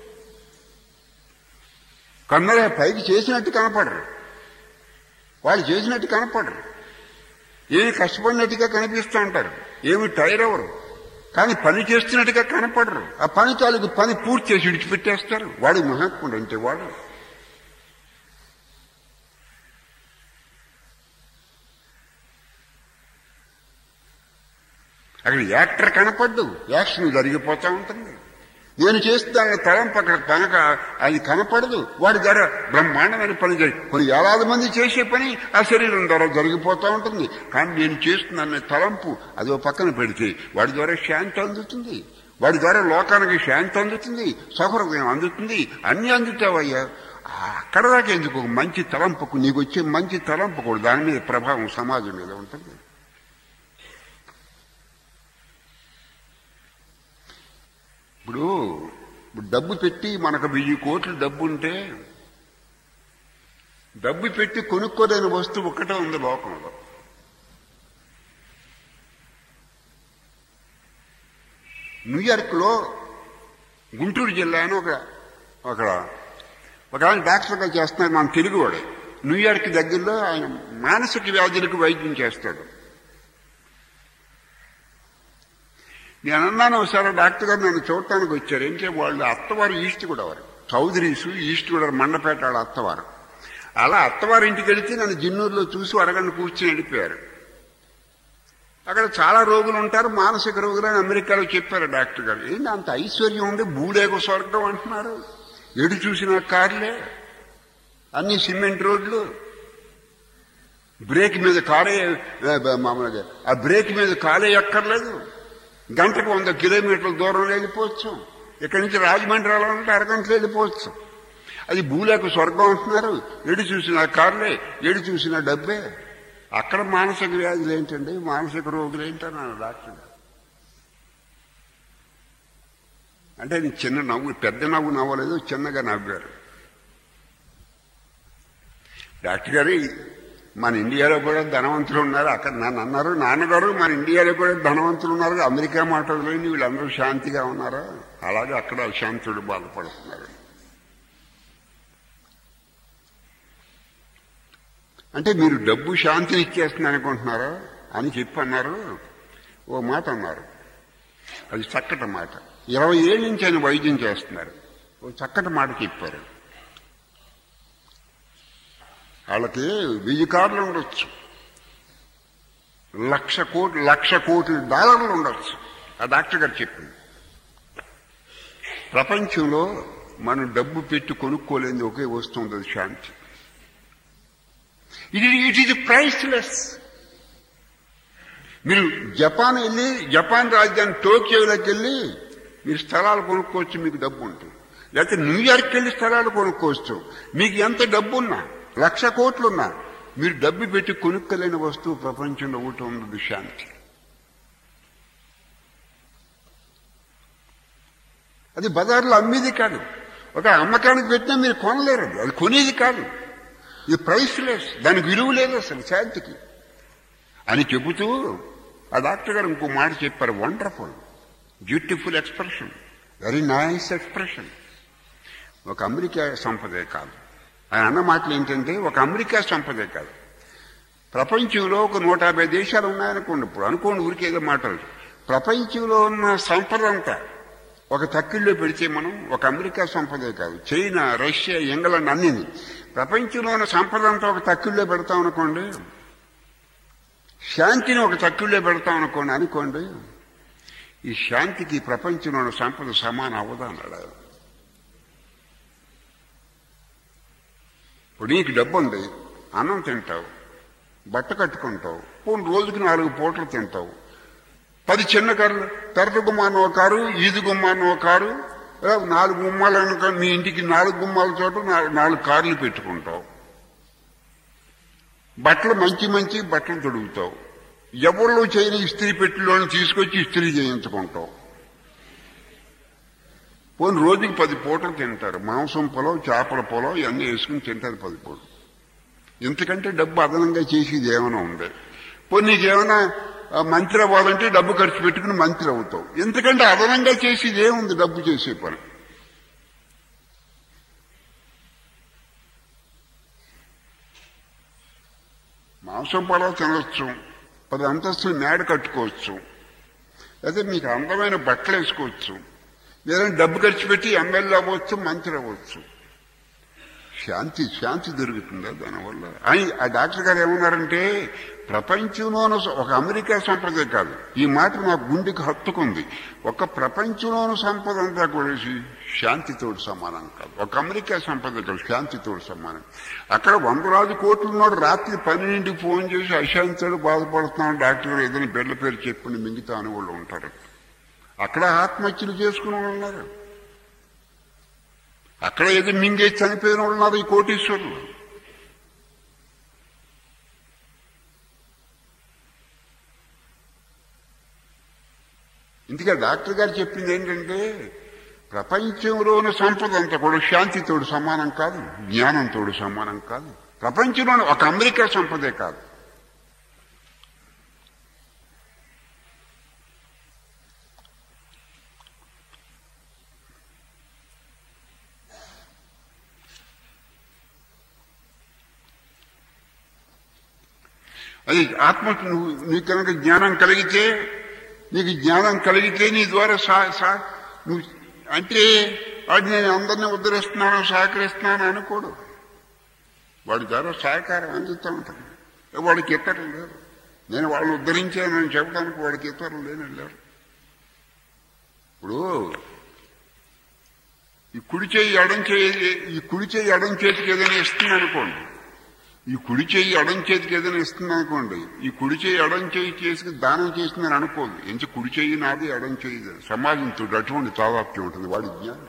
కొందరు పైకి చేసినట్టు కనపడరు వాళ్ళు చేసినట్టు కనపడరు ఏమి కష్టపడినట్టుగా కనిపిస్తూ ఉంటారు ఏమి టైర్ అవ్వరు కానీ పని చేస్తున్నట్టుగా కనపడరు ఆ పని తాలూకు పని పూర్తి చేసి విడిచిపెట్టేస్తారు వాడు మహాత్ముడు అంటే వాడు అక్కడ యాక్టర్ కనపడ్డు యాక్షన్ జరిగిపోతా ఉంటుంది నేను చేస్తున్న తలంపు అక్కడ కనుక అది కనపడదు వాడి ద్వారా బ్రహ్మాండమైన పని జరిగి కొన్ని వేలాది మంది చేసే పని ఆ శరీరం ద్వారా జరిగిపోతూ ఉంటుంది కానీ నేను చేస్తున్న తలంపు అది ఒక పక్కన పెడితే వాడి ద్వారా శాంతి అందుతుంది వాడి ద్వారా లోకానికి శాంతి అందుతుంది సౌహృదయం అందుతుంది అన్ని అందుతావయ్యా అక్కడ దాకా ఎందుకు ఒక మంచి తలంపుకు నీకు వచ్చే మంచి తలంపు కూడా దాని మీద ప్రభావం సమాజం మీద ఉంటుంది ఇప్పుడు ఇప్పుడు డబ్బు పెట్టి మనకు వెయ్యి కోట్లు డబ్బు ఉంటే డబ్బు పెట్టి కొనుక్కోలేని వస్తువు ఒక్కటే ఉంది లోకంలో న్యూయార్క్లో గుంటూరు జిల్లా అని ఒక ఒక ఒక ఆయన డాక్టర్గా చేస్తున్నాడు మన తెలుగువాడు న్యూయార్క్ దగ్గరలో ఆయన మానసిక వ్యాధులకు వైద్యం చేస్తాడు నేను అన్నాను ఒకసారి డాక్టర్ గారు నన్ను చూడటానికి వచ్చారు ఏంటంటే వాళ్ళు అత్తవారు ఈస్ట్ కూడా వారు చౌదరీస్ ఈస్ట్ కూడా మండపేట వాళ్ళ అత్తవారు అలా అత్తవారి ఇంటికి వెళితే నన్ను జిన్నూరులో చూసి అరగంట కూర్చుని వెళ్ళిపోయారు అక్కడ చాలా రోగులు ఉంటారు మానసిక రోగులు అని అమెరికాలో చెప్పారు డాక్టర్ గారు ఏంటి అంత ఐశ్వర్యం ఉండి బూడేకు స్వర్గం అంటున్నారు ఎడు చూసిన కార్లే అన్ని సిమెంట్ రోడ్లు బ్రేక్ మీద కారే మామూలుగా ఆ బ్రేక్ మీద కాలే ఎక్కర్లేదు గంటకు వంద కిలోమీటర్ల దూరంలో వెళ్ళిపోవచ్చు ఇక్కడి నుంచి రాజమండ్రి వెళ్ళాలంటే అరగంటలో వెళ్ళిపోవచ్చు అది భూలేక స్వర్గం అంటున్నారు ఎడు చూసిన కార్లే ఎడు చూసిన డబ్బే అక్కడ మానసిక వ్యాధులు ఏంటండి మానసిక రోగులు ఏంటన్నాను డాక్టర్ గారు. అంటే నేను చిన్న నవ్వు పెద్ద నవ్వు నవ్వలేదు చిన్నగా నవ్వారు డాక్టర్ గారు మన ఇండియాలో కూడా ధనవంతులు ఉన్నారు అక్కడ నన్ను అన్నారు నాన్నగారు మన ఇండియాలో కూడా ధనవంతులు ఉన్నారు అమెరికా మాటలు లేని వీళ్ళందరూ శాంతిగా ఉన్నారు అలాగే అక్కడ అశాంతుడు బాధపడుతున్నారు అంటే మీరు డబ్బు శాంతిని ఇచ్చేస్తుంది అనుకుంటున్నారా అని చెప్పి అన్నారు ఓ మాట అన్నారు అది చక్కటి మాట ఇరవై ఏళ్ళ నుంచి ఆయన వైద్యం చేస్తున్నారు ఓ చక్కటి మాట చెప్పారు వాళ్ళకి వెయ్యి కార్లు ఉండొచ్చు లక్ష కోట్లు లక్ష కోట్ల డాలర్లు ఉండొచ్చు ఆ డాక్టర్ గారు చెప్పింది ప్రపంచంలో మనం డబ్బు పెట్టి కొనుక్కోలేని ఒకే వస్తువు ఉంది అది శాంతి ఇది ఇట్ ఈజ్ ప్రైస్లెస్ మీరు జపాన్ వెళ్ళి జపాన్ రాజధాని టోక్యోలోకి వెళ్ళి మీరు స్థలాలు కొనుక్కోవచ్చు మీకు డబ్బు ఉంటుంది లేకపోతే న్యూయార్క్ వెళ్ళి స్థలాలు కొనుక్కోవచ్చు మీకు ఎంత డబ్బు ఉన్నా లక్ష కోట్లున్నా మీరు డబ్బు పెట్టి కొనుక్కోలేని వస్తువు ప్రపంచంలో ఒకటి ఉన్నది శాంతి అది బజార్లో అమ్మేది కాదు ఒక అమ్మకానికి పెట్టినా మీరు కొనలేరు అది. అది కొనేది కాదు ఇది ప్రైస్లెస్ దానికి విలువ లేదు అసలు శాంతికి అని చెబుతూ ఆ డాక్టర్ గారు ఇంకో మాట చెప్పారు wonderful beautiful expression very nice expression ఒక అమెరికా సంపదే కాదు ఆయన అన్న మాటలు ఏంటంటే ఒక అమెరికా సంపదే కాదు ప్రపంచంలో ఒక నూట యాభై దేశాలు ఉన్నాయనుకోండి ఇప్పుడు అనుకోండి ఊరికేదో మాటలు ప్రపంచంలో ఉన్న సంపద అంతా ఒక తక్కిళ్ళలో పెడితే మనం ఒక అమెరికా సంపదే కాదు చైనా రష్యా ఇంగ్లాండ్ అన్నిని ప్రపంచంలో ఉన్న సంపద అంతా ఒక తక్కిళ్ళలో పెడతాం అనుకోండి శాంతిని ఒక తక్కిళ్ళలో పెడతాం అనుకోండి అనుకోండి ఈ శాంతికి ఈ ప్రపంచంలో ఉన్న సంపద సమానం అవ్వదు అన్నాడు ఆయన. ఇప్పుడు నీకు డబ్బు ఉంది అన్నం తింటావు బట్ట కట్టుకుంటావు పోనీ రోజుకి నాలుగు పూటలు తింటావు పది చిన్న కార్లు తెరట గుమ్మాను ఒక కారు ఈది గుమ్మాను ఒక కారు ఏ, నాలుగు గుమ్మాలు అనుకో నీ ఇంటికి నాలుగు గుమ్మాల చోట నాలుగు నాలుగు కార్లు పెట్టుకుంటావు బట్టలు మంచి మంచి బట్టలు తొడుగుతావు ఎవరిలో చేయని ఇస్త్రీ పెట్టిలోని తీసుకొచ్చి ఇస్త్రీ చేయించుకుంటావు పోనీ రోజుకి పది పూటలు తింటారు మాంసం పొలం చేపల పొలం ఇవన్నీ వేసుకుని తింటారు పది పూటలు ఇంతకంటే డబ్బు అదనంగా చేసేది ఏమైనా ఉంది పోనీ నీకేమైనా ఆ, మంత్రి అవ్వాలంటే డబ్బు ఖర్చు పెట్టుకుని మంత్రి అవుతావు ఎందుకంటే అదనంగా చేసేది ఏముంది డబ్బు చేసే పని మాంసం పొలం తినవచ్చు పది అంతస్తులు మేడ కట్టుకోవచ్చు లేదా మీకు అందమైన బట్టలు వేసుకోవచ్చు లేదా డబ్బు ఖర్చు పెట్టి ఎమ్మెల్యే అవ్వచ్చు మంత్రి అవ్వచ్చు శాంతి శాంతి దొరుకుతుందా దానివల్ల అని ఆ డాక్టర్ గారు ఏమన్నారంటే ప్రపంచంలోన ఒక అమెరికా సంపద కాదు ఈ మాట నా గుండెకి హత్తుకుంది ఒక ప్రపంచంలోని సంపద అంతా కూడా శాంతితోడు సమానం కాదు ఒక అమెరికా సంపద కాదు శాంతితోడు సమానం అక్కడ వందలాది కోట్లు ఉన్నాడు రాత్రి పన్నెండింటికి ఫోన్ చేసి అశాంతితో బాధపడుతున్నాడు డాక్టర్ గారు ఏదైనా బిడ్డ పేరు చెప్పండి మిగతా అని వాళ్ళు ఉంటారు అక్కడ ఆత్మహత్యలు చేసుకునే వాళ్ళు ఉన్నారు అక్కడ ఏదో మింగేసి చనిపోయిన వాళ్ళు ఉన్నారు ఈ కోటీశ్వరులు ఇందుకే డాక్టర్ గారు చెప్పింది ఏంటంటే ప్రపంచంలోని సంపద అంతా కూడా శాంతితోడు సమానం కాదు జ్ఞానంతోడు సమానం కాదు ప్రపంచంలోని ఒక అమెరికా సంపదే కాదు అది ఆత్మ నువ్వు నీకు కనుక జ్ఞానం కలిగితే నీకు జ్ఞానం కలిగితే నీ ద్వారా సా సా నువ్వు అంటే వాడు నేను అందరినీ ఉద్ధరిస్తున్నాను సహకరిస్తున్నాను అనుకోడు వాడి ద్వారా సహకారం అందుతూ ఉంటాను వాడికి ఇతరులు లేరు నేను వాళ్ళని ఉద్ధరించానని చెప్పడానికి వాడికి ఇతరులు లేని లేరు ఇప్పుడు ఈ కుడి చేయి ఎడం చేయి ఈ కుడి చేయి ఎడం చేతికి ఏదైనా ఇస్తుంది అనుకోండి ఈ కుడి చేయి ఎడం చేతికి ఏదైనా ఇస్తుంది అనుకోండి ఈ కుడి చేయి ఎడం చేయి చేసి దానం చేసిందని అనుకోదు ఎంచి కుడి చేయి నాది ఎడం చేయి నాది. సమాజంతో అటువంటి తాదాప్యం ఉంటుంది వాడి జ్ఞానం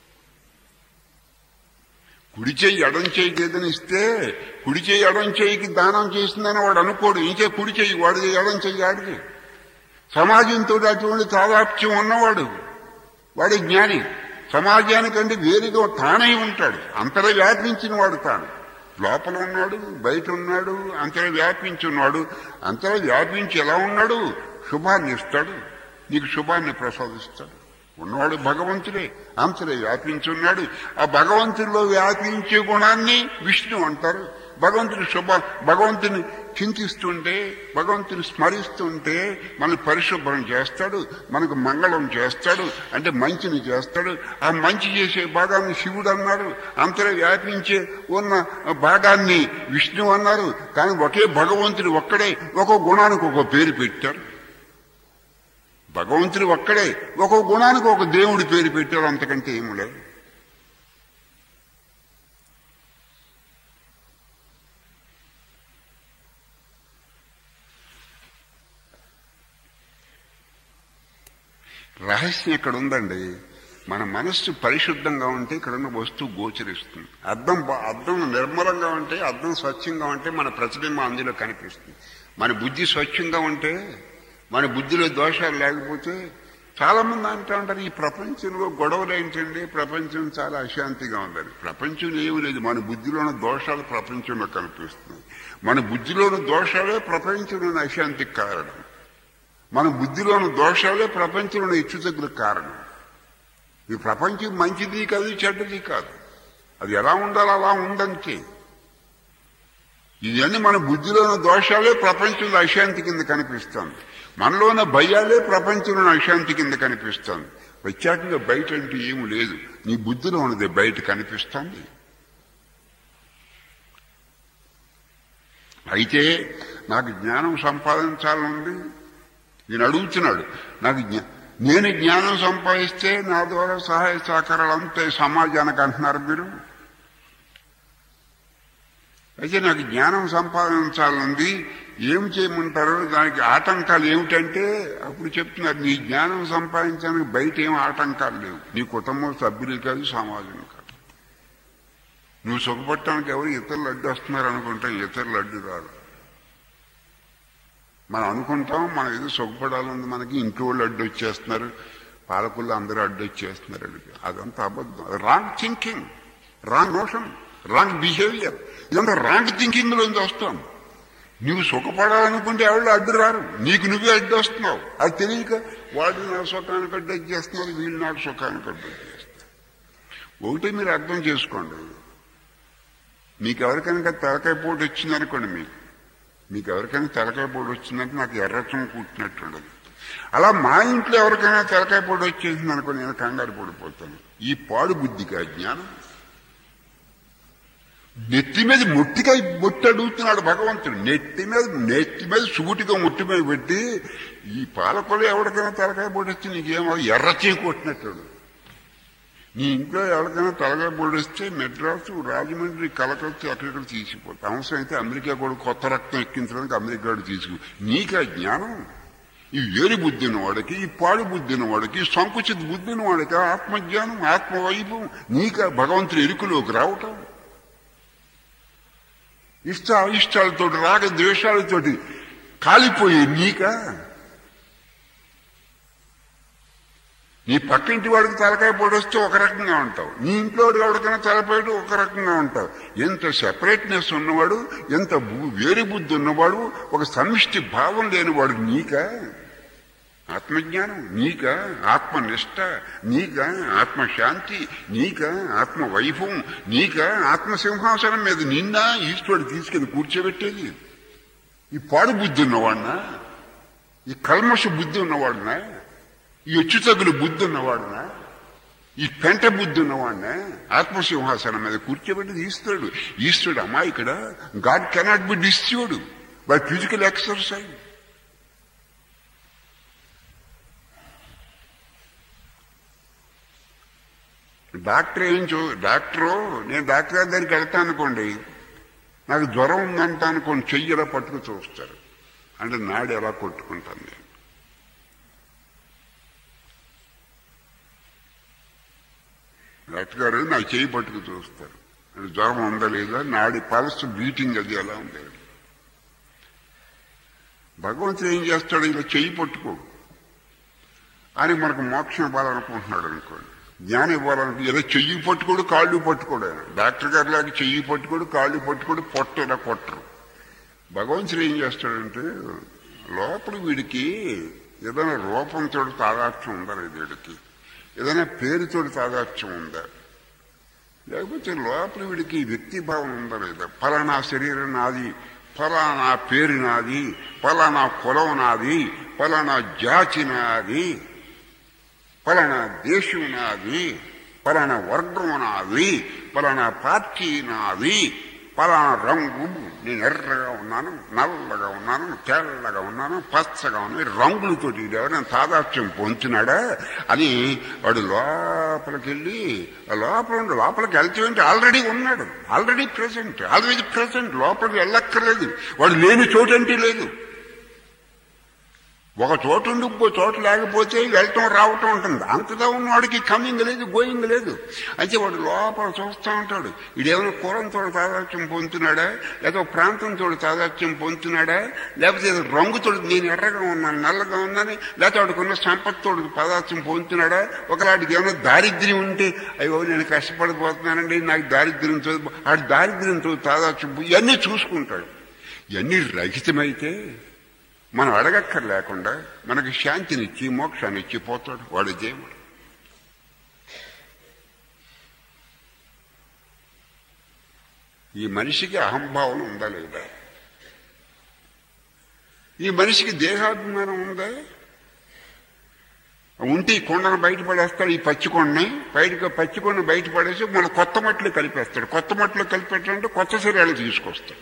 కుడి చేయి ఎడం చేయికి ఏదైనా ఇస్తే కుడి చేయి ఎడం చేయికి దానం చేసిందని వాడు అనుకోడు ఇంకే కుడి చేయి వాడిది ఎడం చెయ్యి ఆడిది సమాజంతో అటువంటి తాదాప్యం ఉన్నవాడు వాడి జ్ఞాని సమాజానికంటే వేరుగా తానై ఉంటాడు అంతర వ్యాపించిన వాడు తాను లోపల ఉన్నాడు బయట ఉన్నాడు అంతర వ్యాపించి ఉన్నాడు అంతర వ్యాపించి ఎలా ఉన్నాడు శుభాన్ని ఇస్తాడు నీకు శుభాన్ని ప్రసాదిస్తాడు ఉన్నవాడు భగవంతుడే అంతరే వ్యాపించి ఉన్నాడు ఆ భగవంతుడిలో వ్యాపించే గుణాన్ని విష్ణు అంటారు భగవంతుని శుభ భగవంతుని చింతిస్తుంటే భగవంతుని స్మరిస్తుంటే మన పరిశుభ్రం చేస్తాడు మనకు మంగళం చేస్తాడు అంటే మంచిని చేస్తాడు ఆ మంచి చేసే భాగాన్ని శివుడు అన్నారు అంతరే వ్యాపించే ఉన్న భాగాన్ని విష్ణు అన్నారు కానీ ఒకే భగవంతుడు ఒక్కడే ఒక గుణానికి ఒక పేరు పెట్టారు భగవంతుడు ఒక్కడే ఒక గుణానికి ఒక దేవుడి పేరు పెట్టారు అంతకంటే ఏమి లేదు రహస్యం ఇక్కడ ఉందండి మన మనస్సు పరిశుద్ధంగా ఉంటే ఇక్కడ ఉన్న వస్తువు గోచరిస్తుంది అద్దం బా- అద్దం నిర్మలంగా ఉంటే అద్దం స్వచ్ఛంగా ఉంటే మన ప్రతిబింబం అందులో కనిపిస్తుంది మన బుద్ధి స్వచ్ఛంగా ఉంటే మన బుద్ధిలో దోషాలు లేకపోతే చాలా మంది అంటూ ఉంటారు ఈ ప్రపంచంలో గొడవలు ఏంటండి ప్రపంచం చాలా అశాంతిగా ఉందని ప్రపంచంలో ఏమీ లేదు మన బుద్ధిలోని దోషాలు ప్రపంచంలో కనిపిస్తున్నాయి మన బుద్ధిలోని దోషాలే ప్రపంచంలోని అశాంతికి కారణం మన బుద్ధిలోని దోషాలే ప్రపంచంలో హెచ్చుతగ్గులకు కారణం ఈ ప్రపంచం మంచిది కాదు చెడ్డది కాదు అది ఎలా ఉండాలో అలా ఉందంతే ఇవన్నీ మన బుద్ధిలోని దోషాలే ప్రపంచంలో అశాంతి కింద కనిపిస్తుంది మనలోని భయాలే ప్రపంచంలోని అశాంతి కింద కనిపిస్తుంది ప్రత్యేకంగా బయట అంటూ ఏమి లేదు నీ బుద్ధిలో ఉన్నది బయట కనిపిస్తుంది అయితే నాకు జ్ఞానం సంపాదించాలనుంది ఈయన అడుగుతున్నాడు నాకు జ్ఞా నేను జ్ఞానం సంపాదిస్తే నా ద్వారా సహాయ సహకారాలు అందుతాయి సమాజానికి అంటున్నారు మీరు అయితే నాకు జ్ఞానం సంపాదించాలనుంది ఏం చేయమంటారు దానికి ఆటంకాలు ఏమిటంటే అప్పుడు చెప్తున్నారు నీ జ్ఞానం సంపాదించడానికి బయట ఏం ఆటంకాలు లేవు నీ కుటుంబం సభ్యులు కాదు సమాజం కాదు నువ్వు సుఖపడటానికి ఎవరు ఇతరులు అడ్డు వస్తున్నారు అనుకుంటాం ఇతరులు అడ్డు రారు మనం అనుకుంటాం మనం ఏదో సుఖపడాలని మనకి ఇంట్లో వాళ్ళు అడ్డు వచ్చేస్తున్నారు పాలకులు అందరూ అడ్డు వచ్చేస్తున్నారు అడిగి అదంతా అబద్ధం wrong thinking wrong notion wrong behaviour ఇదంతా రాంగ్ థింకింగ్ లోంచి వస్తాం నువ్వు సుఖపడాలనుకుంటే ఎవరు అడ్డు రారు నీకు నువ్వే అడ్డు వస్తున్నావు అది తెలియక వాడు నా సుఖానికి అడ్డు వచ్చేస్తున్నారు వీళ్ళు నాకు సుఖానికి అడ్డు వచ్చేస్తున్నారు ఒకటి మీరు అర్థం చేసుకోండి మీకు ఎవరికైనా తలకాయ పోటు వచ్చిందనుకోండి మీకు మీకు ఎవరికైనా తలకాయ పొడి వచ్చిందంటే నాకు ఎర్రచం కూర్చున్నట్టు ఉండదు అలా మా ఇంట్లో ఎవరికైనా తలకాయ పొడి వచ్చేసింది అనుకో నేను కంగారు పడిపోతాను ఈ పాడు బుద్ధికి జ్ఞానం నెత్తి మీద ముట్టికాయ ముట్టి అడుగుతున్నాడు భగవంతుడు నెత్తి మీద నెత్తి మీద సూటిగా ముట్టి మీద పెట్టి ఈ పాలకొలు ఎవరికైనా తలకాయ పొడి వచ్చి నీకేమో ఎర్రచే కొట్టినట్టు నీ ఇంట్లో ఎవరికైనా తలగా పొడిస్తే మెడ్రాసు రాజమండ్రి కలకత్తా అక్కడిక్కడ తీసుకుపోతా అవసరం అయితే అమెరికా కూడా కొత్త రక్తం ఎక్కించడానికి అమెరికా కూడా తీసుకు నీకా జ్ఞానం ఈ వేరు బుద్ధి ఉన్నవాడికి ఈ పాడు బుద్ధి ఉన్నవాడికి సంకుచిత బుద్ధి ఉన్నవాడికి ఆత్మజ్ఞానం ఆత్మవైభవం నీక భగవంతుని ఎరుకులోకి రావటం ఇష్ట ఇష్టాలతోటి రాగ ద్వేషాలతోటి కాలిపోయి నీకా నీ పక్కింటి వాడికి తలకాయ పొడొస్తే ఒక రకంగా ఉంటావు నీ ఇంట్లో ఎవరికైనా తలపోయి ఒక రకంగా ఉంటావు ఎంత సెపరేట్నెస్ ఉన్నవాడు ఎంత వేరు బుద్ధి ఉన్నవాడు ఒక సమిష్టి భావం లేనివాడు నీకా ఆత్మజ్ఞానం నీక ఆత్మనిష్ట నీక ఆత్మశాంతి నీక ఆత్మ వైభవం నీక ఆత్మ సింహాసనం మీద నిన్న ఈశ్వరుడు తీసుకెళ్లి కూర్చోబెట్టేది ఈ పాడు బుద్ధి ఉన్నవాడినా ఈ కల్మష బుద్ధి ఉన్నవాడినా ఈ ఎచ్చు తగులు బుద్ధి ఉన్నవాడునా ఈ పెంట బుద్ధి ఉన్నవాడినా ఆత్మసింహాసనం మీద కూర్చోబెట్టి ఈశ్వరుడు ఈశ్వరుడు అమాయకుడా God cannot be disturbed by physical exercise doctor ఏం చూ డాక్టరు నేను డాక్టర్ గారి దగ్గరికి వెళ్తాను అనుకోండి నాకు జ్వరం ఉందంట అనుకోండి చెయ్యి ఎలా పట్టుకు చూస్తారు అంటే నాడు ఎలా కొట్టుకుంటాను నేను డాక్టర్ గారు నా చెయ్యి పట్టుకు చూస్తారు అంటే జ్వరం ఉందా లేదా నాడి పల్స్ బీటింగ్ అది ఎలా ఉంది భగవంతుడు ఏం చేస్తాడు ఇలా చెయ్యి పట్టుకో అని మనకు మోక్షం ఇవ్వాలనుకుంటున్నాడు అనుకోండి జ్ఞానం ఇవ్వాలనుకో ఇలా చెయ్యి పట్టుకోడు కాళ్ళు పట్టుకోడు ఆయన డాక్టర్ గారి లాగా చెయ్యి పట్టుకోడు కాళ్ళు పట్టుకోడు పొట్ట ఇలా కొట్టరు భగవంతుడు ఏం చేస్తాడంటే లోపల వీడికి ఏదైనా రూపంతో తాదాత్యం ఉందా లేదు వీడికి ఏదైనా పేరుతో తాదాత్యం ఉందా లేకపోతే లోపల వీడికి వ్యక్తి భావం ఉందా లేదా ఫలానా శరీరం నాది ఫలానా పేరు నాది ఫలానా కులం నాది ఫలానా జాతి నాది ఫలానా దేశం నాది ఫలానా వర్గం నాది ఫలానా పార్టీ నాది ఫలానా రంగు నేను ఎర్రగా ఉన్నాను నల్లగా ఉన్నాను తెల్లగా ఉన్నాను పచ్చగా ఉన్నాను రంగులతోటి ఎవరైనా తాదాత్యం పొందుతున్నాడా అని వాడు లోపలికి వెళ్ళి లోపల లోపలికి వెళ్తే ఆల్రెడీ ఉన్నాడు ఆల్రెడీ ప్రెసెంట్ ఆల్రెడీ ప్రెసెంట్ లోపలికి వెళ్ళక్కర్లేదు వాడు లేని చోటంటే లేదు ఒక చోట ఉండి ఇంకో చోట లేకపోతే వెళ్ళటం రావటం ఉంటుంది అంతగా ఉన్నవాడికి కమింగ్ లేదు గోయింగ్ లేదు అయితే వాడు లోపల చూస్తూ ఉంటాడు ఇదేమైనా కులంతో తాదాత్యం పొందుతున్నాడా లేదా ప్రాంతంతో తాదాత్యం పొందుతున్నాడా లేకపోతే రంగుతో నేను ఎర్రగా ఉన్నాను నల్లగా ఉన్నాను లేకపోతే వాడికి ఉన్న సంపత్తో పదార్థం పొందుతున్నాడా ఒకలాంటికి ఏమైనా దారిద్ర్యం ఉంటే అయ్యో నేను కష్టపడిపోతున్నానండి నాకు దారిద్ర్యంతో ఆడి దారిద్ర్యంతో తాదాత్యం ఇవన్నీ చూసుకుంటాడు ఇవన్నీ రహితమైతే మనం అడగక్కర్ లేకుండా మనకి శాంతినిచ్చి మోక్షాన్ని ఇచ్చి పోతాడు వాడు దేవుడు ఈ మనిషికి అహంభావం ఉందా లేదా ఈ మనిషికి దేహాభిమానం ఉందా ఉంటే ఈ కొండను బయటపడేస్తాడు ఈ పచ్చి కొండని బయట పచ్చి కొండను బయటపడేసి మన కొత్త మట్లు కలిపేస్తాడు కొత్త మట్లు కలిపెట్టాలంటే కొత్త శరీరాలు తీసుకొస్తాడు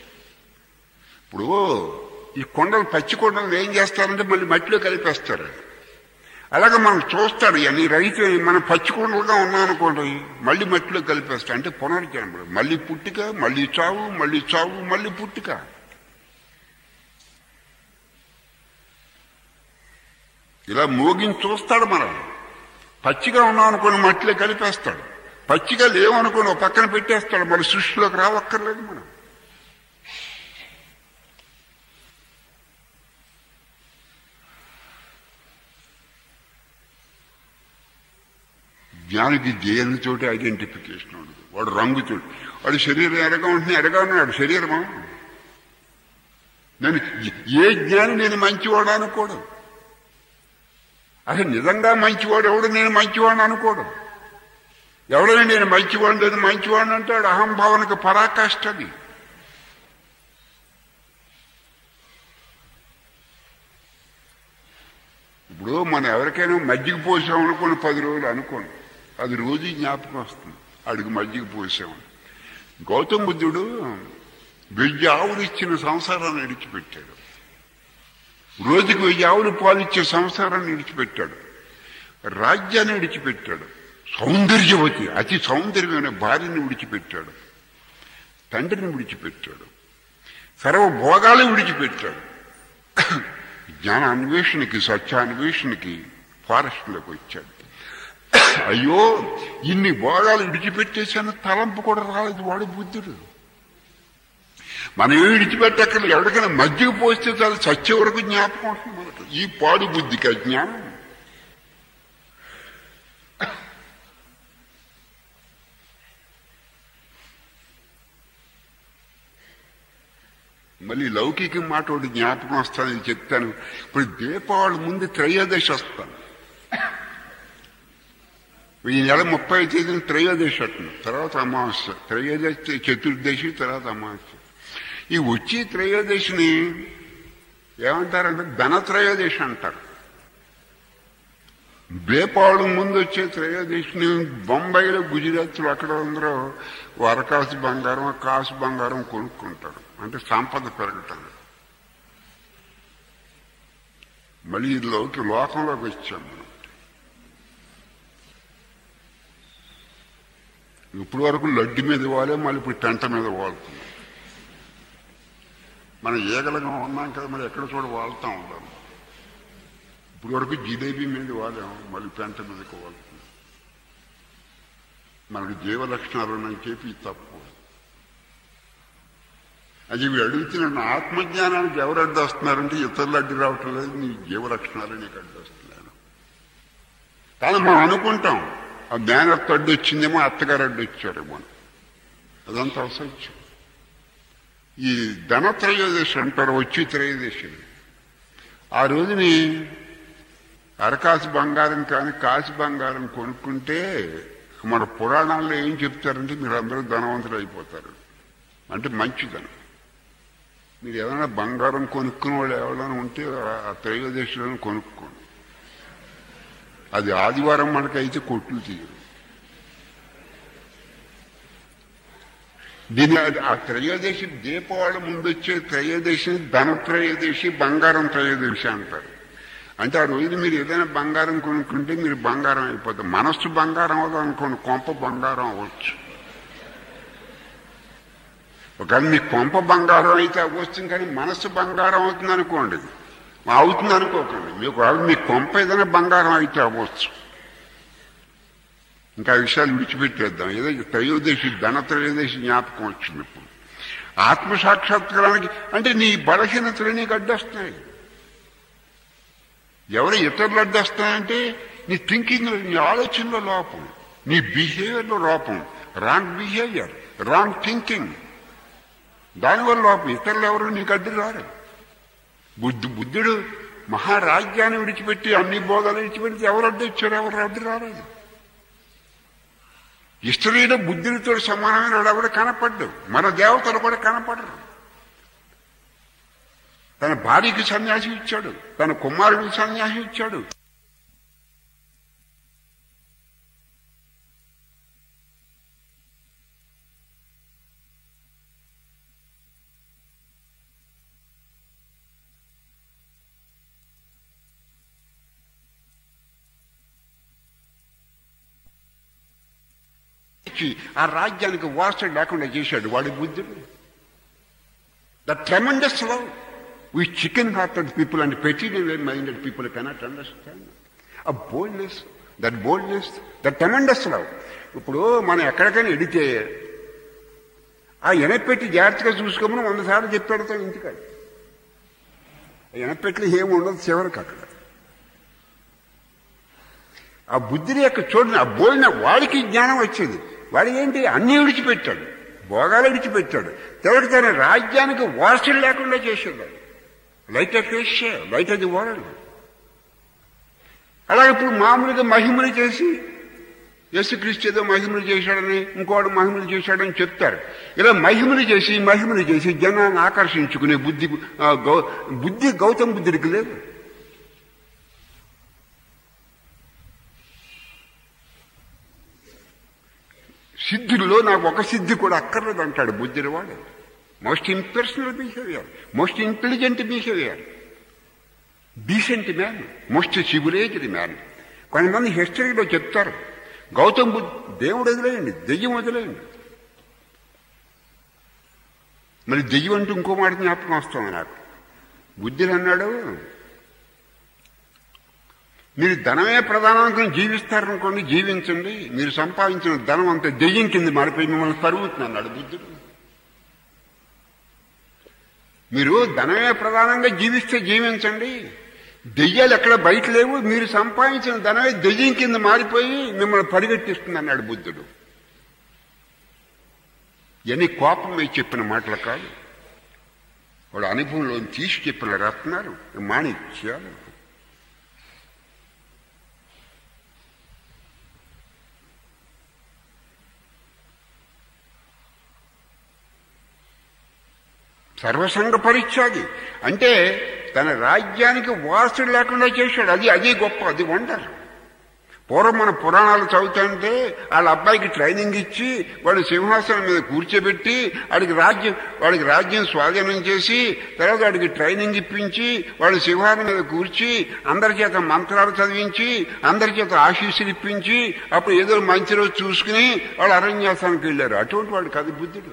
ఇప్పుడు ఈ కొండలు పచ్చి కొండలు ఏం చేస్తారంటే మళ్ళీ మట్టిలో కలిపేస్తారు అలాగే మనం చూస్తాడు ఇవన్నీ రైతు మనం పచ్చికొండలుగా ఉన్నాం అనుకోండి మళ్ళీ మట్టిలో కలిపేస్తా అంటే పునర్జన్మలు మళ్ళీ పుట్టిక మళ్ళీ చావు మళ్ళీ చావు మళ్ళీ పుట్టిక ఇలా మోగిని చూస్తాడు మనం పచ్చిగా ఉన్నాం అనుకోని మట్టిలో కలిపేస్తాడు పచ్చిగా లేవనుకోని ఒక పక్కన పెట్టేస్తాడు మరి సృష్టిలోకి రావక్కర్లేదు మనం జ్ఞానికి దేనితోటి ఐడెంటిఫికేషన్ ఉండదు వాడు రంగు చూడు వాడు శరీరం ఎరగా ఉంటుంది ఎరగా ఉన్నాడు శరీరమా నేను ఏ జ్ఞాని నేను మంచివాడు అనుకోడు అసలు నిజంగా మంచివాడు ఎవడు నేను మంచివాడు అనుకోడు ఎవడైనా నేను మంచివాడు లేదు మంచివాడు అంటాడు అహంభావనకు పరాకాష్ఠది ఇప్పుడు మనం ఎవరికైనా మజ్జిగ పోసాం అనుకోండి పది రోజులు అనుకోండి అది రోజు జ్ఞాపకం వస్తుంది అడిగి మజ్జిగ పోసాం గౌతమ బుద్ధుడు వెయ్యి ఆవులు ఇచ్చిన సంసారాన్ని విడిచిపెట్టాడు రోజుకి వెయ్యి ఆవులు పాలిచ్చే సంసారాన్ని విడిచిపెట్టాడు రాజ్యాన్ని విడిచిపెట్టాడు సౌందర్యవతి అతి సౌందర్యమైన భార్యని విడిచిపెట్టాడు తండ్రిని విడిచిపెట్టాడు సర్వభోగాలు విడిచిపెట్టాడు జ్ఞాన అన్వేషణకి సత్యాన్వేషణకి ఫారెస్ట్లోకి వచ్చాడు అయ్యో ఇన్ని భోగాలు విడిచిపెట్టేశాను తలంపు కూడా రాలేదు వాడు బుద్ధుడు మనం ఏమి విడిచిపెట్టక్కర్లేదు ఎవరికైనా మధ్యకు పోస్తే చాలు సత్య వరకు జ్ఞాపకం ఉంటుంది మనకు ఈ పాడు బుద్ధికి అజ్ఞానం మళ్ళీ లౌకిక మాట ఒకటి జ్ఞాపకం వస్తానని చెప్తాను ఇప్పుడు దీపావళి ముందు త్రయోదశి వస్తాను ఈ నెల ముప్పై తేదీన త్రయోదశి అట్ను తర్వాత అమావాస్య త్రయోదశి చతుర్దశి తర్వాత అమావాస్య ఈ వచ్చే త్రయోదశిని ఏమంటారంటే ధనత్రయోదశి అంటారు దీపావళి ముందు వచ్చే త్రయోదశిని బొంబాయిలో గుజరాత్లో అక్కడ అందరూ వరకాసు బంగారం కాసు బంగారం కొనుక్కుంటారు అంటే సంపద పెరగటం మళ్ళీ లోకి లోకంలోకి వచ్చాం మనం ఇప్పటి వరకు లడ్డు మీద వాలే మళ్ళీ ఇప్పుడు టెంట మీద వాళ్తున్నాం మనం ఏగలగా ఉన్నాం కదా మరి ఎక్కడ చూడ వాళ్తా ఉండాలి ఇప్పుడు వరకు జిలేబీ మీద వాడాం మళ్ళీ పెంట మీదకి వాళ్తున్నాం మనకు జీవ లక్షణాలు ఉన్నాయని చెప్పి తప్పు అది వీడు అడుగుతున్నాడు ఆత్మజ్ఞానానికి ఎవరు అడ్డు వస్తున్నారంటే ఇతరులు అడ్డు రావటం లేదు నీ జీవ లక్షణాలు నీకు అడ్డు వస్తున్నాను కానీ మనం అనుకుంటాం ఆ మేనత్త అడ్డు వచ్చిందేమో అత్తగారు అడ్డు వచ్చారేమో అదంతా అసత్యం ఈ ధన త్రయోదశి అంటారు వచ్చి త్రయోదశి ఆ రోజుని అరకాసు బంగారం కానీ కాసు బంగారం కొనుక్కుంటే మన పురాణాల్లో ఏం చెప్తారంటే మీరు అందరూ ధనవంతులు అయిపోతారు అంటే మంచిదనం మీరు ఏమైనా బంగారం కొనుక్కునే వాళ్ళు ఎవరైనా ఉంటే ఆ త్రయోదశిలను కొనుక్కోండి అది ఆదివారం మనకైతే కొట్లు తీయరు దీని ఆ త్రయోదశి దీపావళి ముందు వచ్చే త్రయోదశి ధన త్రయోదశి బంగారం త్రయోదశి అంటారు అంటే ఆ రోజు మీరు ఏదైనా బంగారం కొనుక్కుంటే మీరు బంగారం అయిపోతారు మనస్సు బంగారం అవ్వదు అనుకోండి కొంప బంగారం అవ్వచ్చు ఒకవేళ మీ కొంప బంగారం అయితే అవ్వచ్చు కానీ మనస్సు బంగారం అవుతుంది అనుకోండి అవుతుంది అనుకోకండి మీకు మీ కొంప ఏదైనా బంగారం అయితే అవ్వచ్చు ఇంకా విషయాలు విడిచిపెట్టేద్దాం ఏదో త్రయోదశి ధన త్రయోదశి జ్ఞాపకం వచ్చింది ఇప్పుడు ఆత్మసాక్షాత్కారానికి అంటే నీ బలహీనతలు నీకు అడ్డొస్తున్నాయి ఎవరు ఇతరులు అడ్డొస్తున్నాయంటే నీ థింకింగ్ నీ ఆలోచనలో లోపం నీ బిహేవియర్లో లోపం రాంగ్ బిహేవియర్ రాంగ్ థింకింగ్ దానివల్ల లోపం ఇతరులు ఎవరు నీకు అడ్డు రారు బుద్ధు బుద్ధుడు మహారాజ్యాన్ని విడిచిపెట్టి అన్ని బోధలు విడిచిపెడితే ఎవరు అడ్డు వచ్చారు ఎవరు అడ్డు రాలేదు హిస్టరీలో బుద్ధుడితో సమానమైన వాడు ఎవరు కనపడ్డు మన దేవతలు కూడా కనపడరు తన భార్యకి సన్యాసి ఇచ్చాడు తన కుమారుడికి సన్యాసి ఇచ్చాడు ఇచ్చి ఆ రాజ్యానికి వారసుడు లేకుండా చేశాడు వాడి బుద్ధుడు the tremendous love we chicken hearted people and material minded people cannot understand ఆ boldness that boldness that tremendous love ఇప్పుడు మనం ఎక్కడికైనా ఎడితే ఆ ఎనపెట్టి జాగ్రత్తగా చూసుకోమని వంద సార్లు చెప్పాడుతాం ఇంటికాడ ఎనపెట్లు ఏమి ఉండదు చివరికి అక్కడ ఆ బుద్ధిని యొక్క చూడని ఆ బోల్న వాడికి జ్ఞానం వచ్చేది వాడి ఏంటి అన్ని విడిచిపెట్టాడు భోగాలు విడిచిపెట్టాడు చివరికి తన రాజ్యానికి వారసులు లేకుండా చేసేవాడు లైట్ ఆఫ్ ఫేష్ లైట్ ఆఫ్ ది వరల్డ్ అలాగే ఇప్పుడు మామూలుగా మహిమలు చేసి యేసుక్రీస్తు ఏదో మహిమలు చేశాడని ఇంకోటి మహిమలు చేశాడని చెప్తారు ఇలా మహిమలు చేసి మహిమలు చేసి జనాన్ని ఆకర్షించుకునే బుద్ధి ఆ, గౌ బుద్ధి గౌతమ బుద్ధుడికి లేదు సిద్ధుల్లో నాకు ఒక సిద్ధి కూడా అక్కర్లేదు అంటాడు బుద్ధుడి వాడు most impersonal behaviour most intelligent behaviour decent man most civilised man కొంతమంది హిస్టరీలో చెప్తారు గౌతమ్ బుద్ధ దేవుడు వదిలేయండి దెయ్యం వదిలేయండి మరి దెయ్యం అంటూ ఇంకో మాట జ్ఞాపకం వస్తుంది నాకు బుద్ధుడు అన్నాడు మీరు ధనమే ప్రధానాంకం జీవిస్తారనుకోండి జీవించండి మీరు సంపాదించిన ధనం అంతా దెయ్యం కింద మారిపోయి మిమ్మల్ని తరుగుతుంది అన్నాడు బుద్ధుడు మీరు ధనమే ప్రధానంగా జీవిస్తే జీవించండి దెయ్యాలు ఎక్కడ బయట లేవు మీరు సంపాదించిన ధనమే దెయ్యం కింద మారిపోయి మిమ్మల్ని పరిగెట్టిస్తుంది అన్నాడు బుద్ధుడు ఎన్ని కోపం మీద చెప్పిన మాటలు కాదు వాడు అనుభవంలో తీసి చెప్పిన రత్నాలు మాణిక్యాలు సర్వసంగ పరిత్యాగి అంటే తన రాజ్యానికి వారసుడు లేకుండా చేశాడు అది అది గొప్ప అది వండర్ పూర్వం మన పురాణాలు చదువుతుంటే వాళ్ళ అబ్బాయికి ట్రైనింగ్ ఇచ్చి వాడు సింహాసనం మీద కూర్చోబెట్టి వాడికి రాజ్యం వాడికి రాజ్యం స్వాధీనం చేసి తర్వాత వాడికి ట్రైనింగ్ ఇప్పించి వాడు సింహాసనం మీద కూర్చి అందరి చేత మంత్రాలు చదివించి అందరి చేత ఆశీస్సులు ఇప్పించి అప్పుడు ఏదో మంచి రోజు చూసుకుని వాళ్ళు అరణ్యాసానికి వెళ్ళారు అటువంటి వాడు కాదు బుద్ధుడు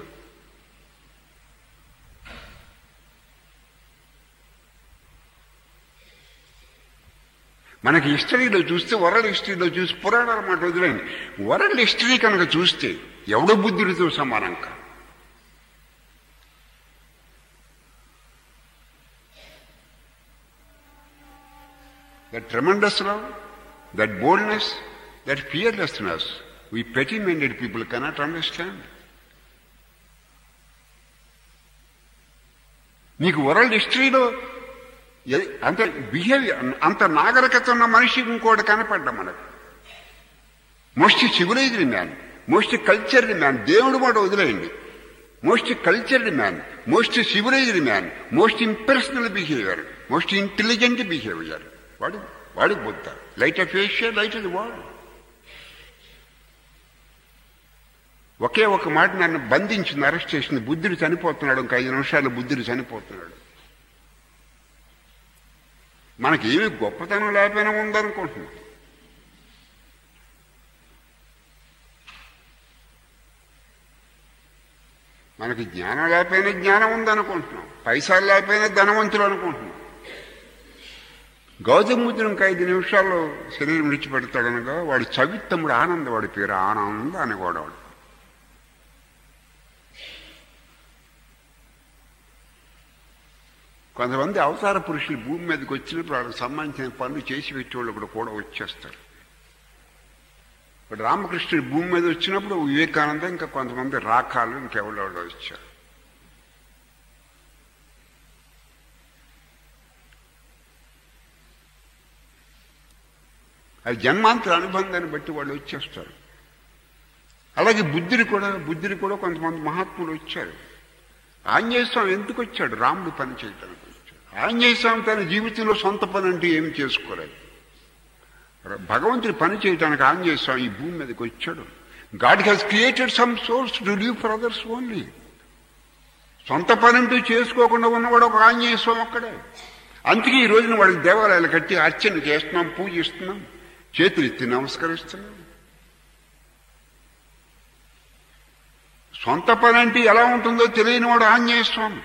మనకి హిస్టరీలో చూస్తే వరల్డ్ హిస్టరీలో చూసి పురాణాల మాట వదిలేండి వరల్డ్ హిస్టరీ కనుక చూస్తే ఎవడో బుద్ధుడితో సమానం కా that tremendous love that boldness that fearlessness we petty minded people cannot understand నీకు వరల్డ్ హిస్టరీలో ఎ- అంత బిహేవియర్ అంత నాగరికత ఉన్న మనిషి ఇంకోటి కనపడ్డా మనకు most civilised man most cultured man దేవుడు మాట వదిలేయండి most cultured man most civilised man most impersonal behaviour most intelligent behaviour వాడు వాడికి Buddha light of Asia light of వాడు ఒకే ఒక మాట నన్ను బంధించింది అరెస్ట్ చేసింది బుద్ధుడు చనిపోతున్నాడు ఇంకా ఐదు నిమిషాలు బుద్ధుడు చనిపోతున్నాడు మనకి ఏమి గొప్పతనం లేకపోయినా ఉందనుకుంటున్నాం మనకి జ్ఞానం లేకపోయినా జ్ఞానం ఉందనుకుంటున్నాం పైసలు లేకపోయినా ధనవంతులు అనుకుంటున్నాం గౌతమ బుద్ధుడు ఇంకా ఐదు నిమిషాల్లో శరీరం విడిచిపెడతాడనగా వాడు చవిత్తముడు ఆనంద వాడి పేరు ఆనంద అనేవాడు వాడు కొంతమంది అవతార పురుషులు భూమి మీదకి వచ్చినప్పుడు వాళ్ళకి సంబంధించిన పనులు చేసి పెట్టేవాళ్ళు కూడా కూడా వచ్చేస్తారు ఇప్పుడు రామకృష్ణుడు భూమి మీద వచ్చినప్పుడు వివేకానంద ఇంకా కొంతమంది రాకాలు ఇంకెవరో వచ్చారు అది జన్మాంతర అనుబంధాన్ని బట్టి వాళ్ళు వచ్చేస్తారు అలాగే బుద్ధుడు కూడా బుద్ధుడు కూడా కొంతమంది మహాత్ములు వచ్చారు ఆంజనేయ స్వామి ఎందుకు వచ్చాడు రాముడు పని చేయడానికి వచ్చాడు ఆంజనేయ స్వామి తన జీవితంలో సొంత పని అంటే ఏమి చేసుకోలేదు భగవంతుడి పని చేయడానికి ఆంజనేయ స్వామి ఈ భూమి మీదకి వచ్చాడు God has created some source to live for others only సొంత పని అంటూ చేసుకోకుండా ఉన్నవాడు ఒక ఆంజనేయ స్వామి ఒక్కడే అందుకే ఈ రోజున వాడికి దేవాలయాలు కట్టి అర్చన చేస్తున్నాం పూజిస్తున్నాం చేతులు ఎత్తి నమస్కరిస్తున్నాం సొంత పని అంటే ఎలా ఉంటుందో తెలియని వాడు ఆంజనేయ స్వామి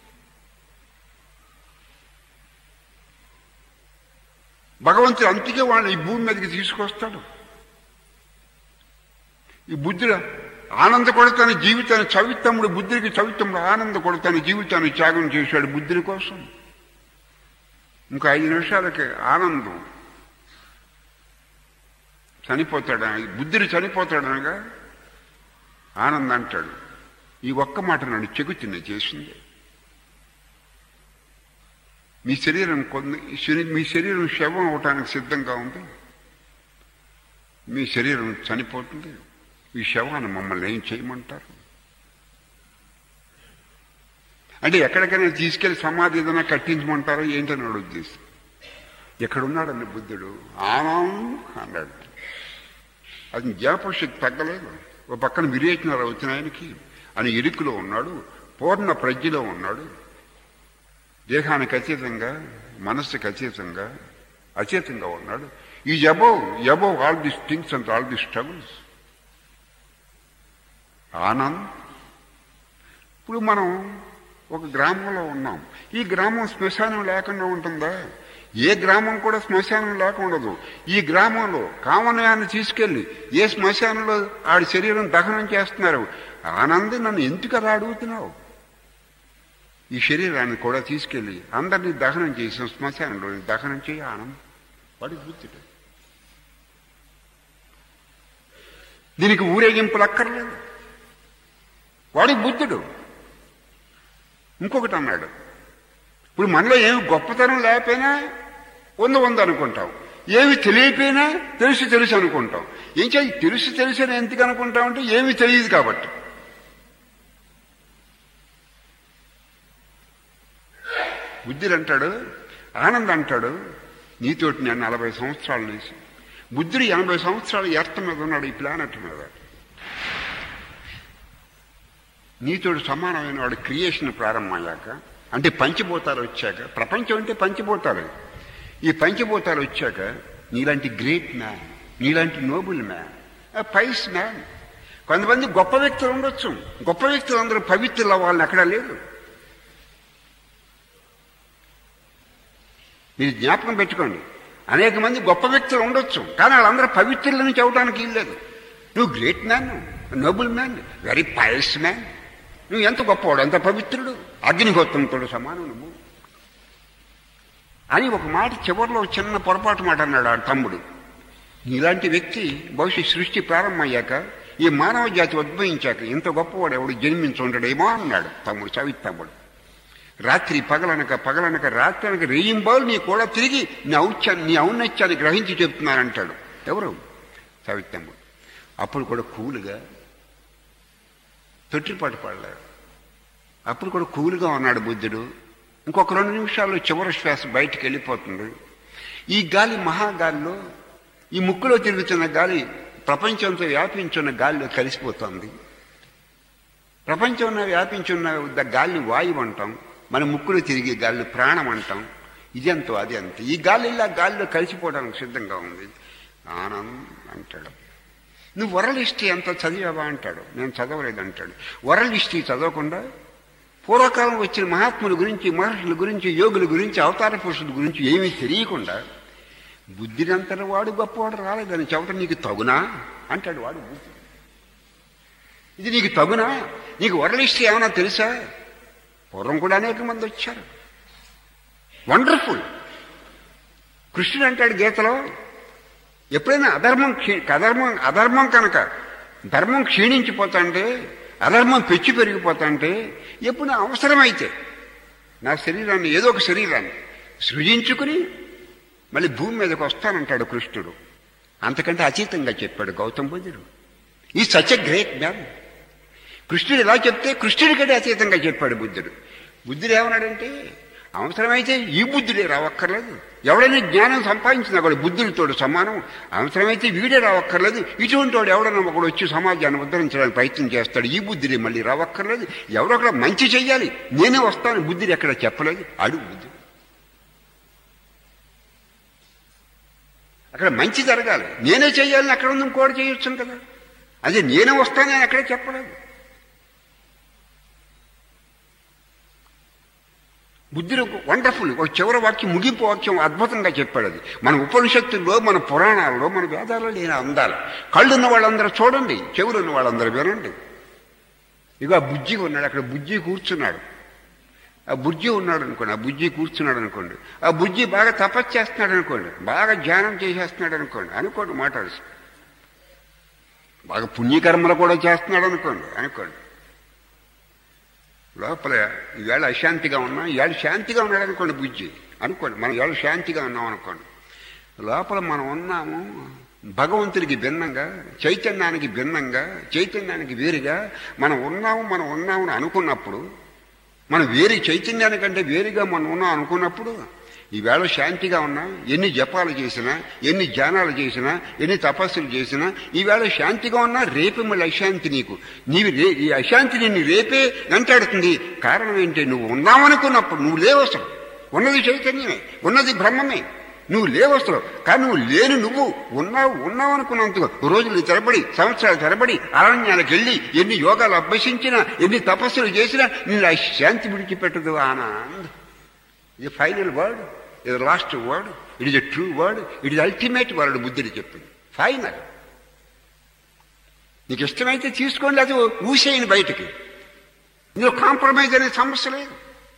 భగవంతుడు అంతకే వాళ్ళని ఈ భూమి మీదకి తీసుకొస్తాడు ఈ బుద్ధుడు ఆనంద కూడా తన జీవితాన్ని చవిత్తముడు బుద్ధుడికి చవిత్తముడు ఆనంద కూడా తన జీవితాన్ని త్యాగం చేశాడు బుద్ధుడి కోసం ఇంకా ఐదు నిమిషాలకి ఆనందం చనిపోతాడు బుద్ధుడు చనిపోతాడనగా ఆనంద్ అంటాడు ఈ ఒక్క మాట నన్ను చెగుతున్న చేసింది మీ శరీరం కొన్ని శరీ- మీ శరీరం శవం అవటానికి సిద్ధంగా ఉంది మీ శరీరం చనిపోతుంది ఈ శవాన్ని మమ్మల్ని ఏం చేయమంటారు అంటే ఎక్కడికైనా తీసుకెళ్లి సమాధి ఏదైనా కట్టించమంటారో ఏంటని వాడు ఉద్దేశం ఎక్కడున్నాడండి బుద్ధుడు ఆనం అన్నాడు అది జ్ఞాపశక్తి తగ్గలేదు ఓ పక్కన విరేచనాలు వచ్చిన ఆయనకి ఆయన ఇరుకులో ఉన్నాడు పూర్ణ ప్రజ్ఞలో ఉన్నాడు దేహానికి అతీతంగా మనస్సుకి అతీతంగా అచేతంగా ఉన్నాడు ఈ above above all this things and all this struggles Anand ఇప్పుడు మనం ఒక గ్రామంలో ఉన్నాం ఈ గ్రామం శ్మశానం లేకుండా ఉంటుందా ఏ గ్రామం కూడా శ్మశానం లేకుండా ఉండదు ఈ గ్రామంలో కామనయాన్ని తీసుకెళ్లి ఏ శ్మశానంలో ఆడి శరీరం దహనం చేస్తున్నారు ఆనంద్ నన్ను ఎందుకు అలా అడుగుతున్నావు ఈ శరీరాన్ని కూడా తీసుకెళ్లి అందరినీ దహనం చేసిన శ్మశానంలో దహనం చేయి ఆనంద్ వాడి బుద్ధుడు దీనికి ఊరేగింపులు అక్కర్లేదు వాడి బుద్ధుడు ఇంకొకటి అన్నాడు ఇప్పుడు మనలో ఏమి గొప్పతనం లేకపోయినా ఉంది ఉంది అనుకుంటాం ఏమి తెలియకపోయినా తెలుసు తెలుసు అనుకుంటాం ఏం చేయాలి తెలుసు తెలుసు అని ఎందుకు అనుకుంటాం అంటే ఏమి తెలియదు కాబట్టి బుద్ధుడు అంటాడు ఆనంద్ అంటాడు నీతోటి నేను నలభై సంవత్సరాలు లేచి బుద్ధుడు ఎనభై సంవత్సరాలు ఎర్త్ మీద ఉన్నాడు ఈ ప్లానెట్ మీద నీతోడు సమానమైన వాడు క్రియేషన్ ప్రారంభమయ్యాక అంటే పంచభూతాలు వచ్చాక ప్రపంచం అంటే పంచభూతాలు ఈ పంచభూతాలు వచ్చాక నీలాంటి గ్రేట్ మ్యాన్ నీలాంటి నోబుల్ మ్యాన్ పైస్ మ్యాన్ కొంతమంది గొప్ప వ్యక్తులు ఉండొచ్చు గొప్ప వ్యక్తులు అందరూ పవిత్రులు అవ్వాలని ఎక్కడా లేదు మీరు జ్ఞాపకం పెట్టుకోండి అనేక మంది గొప్ప వ్యక్తులు ఉండొచ్చు కానీ వాళ్ళందరూ పవిత్రులని చెప్పడానికి లేదు నువ్వు great man noble man very pious man నువ్వు ఎంత గొప్పవాడు ఎంత పవిత్రుడు అగ్నిహోత్రంతో సమానం నువ్వు అని ఒక మాట చివరిలో చిన్న పొరపాటు మాట అన్నాడు ఆ తమ్ముడు ఇలాంటి వ్యక్తి బహుశా సృష్టి ప్రారంభమయ్యాక ఈ మానవ జాతి ఉద్భవించాక ఇంత గొప్పవాడు ఎవడు జన్మించుండడేమో అన్నాడు తమ్ముడు చవిత్ తమ్ముడు రాత్రి పగలనక పగలనక రాత్రి అనక రెయ్యింబాలు నీ కూడా తిరిగి నీ ఔత్యాన్ని నీ ఔన్నత్యాన్ని గ్రహించి చెప్తున్నానంటాడు ఎవరు సవిత్తమ్ముడు అప్పుడు కూడా కూలుగా తొట్టిపాటు పడలేరు అప్పుడు కూడా కూలుగా ఉన్నాడు బుద్ధుడు ఇంకొక రెండు నిమిషాల్లో చివరి శ్వాస బయటికి వెళ్ళిపోతుంది ఈ గాలి మహాగాలిలో ఈ ముక్కులో తిరుగుతున్న గాలి ప్రపంచంతో వ్యాపించున్న గాలిలో కలిసిపోతుంది ప్రపంచంలో వ్యాపించున్న ద గాలిని వాయువు అంటాం మన ముక్కులో తిరిగే గాలిని ప్రాణం అంటాం ఇదెంతో అది అంత ఈ గాలి ఇలా గాలిలో కలిసిపోవడానికి సిద్ధంగా ఉంది ఆనంద్ అంటాడు నువ్వు వరల్డ్ హిస్టరీ ఎంత చదివావా అంటాడు నేను చదవలేదు అంటాడు వరల్డ్ హిస్టరీ చదవకుండా పూర్వకాలం వచ్చిన మహాత్ముల గురించి మహర్షుల గురించి యోగుల గురించి అవతార పురుషుల గురించి ఏమీ తెలియకుండా బుద్ధినంతటి వాడు గొప్పవాడు రాలేదని చెప్పడం నీకు తగునా అంటాడు వాడు బుద్ధి ఇది నీకు తగునా నీకు వరల్డ్ హిస్టరీ ఏమైనా తెలుసా పూర్వం కూడా అనేక మంది వచ్చారు వండర్ఫుల్ కృష్ణుడు అంటాడు గీతలో ఎప్పుడైనా అధర్మం క్షీ- అధర్మం అధర్మం కనుక ధర్మం క్షీణించిపోతాంటే అధర్మం పెచ్చి పెరిగిపోతాంటే ఎప్పుడు అవసరమైతే నా శరీరాన్ని ఏదో ఒక శరీరాన్ని సృజించుకుని మళ్ళీ భూమి మీదకి వస్తానంటాడు కృష్ణుడు అంతకంటే అతీతంగా చెప్పాడు గౌతమ్ బుద్ధుడు ఈ సచ్ ఎ గ్రేట్ మ్యాన్ కృష్ణుడు ఎలా చెప్తే కృష్ణుడి కంటే అతీతంగా చెప్పాడు బుద్ధుడు బుద్ధుడు ఏమన్నాడంటే అవసరమైతే ఈ బుద్ధుడే రావక్కర్లేదు ఎవడైనా జ్ఞానం సంపాదించినా కూడా బుద్ధుడితో సమానం అవసరమైతే వీడే రావక్కర్లేదు ఇటువంటి వాడు ఎవడన్నా ఒకడు వచ్చి సమాజాన్ని ఉద్ధరించడానికి ప్రయత్నం చేస్తాడు ఈ బుద్ధుడే మళ్ళీ రావక్కర్లేదు ఎవరొకడ మంచి చెయ్యాలి నేనే వస్తాను బుద్ధుడు ఎక్కడ చెప్పలేదు అడుగు బుద్ధుడు అక్కడ మంచి జరగాలి నేనే చెయ్యాలని అక్కడ ఉంది ఇంకోటి చేయొచ్చు కదా అదే నేనే వస్తానని అక్కడే చెప్పలేదు బుద్ధిలో వండర్ఫుల్ ఒక చివరి వాక్యం ముగింపు వాక్యం అద్భుతంగా చెప్పాడు అది మన ఉపనిషత్తుల్లో మన పురాణాల్లో మన వేదాల్లో లేని అందాలు కళ్ళున్న వాళ్ళందరూ చూడండి చెవులున్న వాళ్ళందరూ వినండి ఇక ఆ బుజ్జి ఉన్నాడు అక్కడ బుజ్జి కూర్చున్నాడు ఆ బుజ్జి ఉన్నాడు అనుకోండి ఆ బుజ్జి కూర్చున్నాడు అనుకోండి ఆ బుజ్జి బాగా తపస్సు చేస్తున్నాడు అనుకోండి బాగా ధ్యానం చేసేస్తున్నాడు అనుకోండి అనుకోండి మాట్లాడు బాగా పుణ్యకర్మలు కూడా చేస్తున్నాడు అనుకోండి అనుకోండి లోపల ఈవేళ అశాంతిగా ఉన్నా ఈవేళ శాంతిగా ఉన్నాడు అనుకోండి బుజ్జి అనుకోండి మనం ఈవేళ శాంతిగా ఉన్నాం అనుకోండి లోపల మనం ఉన్నాము భగవంతుడికి భిన్నంగా చైతన్యానికి భిన్నంగా చైతన్యానికి వేరుగా మనం ఉన్నాము మనం ఉన్నామని అనుకున్నప్పుడు మనం వేరే చైతన్యానికంటే వేరుగా మనం ఉన్నాం అనుకున్నప్పుడు ఈవేళ శాంతిగా ఉన్నా ఎన్ని జపాలు చేసినా ఎన్ని ధ్యానాలు చేసినా ఎన్ని తపస్సులు చేసినా ఈవేళ శాంతిగా ఉన్నా రేపు మళ్ళీ అశాంతి నీకు నీవి రే ఈ అశాంతి నిన్ను రేపే వెంటాడుతుంది కారణం ఏంటి నువ్వు ఉన్నావనుకున్నప్పుడు నువ్వు లేవు అసలు ఉన్నది చైతన్యమే ఉన్నది బ్రహ్మమే నువ్వు లేవు అసలు కానీ నువ్వు లేని నువ్వు ఉన్నావు ఉన్నావు అనుకున్నంత రోజులు తరబడి సంవత్సరాలు తరబడి అరణ్యాలకు వెళ్ళి ఎన్ని యోగాలు అభ్యసించినా ఎన్ని తపస్సులు చేసినా నేను ఆ శాంతి విడిచిపెట్టదు ఆనంద్ ఇది ఫైనల్ వర్డ్ ఇది last word it is a true word it is ultimate word బుద్ధుడు చెప్పింది ఫైనల్ నీకు ఇష్టమైతే తీసుకోండి అది ఊసేయండి బయటికి ఇందులో కాంప్రమైజ్ అనే సమస్య లేదు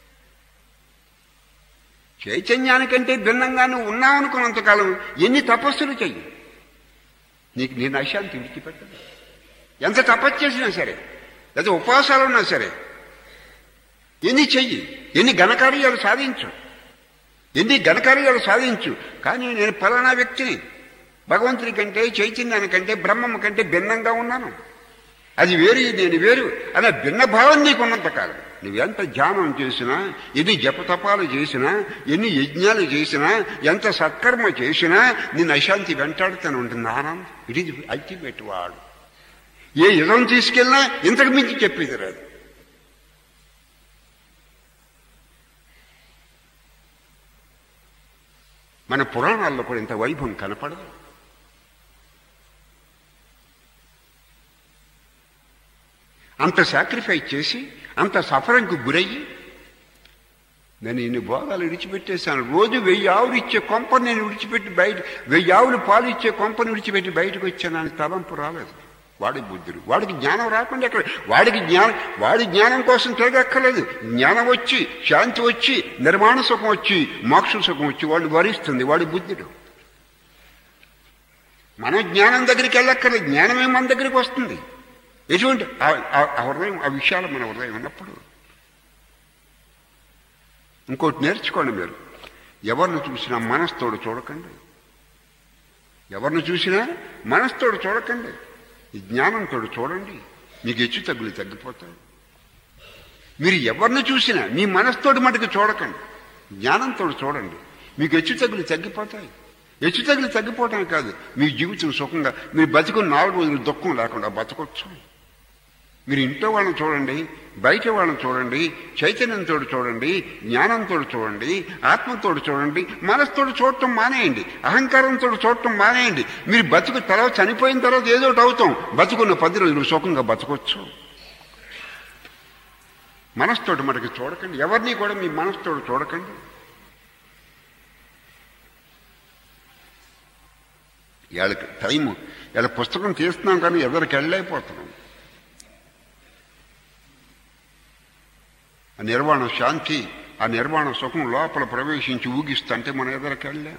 చైతన్యానికంటే భిన్నంగా నువ్వు ఉన్నావనుకున్నంతకాలం ఎన్ని తపస్సులు చెయ్యి నీకు నేను అశాంతి విడిచిపెట్టదు ఎంత తపస్సు చేసినా సరే లేదా ఉపవాసాలు ఉన్నా సరే ఎన్ని చెయ్యి ఎన్ని ఘనకార్యాలు సాధించు ఎన్ని ఘనకార్యాలు సాధించు కానీ నేను ఫలానా వ్యక్తిని భగవంతుడి కంటే చైతన్యానికంటే బ్రహ్మం కంటే భిన్నంగా ఉన్నాను అది వేరు నేను వేరు అనే భిన్న భావం నీకు ఉన్నంతకాలం నువ్వెంత ధ్యానం చేసినా ఎన్ని జపతపాలు చేసినా ఎన్ని యజ్ఞాలు చేసినా ఎంత సత్కర్మ చేసినా నిన్ను అశాంతి వెంటాడుతూనే ఉంటుంది ఆనంద్ ఇట్ ఈజ్ అల్టిమేట్ వాడు ఏ యుగం తీసుకెళ్ళినా ఇంతకు మించి చెప్పేది రాదు మన పురాణాల్లో కూడా ఇంత వైభవం కనపడదు అంత సాక్రిఫైస్ చేసి అంత సఫరంకు గురయ్యి నేను ఇన్ని భోగాలు విడిచిపెట్టేశాను రోజు వెయ్యి ఆవులు ఇచ్చే కొంపని నేను విడిచిపెట్టి బయట వెయ్యి ఆవులు పాలు ఇచ్చే కొంపని విడిచిపెట్టి బయటకు వచ్చాను అని తలంపు రాలేదు వాడి బుద్ధుడు వాడికి జ్ఞానం రాకుండా ఎక్కడ వాడికి జ్ఞానం వాడి జ్ఞానం కోసం తిరగక్కర్లేదు జ్ఞానం వచ్చి శాంతి వచ్చి నిర్మాణ సుఖం వచ్చి మోక్ష సుఖం వచ్చి వాడు వరిస్తుంది వాడి బుద్ధుడు మనం జ్ఞానం దగ్గరికి వెళ్ళక్కర్లేదు జ్ఞానమే మన దగ్గరికి వస్తుంది ఎటువంటి ఆ హృదయం ఆ విషయాలు మన హృదయం ఉన్నప్పుడు ఇంకోటి నేర్చుకోండి మీరు ఎవరిని చూసినా మనస్తోడు చూడకండి ఎవరిని చూసినా మనస్తోడు చూడకండి ఈ జ్ఞానంతో చూడండి మీకు హెచ్చు తగ్గులు తగ్గిపోతాయి మీరు ఎవరిని చూసినా మీ మనస్తోటి మటుకు చూడకండి జ్ఞానంతో చూడండి మీకు హెచ్చు తగ్గులు తగ్గిపోతాయి హెచ్చు తగ్గులు తగ్గిపోవటం కాదు మీ జీవితం సుఖంగా మీరు బతుకున్న నాలుగు రోజులు దుఃఖం లేకుండా బతకొచ్చు మీరు ఇంట్లో వాళ్ళని చూడండి బయట వాళ్ళని చూడండి చైతన్యంతో చూడండి జ్ఞానంతో చూడండి ఆత్మతో చూడండి మనసుతో చూడటం మానేయండి అహంకారంతో చూడటం మానేయండి మీరు బతుకు తర్వాత చనిపోయిన తర్వాత ఏదో ఒకటి అవుతాం బతుకున్న పది రోజులు సుఖంగా బతకొచ్చు మనసుతోటి మనకి చూడకండి ఎవరిని కూడా మీ మనసుతో చూడకండి ఇవాళకి టైం ఇవాళ పుస్తకం తీస్తున్నాం కానీ ఎవరికి వెళ్ళలేకపోతున్నాం ఆ నిర్వాణ శాంతి ఆ నిర్వాణ సుఖం లోపల ప్రవేశించి ఊగిస్తుంటే మనం ఎదరికి వెళ్ళాం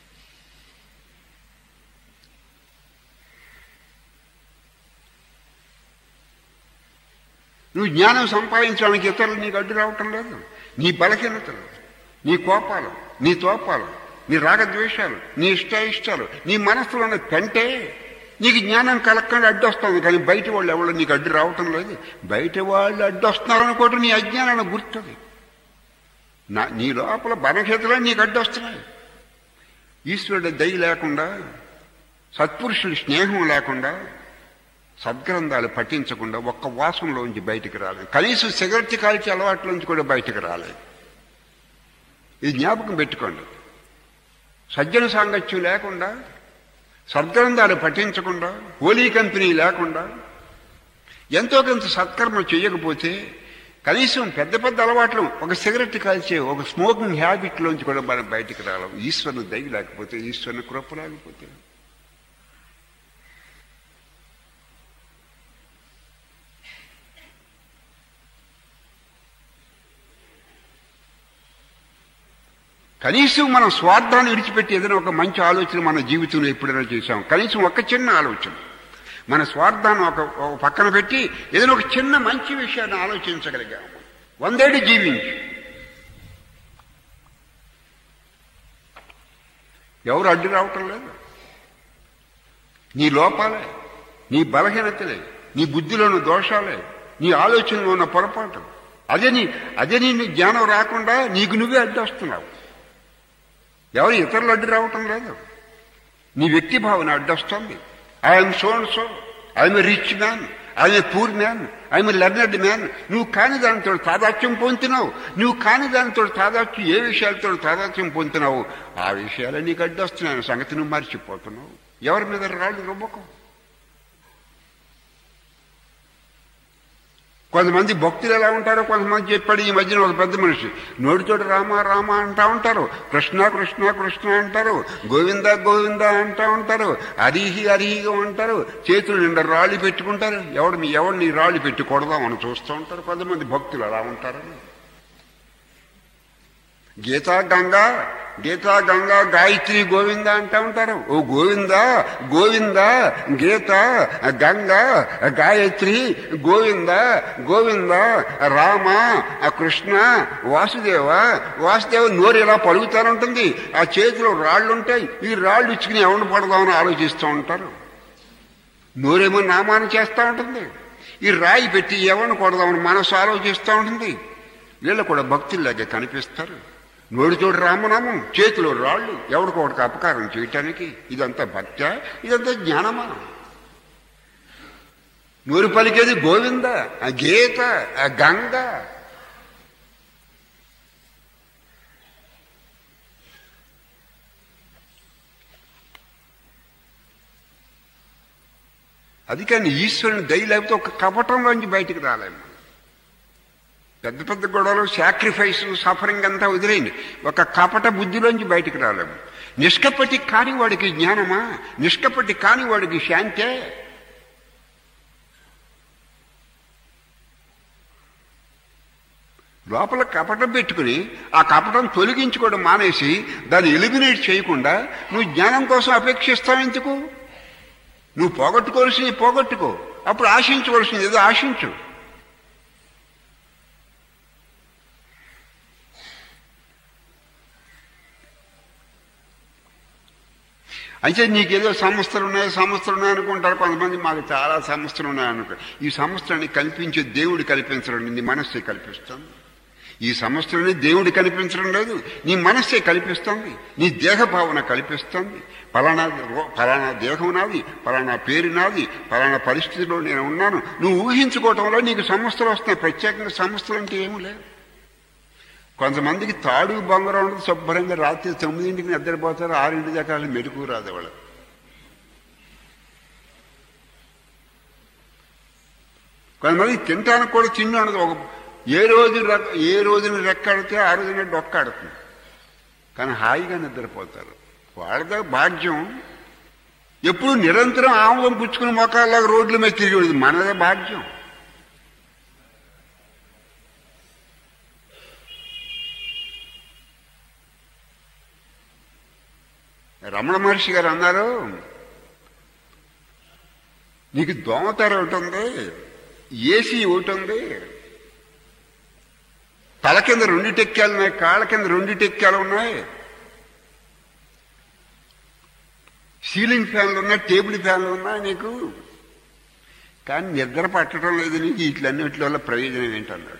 నువ్వు జ్ఞానం సంపాదించడానికి ఇతరులు నీకు అడ్డు రావటం లేదు నీ బలహీనతలు నీ కోపాలు నీ తోపాలు నీ రాగద్వేషాలు నీ ఇష్టాయిష్టాలు నీ మనస్సులో ఉన్న కంటే నీకు జ్ఞానం కలక్కండి అడ్డు వస్తుంది కానీ బయట వాళ్ళు ఎవరు నీకు అడ్డు రావటం లేదు బయట వాళ్ళు అడ్డు వస్తున్నారు అనుకోవటం నీ అజ్ఞానాన్ని గుర్తుంది నా నీ లోపల బలహీతలే నీకు అడ్డు వస్తున్నాయి ఈశ్వరుడు దయ లేకుండా సత్పురుషుడి స్నేహం లేకుండా సద్గ్రంథాలు పఠించకుండా ఒక్క వాసంలోంచి బయటికి రాలేదు కనీసం సిగరెట్ కాల్చే అలవాట్లోంచి కూడా బయటికి రాలేదు ఇది జ్ఞాపకం పెట్టుకోండి సజ్జన సాంగత్యం లేకుండా సద్గ్రంథాలు పఠించకుండా హోలీ కంపెనీ లేకుండా ఎంతో కొంత సత్కర్మ చేయకపోతే కనీసం పెద్ద పెద్ద అలవాట్లు ఒక సిగరెట్ కాల్చే ఒక స్మోకింగ్ హ్యాబిట్లోంచి కూడా మనం బయటికి రాలేం ఈశ్వరుని దయ లేకపోతే ఈశ్వరుని కృప లేకపోతే కనీసం మనం స్వార్థాన్ని విడిచిపెట్టి ఏదైనా ఒక మంచి ఆలోచన మన జీవితంలో ఎప్పుడైనా చేశాం కనీసం ఒక చిన్న ఆలోచన మన స్వార్థాన్ని ఒక ఒక పక్కన పెట్టి ఏదైనా ఒక చిన్న మంచి విషయాన్ని ఆలోచించగలిగాం వందేళ్ళు జీవించి ఎవరు అడ్డు రావటం లేదు నీ లోపాలే నీ బలహీనతలే నీ బుద్ధిలోని దోషాలే నీ ఆలోచనలో ఉన్న పొరపాటు అదే నీ అదే నీ జ్ఞానం రాకుండా నీకు నువ్వే అడ్డొస్తున్నావు ఎవరు ఇతరులు అడ్డు రావటం లేదు నీ వ్యక్తి భావన అడ్డొస్తుంది I'm so and so I'm rich man I'm a poor man I'm learned man నువ్వు కాని దానితో తాదాత్యం పొందుతున్నావు నువ్వు కాని దానితో తాదాత్యం ఏ విషయాలతో తాదాత్యం పొందుతున్నావు ఆ విషయాలు నీకు అడ్డొస్తున్నాయి సంగతి నువ్వు మర్చిపోతున్నావు ఎవరి మీద రాళ్ళు రుబ్బకం కొంతమంది భక్తులు ఎలా ఉంటారో కొంతమంది చెప్పాడు ఈ మధ్యన ఒక పెద్ద మనిషి నోటితోటి రామ రామ అంటా ఉంటారు కృష్ణ కృష్ణ కృష్ణ అంటారు గోవింద గోవింద అంటా ఉంటారు అరిహి అరిహిగా ఉంటారు చేతులు నిండా రాళ్ళు పెట్టుకుంటారు ఎవడు ఎవడిని రాళ్ళు పెట్టి కొడదామని చూస్తూ ఉంటారు కొంతమంది భక్తులు అలా ఉంటారు గీతా గంగా గీతా గంగా గాయత్రి గోవింద అంటా ఉంటారు ఓ గోవింద గోవింద గీత గంగ గాయత్రి గోవింద గోవింద రామ కృష్ణ వాసుదేవ వాసుదేవ నోరు ఇలా పలుకుతానుంటుంది ఆ చేతిలో రాళ్ళు ఉంటాయి ఈ రాళ్ళు ఇచ్చుకుని ఎవరిని పడదామని ఆలోచిస్తూ ఉంటారు నోరేమో నామాన్ని చేస్తూ ఉంటుంది ఈ రాయి పెట్టి ఎవరిని కొడదామని మనసు ఆలోచిస్తూ ఉంటుంది వీళ్ళు కూడా భక్తుల్లాగే కనిపిస్తారు నోడితోడు రామనామం చేతిలో రాళ్ళు ఎవడికి ఒకటికి అపకారం చేయటానికి ఇదంతా భక్త ఇదంతా జ్ఞానమా నోరు పలికేది గోవింద ఆ గీత ఆ గంగ అది కానీ ఈశ్వరుని దయ లేకపోతే ఒక కపటంలోంచి బయటికి రాలేము పెద్ద పెద్ద గొడవలు సాక్రిఫైస్ సఫరింగ్ అంతా వదిలేయండి ఒక కపట బుద్ధిలోంచి బయటికి రాలేము నిష్కపటి కాని వాడికి జ్ఞానమా నిష్కపటి కాని వాడికి శాంతే లోపల కపటం పెట్టుకుని ఆ కపటం తొలగించుకోవడం మానేసి దాన్ని ఎలిమినేట్ చేయకుండా నువ్వు జ్ఞానం కోసం అపేక్షిస్తావు ఎందుకు నువ్వు పోగొట్టుకోవాల్సింది పోగొట్టుకో అప్పుడు ఆశించవలసింది ఏదో ఆశించు అయితే నీకేదో సంస్థలు ఉన్నాయి సంస్థలు ఉన్నాయి అనుకుంటారు కొంతమంది మాకు చాలా సంస్థలు ఉన్నాయి అనుకో ఈ సంస్థలని కల్పించే దేవుడు కల్పించడం నీ మనస్సే కల్పిస్తుంది ఈ సంస్థలని దేవుడు కల్పించడం లేదు నీ మనస్సే కల్పిస్తుంది నీ దేహ భావన కల్పిస్తుంది పలానా పలానా దేహం నాది పలానా పేరు నాది పలానా పరిస్థితిలో నేను ఉన్నాను నువ్వు ఊహించుకోవటంలో నీకు సంస్థలు వస్తున్నాయి ప్రత్యేకంగా సంస్థలు అంటే ఏమీ లేదు కొంతమందికి తాడు బంగారం ఉండదు శుభ్రంగా రాత్రి తొమ్మిదింటికి నిద్రపోతారు ఆరింటి దాకా వాళ్ళు మెరుగు రాదు వాళ్ళు కొంతమంది తినడానికి కూడా తిండి ఉండదు ఒక ఏ రోజు ఏ రోజున రెక్కాడితే ఆ రోజున డొక్కాడుతుంది కానీ హాయిగా నిద్రపోతారు వాళ్ళదా భాగ్యం ఎప్పుడు నిరంతరం ఆముదం పుచ్చుకుని మొక్కల్లాగా రోడ్ల మీద తిరిగి మనదే భాగ్యం రమణ మహర్షి గారు అన్నారు నీకు దోమతెర ఒకటి ఉంది ఏసీ ఒకటి ఉంది తల కింద రెండు టెక్కాలు ఉన్నాయి కాళ్ళ కింద రెండు టెక్కాలు ఉన్నాయి సీలింగ్ ఫ్యాన్లు ఉన్నాయి టేబుల్ ఫ్యాన్లు ఉన్నాయి నీకు కానీ నిద్ర పట్టడం లేదు నీకు వీటిలన్నిటి వల్ల ప్రయోజనం ఏంటన్నాడు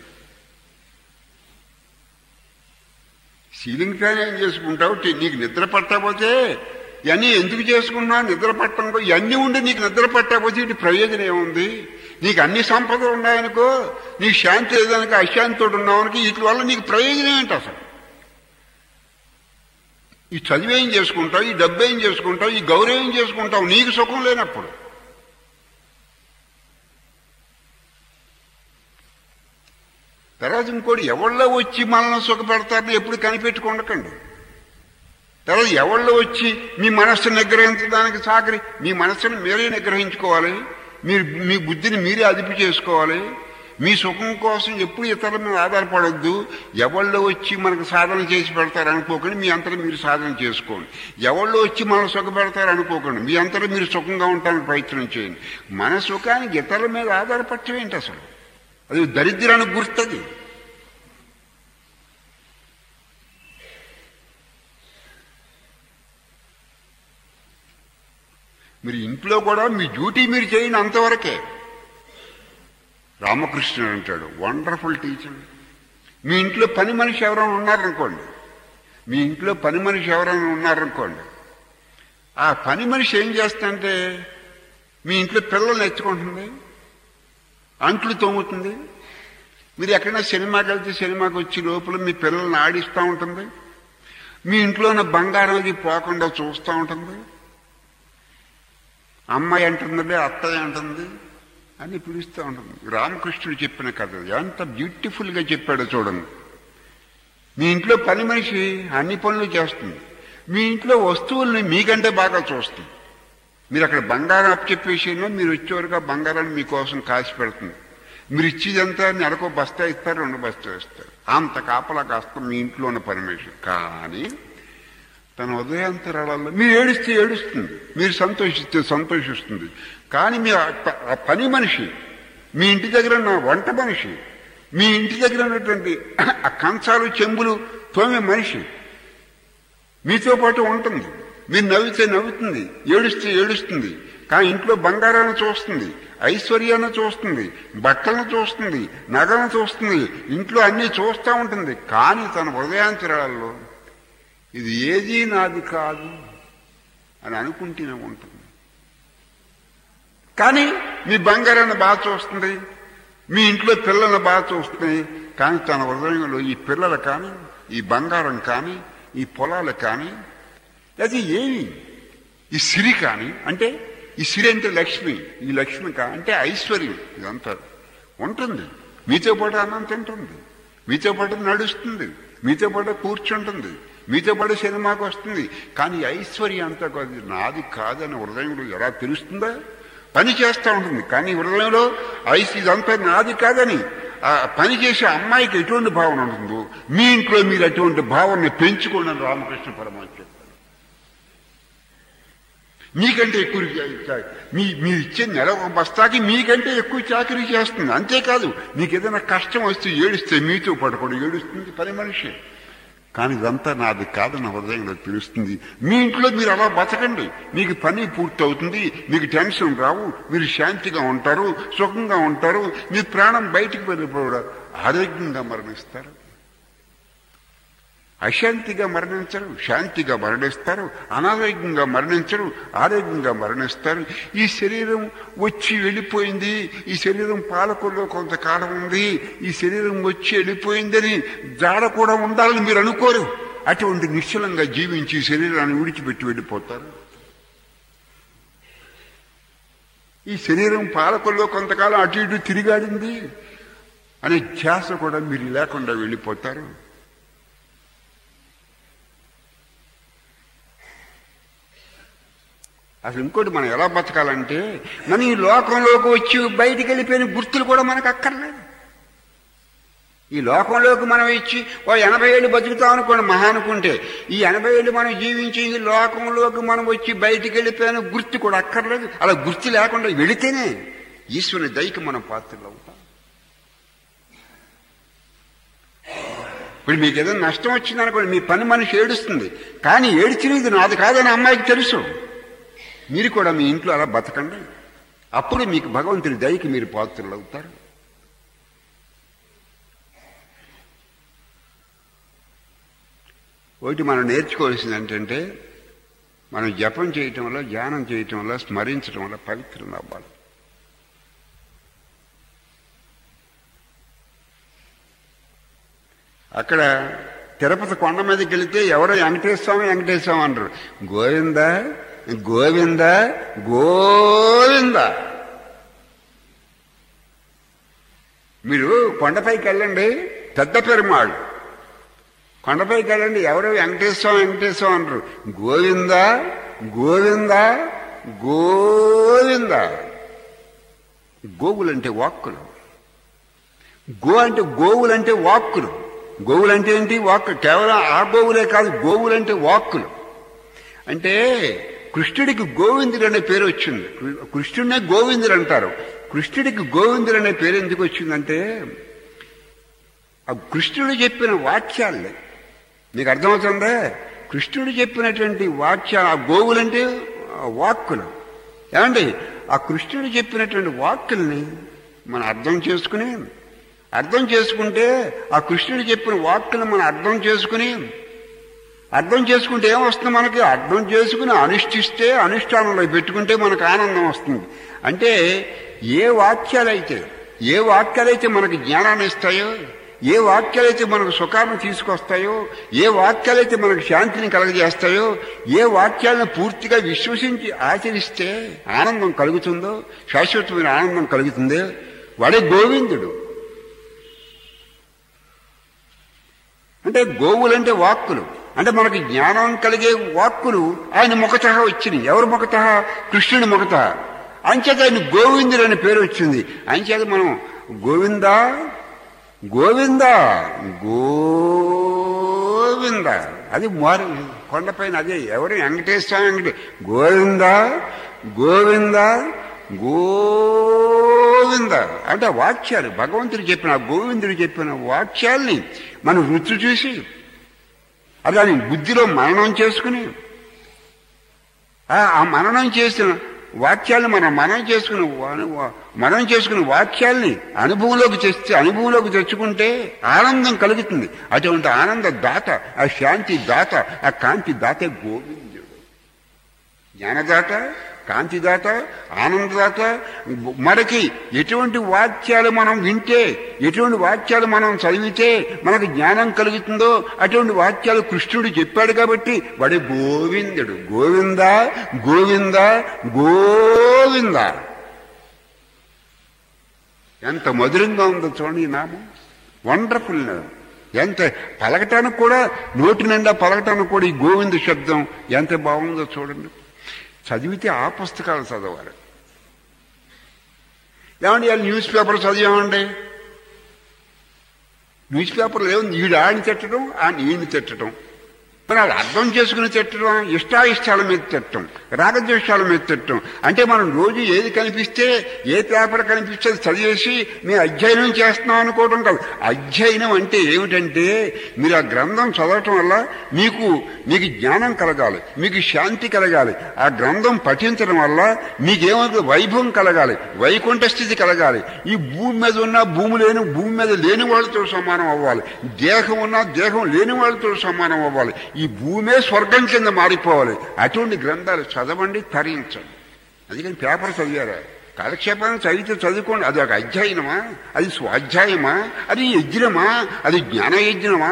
సీలింగ్ ఫ్యాన్ ఏం చేసుకుంటావు నీకు నిద్ర పట్టకపోతే ఇవన్నీ ఎందుకు చేసుకుంటున్నావు నిద్ర పట్టడం ఇవన్నీ ఉండి నీకు నిద్ర పట్టకపోతే ఇటు ప్రయోజనం ఏముంది నీకు అన్ని సంపదలు ఉన్నాయనుకో నీకు శాంతి లేదనుకో అశాంతితో ఉన్నావనుకో వీటి వల్ల నీకు ప్రయోజనం ఏంటి అసలు ఈ చదివేం చేసుకుంటావు ఈ డబ్బు ఏం చేసుకుంటావు ఈ గౌరవం చేసుకుంటావు నీకు సుఖం లేనప్పుడు తర్వాత ఇంకోటి ఎవళ్ళో వచ్చి మనల్ని సుఖపెడతారని ఎప్పుడు కనిపెట్టుకుండకండి తర్వాత ఎవళ్ళో వచ్చి మీ మనస్సును నిగ్రహించడానికి సాగరి మీ మనస్సును మీరే నిగ్రహించుకోవాలి మీరు మీ బుద్ధిని మీరే అదుపు చేసుకోవాలి మీ సుఖం కోసం ఎప్పుడు ఇతరుల మీద ఆధారపడొద్దు ఎవళ్ళో వచ్చి మనకు సాధన చేసి పెడతారు అనుకోకండి మీ అంతలో మీరు సాధన చేసుకోండి ఎవళ్ళో వచ్చి మనం సుఖ పెడతారు అనుకోకండి మీ అంతలో మీరు సుఖంగా ఉండడానికి ప్రయత్నం చేయండి మన సుఖానికి ఇతరుల మీద ఆధారపడటం ఏంటి అసలు అది దరిద్రానికి గుర్తది మీరు ఇంట్లో కూడా మీ డ్యూటీ మీరు చేయండి అంతవరకే రామకృష్ణుడు అంటాడు వండర్ఫుల్ టీచర్ మీ ఇంట్లో పని మనిషి ఎవరైనా ఉన్నారనుకోండి మీ ఇంట్లో పని మనిషి ఎవరైనా ఉన్నారనుకోండి ఆ పని మనిషి ఏం చేస్తుంటే మీ ఇంట్లో పిల్లల్ని ఎత్తుకుంటుంది అంట్లు తోముతుంది మీరు ఎక్కడైనా సినిమాకి వెళ్తే సినిమాకి వచ్చి లోపల మీ పిల్లల్ని ఆడిస్తూ ఉంటుంది మీ ఇంట్లో ఉన్న బంగారం అది పోకుండా చూస్తూ ఉంటుంది అమ్మాయి అంటుంది అత్తయ్య అంటుంది అని పిలుస్తూ ఉంటుంది రామకృష్ణుడు చెప్పిన కథ ఎంత బ్యూటిఫుల్గా చెప్పాడో చూడండి మీ ఇంట్లో పని మనిషి అన్ని పనులు చేస్తుంది మీ ఇంట్లో వస్తువుల్ని మీకంటే బాగా చూస్తుంది మీరు అక్కడ బంగారం అప్పచెప్పేసినా మీరు వచ్చేవరకు ఆ బంగారాన్ని మీకోసం కాసి పెడుతుంది మీరు ఇచ్చేదంతా నెలకు బస్తా ఇస్తారు రెండు బస్తా ఇస్తారు అంత కాపలా కాస్త మీ ఇంట్లో ఉన్న పని మనిషి కానీ తన ఉదయాంతరాలలో మీరు ఏడిస్తే ఏడుస్తుంది మీరు సంతోషిస్తే సంతోషిస్తుంది కానీ మీ ఆ- ఆ పని మనిషి మీ ఇంటి దగ్గర ఉన్న వంట మనిషి మీ ఇంటి దగ్గర ఉన్నటువంటి ఆ కంచాలు చెంబులు తోమే మనిషి మీతో పాటు ఉంటుంది మీరు నవ్వితే నవ్వుతుంది ఏడుస్తే ఏడుస్తుంది కానీ ఇంట్లో బంగారాన్ని చూస్తుంది ఐశ్వర్యాన్ని చూస్తుంది బట్టలను చూస్తుంది నగలను చూస్తుంది ఇంట్లో అన్నీ చూస్తూ ఉంటుంది కానీ తన హృదయాంతరాలలో ఇది ఏదీ నాది కాదు అని అనుకుంటూనే ఉంటుంది కానీ మీ బంగారాన్ని బాగా చూస్తుంది మీ ఇంట్లో పిల్లల్ని బాగా చూస్తుంది కానీ తన హృదయంలో ఈ పిల్లలు కానీ ఈ బంగారం కానీ ఈ పొలాలు కానీ అది ఏమి ఈ సిరి కానీ అంటే ఈ సిరి అంటే లక్ష్మి ఈ లక్ష్మి కా అంటే ఐశ్వర్యం ఇదంతా ఉంటుంది మీతో పాటు అన్నం తింటుంది మీతో పాటు నడుస్తుంది మీతో పాటు కూర్చుంటుంది మీతో పాటు సినిమాకి వస్తుంది కానీ ఈ ఐశ్వర్యం అంతా కాదు నాది కాదని హృదయంలో ఎలా తెలుస్తుందా పని చేస్తూ ఉంటుంది కానీ హృదయంలో ఐస్ ఇదంతా నాది కాదని ఆ పని చేసే అమ్మాయికి ఎటువంటి భావన ఉంటుందో మీ ఇంట్లో మీరు అటువంటి భావనని పెంచుకోండి అని రామకృష్ణ పరమాత్మ చెప్పారు మీకంటే ఎక్కువ చా- మీ మీరు ఇచ్చే నెల ఒక బస్తాకి మీకంటే ఎక్కువ చాకరీ చేస్తుంది అంతేకాదు మీకు ఏదైనా కష్టం వస్తే ఏడిస్తే మీతో పడకూడదు ఏడుస్తుంది పని మనిషి కానీ ఇదంతా నాది కాదు నా హృదయంలో తెలుస్తుంది మీ ఇంట్లో మీరు అలా బతకండి మీకు పని పూర్తి అవుతుంది మీకు టెన్షన్ రావు మీరు శాంతిగా ఉంటారు సుఖంగా ఉంటారు మీ ప్రాణం బయటికి వెళ్ళిపోవడం ఆరోగ్యంగా మరణిస్తారు అశాంతిగా మరణించరు శాంతిగా మరణిస్తారు అనారోగ్యంగా మరణించరు ఆరోగ్యంగా మరణిస్తారు ఈ శరీరం వచ్చి వెళ్ళిపోయింది ఈ శరీరం పాలకుల్లో కొంతకాలం ఉంది ఈ శరీరం వచ్చి వెళ్ళిపోయిందని జాడ కూడా ఉండాలని మీరు అనుకోరు అటువంటి నిశ్చలంగా జీవించి ఈ శరీరాన్ని విడిచిపెట్టి వెళ్ళిపోతారు ఈ శరీరం పాలకుల్లో కొంతకాలం అటు ఇటు తిరిగాడింది అనే ధ్యాస కూడా మీరు లేకుండా వెళ్ళిపోతారు అసలు ఇంకోటి మనం ఎలా బతకాలంటే మనం ఈ లోకంలోకి వచ్చి బయటికి వెళ్ళిపోయిన గుర్తులు కూడా మనకు అక్కర్లేదు ఈ లోకంలోకి మనం ఇచ్చి ఓ ఎనభై ఏళ్ళు బతుకుతాం అనుకోండి మహా అనుకుంటే ఈ ఎనభై ఏళ్ళు మనం జీవించి ఈ లోకంలోకి మనం వచ్చి బయటికి వెళ్ళిపోయిన గుర్తు కూడా అక్కర్లేదు అలా గుర్తు లేకుండా వెళితేనే ఈశ్వరుని దయకి మనం పాత్రలు అవుతాం ఇప్పుడు మీకు ఏదైనా నష్టం వచ్చిందనుకోండి మీ పని మనిషి ఏడుస్తుంది కానీ ఏడ్చినది నాది కాదని అమ్మాయికి తెలుసు మీరు కూడా మీ ఇంట్లో అలా బతకండి అప్పుడు మీకు భగవంతుని దయకి మీరు పాత్రలు అవుతారు ఒకటి మనం నేర్చుకోవాల్సింది ఏంటంటే మనం జపం చేయటం వల్ల ధ్యానం చేయటం వల్ల స్మరించడం వల్ల పవిత్రం అవ్వాలి అక్కడ తిరుపతి కొండ మీదకి వెళితే ఎవరో వెంకటేశ్వరం వెంకటేశ్వరం అంటారు గోవింద గోవింద గోవింద మీరు కొండపైకి వెళ్ళండి పెద్ద పెరుమాళ్ కొండపై కదండి ఎవరు వెంకటేశ్వరం వెంకటేశ్వరం అంటారు గోవింద గోవింద గోవింద గోవులంటే వాక్కులు గో అంటే గోవులంటే వాక్కులు గోవులంటే ఏంటి వాక్కు కేవలం ఆ గోవులే కాదు గోవులంటే వాక్కులు అంటే కృష్ణుడికి గోవిందుడు అనే పేరు వచ్చింది కృష్ణుడినే గోవిందుడు అంటారు కృష్ణుడికి గోవిందుడు అనే పేరు ఎందుకు వచ్చిందంటే ఆ కృష్ణుడు చెప్పిన వాక్యాలే మీకు అర్థమవుతుందా కృష్ణుడు చెప్పినటువంటి వాక్య ఆ గోవులంటే ఆ వాక్కులు ఏమండి ఆ కృష్ణుడు చెప్పినటువంటి వాక్కుల్ని మనం అర్థం చేసుకుని అర్థం చేసుకుంటే ఆ కృష్ణుడు చెప్పిన వాక్కులను మనం అర్థం చేసుకుని అర్థం చేసుకుంటే ఏమొస్తుంది మనకి అర్థం చేసుకుని అనుష్ఠిస్తే అనుష్ఠానంలో పెట్టుకుంటే మనకు ఆనందం వస్తుంది అంటే ఏ వాక్యాలైతే ఏ వాక్యాలైతే మనకు జ్ఞానాన్ని ఇస్తాయో ఏ వాక్యాలైతే మనకు సుఖాన్ని తీసుకొస్తాయో ఏ వాక్యాలైతే మనకు శాంతిని కలగజేస్తాయో ఏ వాక్యాలను పూర్తిగా విశ్వసించి ఆచరిస్తే ఆనందం కలుగుతుందో శాశ్వతమైన ఆనందం కలుగుతుందో వాడే గోవిందుడు అంటే గోవులంటే వాక్కులు అంటే మనకి జ్ఞానం కలిగే వాక్కులు ఆయన ముఖత వచ్చినాయి ఎవరు ముఖత కృష్ణుని ముఖత అంచేత ఆయన గోవిందుడు అనే పేరు వచ్చింది అంచేత మనం గోవింద గోవింద గోవింద అది మారు కొండపైన అదే ఎవరు వెంకటేశ్వర వెంకటే గోవింద గోవింద గోవింద అంటే వాక్యాలు భగవంతుడు చెప్పిన గోవిందుడు చెప్పిన వాక్యాల్ని మనం రుచి చూసి అది దాని బుద్ధిలో మననం చేసుకుని ఆ మననం చేసిన వాక్యాలను మనం మనం చేసుకుని మనం చేసుకున్న వాక్యాల్ని అనుభవంలోకి తెస్తే అనుభవంలోకి తెచ్చుకుంటే ఆనందం కలుగుతుంది అటువంటి ఆనంద దాత ఆ శాంతి దాత ఆ కాంతి దాతే గోవిందుడు జ్ఞానదాత కాంతిదాత ఆనందదాత మనకి ఎటువంటి వాక్యాలు మనం వింటే ఎటువంటి వాక్యాలు మనం చదివితే మనకు జ్ఞానం కలుగుతుందో అటువంటి వాక్యాలు కృష్ణుడు చెప్పాడు కాబట్టి వాడే గోవిందుడు గోవింద గోవింద గోవింద ఎంత మధురంగా ఉందో చూడండి ఈ నామం వండర్ఫుల్ ఎంత పలకటానికి కూడా నోటి నిండా పలకటానికి కూడా ఈ గోవింద శబ్దం ఎంత బాగుందో చూడండి చదివితే ఆ పుస్తకాలు చదవాలి ఏమండి వాళ్ళు న్యూస్ పేపర్ చదివామండి న్యూస్ పేపర్లో ఏముంది ఈడు ఆడిని తిట్టడం ఆ ఈయన్ని తిట్టడం మరి అది అర్థం చేసుకుని తిట్టడం ఇష్టాయిష్టాల మీద తిట్టడం రాగద్వేషాల మీద తిట్టడం అంటే మనం రోజు ఏది కనిపిస్తే ఏ పేపర్ కనిపిస్తే అది చదివేసి మేము అధ్యయనం చేస్తున్నాం అనుకోవడం కాదు అధ్యయనం అంటే ఏమిటంటే మీరు ఆ గ్రంథం చదవటం వల్ల మీకు మీకు జ్ఞానం కలగాలి మీకు శాంతి కలగాలి ఆ గ్రంథం పఠించడం వల్ల మీకేమవుతుంది వైభవం కలగాలి వైకుంఠ స్థితి కలగాలి ఈ భూమి మీద ఉన్న భూమి లేని భూమి మీద లేని వాళ్ళతో సమానం అవ్వాలి దేహం ఉన్న దేహం లేని వాళ్ళతో సమానం అవ్వాలి ఈ భూమే స్వర్గం కింద మారిపోవాలి అటువంటి గ్రంథాలు చదవండి తరించండి అందుకని పేపర్ చదివారా కాలక్షేపాన్ని చదివితే చదువుకోండి అది ఒక అధ్యయనమా అది స్వాధ్యాయమా అది యజ్ఞమా అది జ్ఞాన యజ్ఞమా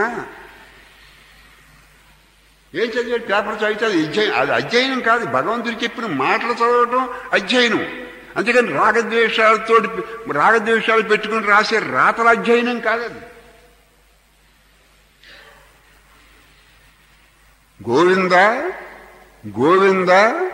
ఏం చదివాడు పేపర్ చదివితే అది అధ్యయనం అది అధ్యయనం కాదు భగవంతుడు చెప్పిన మాటలు చదవటం అధ్యయనం అంతేకాని రాగద్వేషాలతో రాగద్వేషాలు పెట్టుకుని రాసే రాతల అధ్యయనం కాదది గోవింద గోవింద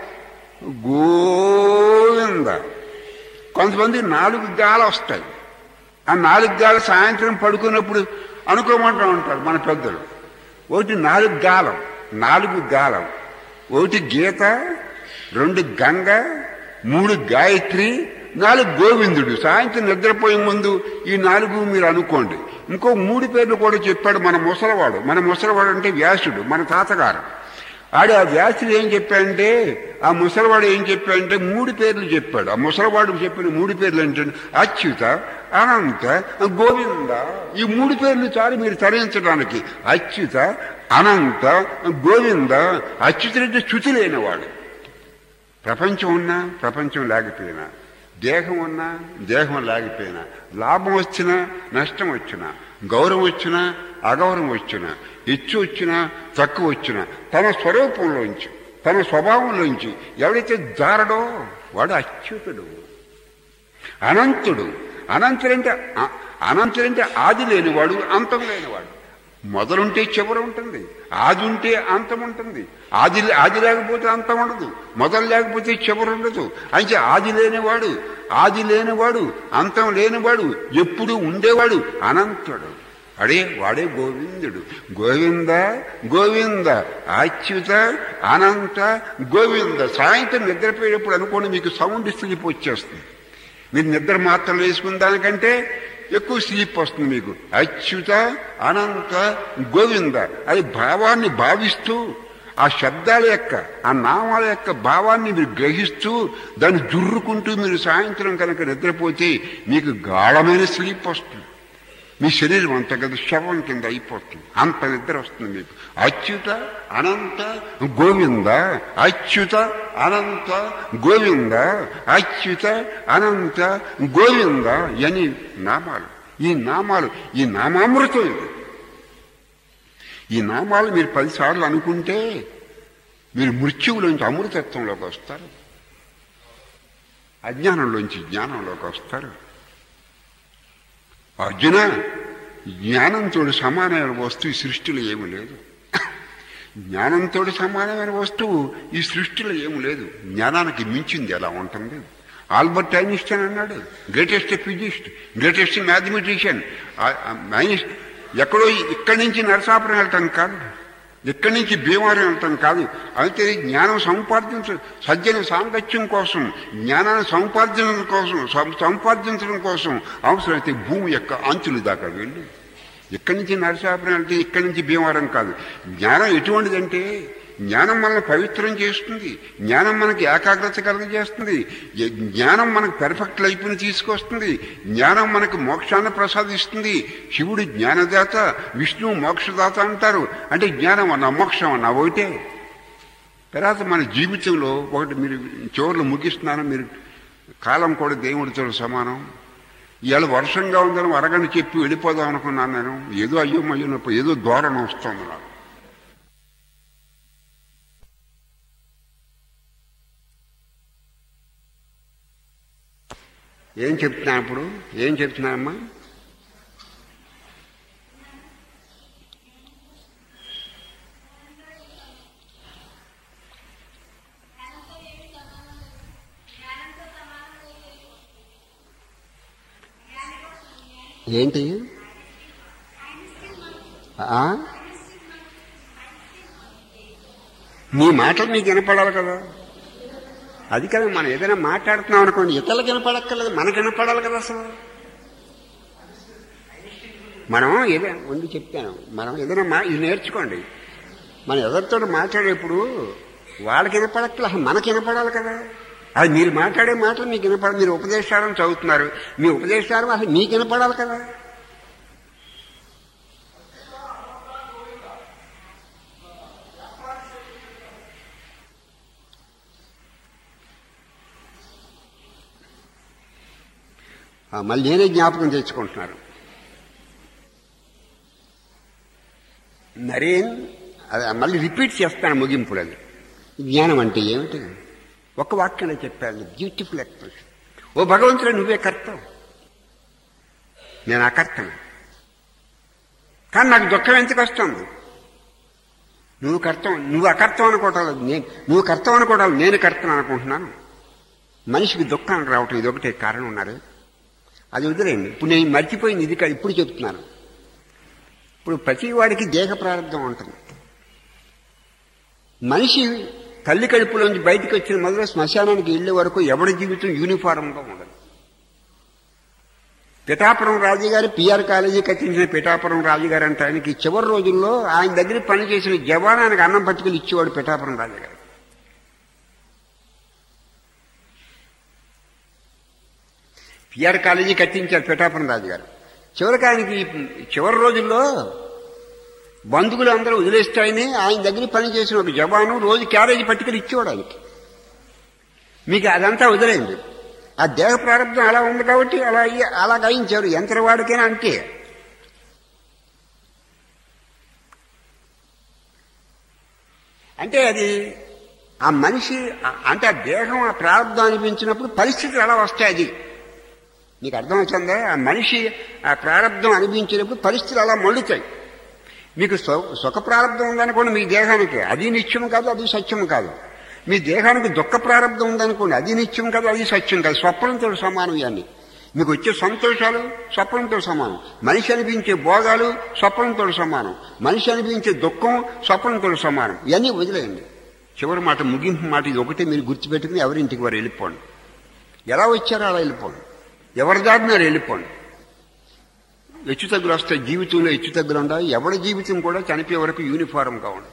గోవింద కొంతమంది నాలుగు గాలు వస్తాయి ఆ నాలుగు గాలు సాయంత్రం పడుకున్నప్పుడు అనుకోమంటూ ఉంటారు మన పెద్దలు ఒకటి నాలుగు గాలం నాలుగు గాలం ఒకటి గీత రెండు గంగ మూడు గాయత్రి నాలుగు గోవిందుడు సాయంత్రం నిద్రపోయే ముందు ఈ నాలుగు మీరు అనుకోండి ఇంకో మూడు పేర్లు కూడా చెప్పాడు మన ముసలవాడు మన ముసలవాడు అంటే వ్యాసుడు మన తాతగారు ఆడు ఆ వ్యాసుడు ఏం చెప్పాడంటే ఆ ముసలివాడు ఏం చెప్పాడంటే మూడు పేర్లు చెప్పాడు ఆ ముసలివాడు చెప్పిన మూడు పేర్లు ఏంటంటే అచ్యుత అనంత గోవింద ఈ మూడు పేర్లు చాలు మీరు తరించడానికి అచ్యుత అనంత గోవింద అచ్యుతుడంటే శృతి లేనివాడు ప్రపంచం ఉన్నా ప్రపంచం లేకపోయినా దేహం ఉన్నా దేహం లేకపోయినా లాభం వచ్చినా నష్టం వచ్చినా గౌరవం వచ్చినా అగౌరవం వచ్చినా హెచ్చు వచ్చినా తక్కువ వచ్చినా తన స్వరూపంలోంచి తన స్వభావంలోంచి ఎవడైతే జారడో వాడు అచ్యుతుడు అనంతుడు అనంతరంటే అ- అనంతరంటే ఆది లేనివాడు అంతం లేనివాడు మొదలుంటే చివర ఉంటుంది ఆది ఉంటే అంతం ఉంటుంది ఆది ఆది లేకపోతే అంతం ఉండదు మొదలు లేకపోతే చివరు ఉండదు అంటే ఆది లేనివాడు ఆది లేనివాడు అంతం లేనివాడు ఎప్పుడు ఉండేవాడు అనంతుడు అడే వాడే గోవిందుడు గోవింద గోవింద అచ్యుత అనంత గోవింద సాయంత్రం నిద్రపోయేటప్పుడు అనుకోండి మీకు సౌండ్ స్లీప్ వచ్చేస్తుంది మీరు నిద్ర మాత్రలు వేసుకున్న దానికంటే ఎక్కువ స్లీప్ వస్తుంది మీకు అచ్యుత అనంత గోవింద అది భావాన్ని భావిస్తూ ఆ శబ్దాల యొక్క ఆ నామాల యొక్క భావాన్ని మీరు గ్రహిస్తూ దాన్ని జుర్రుకుంటూ మీరు సాయంత్రం కనుక నిద్రపోతే మీకు గాఢమైన స్లీప్ వస్తుంది మీ శరీరం అంత కదా శవం కింద అయిపోతుంది అంత నిద్ర వస్తుంది మీకు అచ్యుత అనంత గోవింద అచ్యుత అనంత గోవింద అచ్యుత అనంత గోవింద అని నామాలు ఈ నామాలు ఈ నామామృతం ఇది ఈ నామాలు మీరు పదిసార్లు అనుకుంటే మీరు మృత్యువులోంచి అమృతత్వంలోకి వస్తారు అజ్ఞానంలోంచి జ్ఞానంలోకి వస్తారు అర్జున జ్ఞానంతో సమానమైన వస్తువు ఈ సృష్టిలో ఏమి లేదు జ్ఞానంతో సమానమైన వస్తువు ఈ సృష్టిలో ఏమి లేదు జ్ఞానానికి మించింది ఎలా ఉంటుంది ఆల్బర్ట్ ఐన్స్టైన్ అన్నాడు గ్రేటెస్ట్ ఫిజిస్ట్ గ్రేటెస్ట్ మ్యాథమెటిషియన్ ఎక్కడో ఇక్కడి నుంచి నరసాపురం వెళ్ళటం కాదు ఇక్కడి నుంచి భీమవరం వెళ్ళటం కాదు అయితే జ్ఞానం సంపాదించ సజ్జన సాంగత్యం కోసం జ్ఞానాన్ని సంపాదించడం కోసం సం- సంపాదించడం కోసం అవసరమైతే భూమి యొక్క అంచులు దాకా వెళ్ళి ఇక్కడి నుంచి నరసాపురం వెళ్తే ఇక్కడి నుంచి భీమవరం కాదు జ్ఞానం ఎటువంటిదంటే జ్ఞానం మనల్ని పవిత్రం చేస్తుంది జ్ఞానం మనకి ఏకాగ్రత కలుగజేస్తుంది ఈ జ్ఞానం మనకు పెర్ఫెక్ట్ లైఫ్ని తీసుకొస్తుంది జ్ఞానం మనకు మోక్షాన్ని ప్రసాదిస్తుంది శివుడు జ్ఞానదాత విష్ణువు మోక్షదాత అంటారు అంటే జ్ఞానం అన్న మోక్షం అన్న ఒకటే తర్వాత మన జీవితంలో ఒకటి మీరు చివరిలో ముగిస్తున్నాను మీరు కాలం కూడా దేవుడితో సమానం ఇవాళ వర్షంగా ఉందని అరగంట చెప్పి వెళ్ళిపోదాం అనుకున్నాను నేను ఏదో అయ్యో అయ్యోనప్పుడు ఏదో ధోరణ వస్తుంది నాకు ఏం చెప్తున్నా ఇప్పుడు ఏం చెప్తున్నానమ్మా ఏంటి ఆ? నీ మాటలు నీకు వినపడాలి కదా అది కదా మనం ఏదైనా మాట్లాడుతున్నాం అనుకోండి ఇతరులకు వినపడక్కర్లేదు మనకు వినపడాలి కదా అసలు మనం ఏదైనా ముందు చెప్తాను మనం ఏదైనా మా ఇది నేర్చుకోండి మనం ఎవరితో మాట్లాడేప్పుడు వాళ్ళకి వినపడక్కల మనకి వినపడాలి కదా అది మీరు మాట్లాడే మాటలు మీకు వినపడ మీరు ఉపదేశాలను చదువుతున్నారు మీ ఉపదేశాలు అసలు మీకు వినపడాలి కదా ఆ, మళ్ళీ నేనే జ్ఞాపకం తెచ్చుకుంటున్నారు నరేన్ అది మళ్ళీ రిపీట్ చేస్తాను ముగింపులు అది జ్ఞానం అంటే ఏమిటి ఒక వాక్యంలో చెప్పాను బ్యూటిఫుల్ ఎక్స్ప్రెషన్ ఓ భగవంతుడు నువ్వే కర్తవు నేను అకర్తను కానీ నాకు దుఃఖం ఎందుకు వస్తుంది నువ్వు కర్తం నువ్వు అకర్తం అనుకోవటాలు నేను నువ్వు కర్తం అనుకోవటాలు నేను కర్తం అనుకుంటున్నాను మనిషికి దుఃఖం రావటం ఇది ఒకటే కారణం ఉన్నారు అది వదిలేయండి ఇప్పుడు నేను మర్చిపోయింది ఇది కాదు ఇప్పుడు చెప్తున్నాను ఇప్పుడు ప్రతి వాడికి దేహ ప్రారంభం ఉంటుంది మనిషి తల్లి కడుపులోంచి బయటకు వచ్చిన మొదలు శ్మశానానికి వెళ్ళే వరకు ఎవడి జీవితం యూనిఫారంగా ఉండదు పిఠాపురం రాజు గారు పిఆర్ కాలేజీ కట్టించిన పిఠాపురం రాజు గారు అంటే ఆయనకి చివరి రోజుల్లో ఆయన దగ్గర పనిచేసిన జవానానికి అన్నం పట్టుకుని ఇచ్చేవాడు పిఠాపురం రాజు గారు పిఆర్ కాలేజీ కట్టించారు పిఠాపురం రాజు గారు చివరికి ఆయనకి చివరి రోజుల్లో బంధువులు అందరూ వదిలేస్తాయని ఆయన దగ్గర పనిచేసిన ఒక జవాను రోజు క్యారేజీ పట్టుకుని ఇచ్చేవాడు ఆయనకి మీకు అదంతా వదిలేండి ఆ దేహ ప్రారంభం అలా ఉంది కాబట్టి అలా అయ్యి- అలా గాయించారు యంత్రవాడికైనా అంతే అంటే అది ఆ మనిషి ఆ- అంటే ఆ దేహం ఆ ప్రారంభం అనిపించినప్పుడు పరిస్థితులు ఎలా వస్తాయి అది నీకు అర్థమవుతుందా ఆ మనిషి ఆ ప్రారంధం అనిపించినప్పుడు పరిస్థితులు అలా మళ్ళుతాయి మీకు సు- సుఖ ప్రారంధం ఉందనుకోండి మీ దేహానికి అది నిత్యం కాదు అది సత్యం కాదు మీ దేహానికి దుఃఖ ప్రారంధం ఉందనుకోండి అది నిత్యం కాదు అది సత్యం కాదు స్వప్నంతో సమానం ఇవన్నీ మీకు వచ్చే సంతోషాలు స్వప్నంతో సమానం మనిషి అనిపించే భోగాలు స్వప్నంతో సమానం మనిషి అనిపించే దుఃఖం స్వప్నంతో సమానం ఇవన్నీ వదిలేయండి చివరి మాట ముగింపు మాట ఇది ఒకటే మీరు గుర్తుపెట్టుకుని ఎవరింటికి వారు వెళ్ళిపోండి ఎలా వచ్చారో అలా వెళ్ళిపోండి ఎవరి దాటినారు వెళ్ళిపోండి హెచ్చు తగ్గులు వస్తాయి జీవితంలో హెచ్చు తగ్గులు ఉండాలి ఎవరి జీవితం కూడా చనిపోయే వరకు యూనిఫారంగా ఉండదు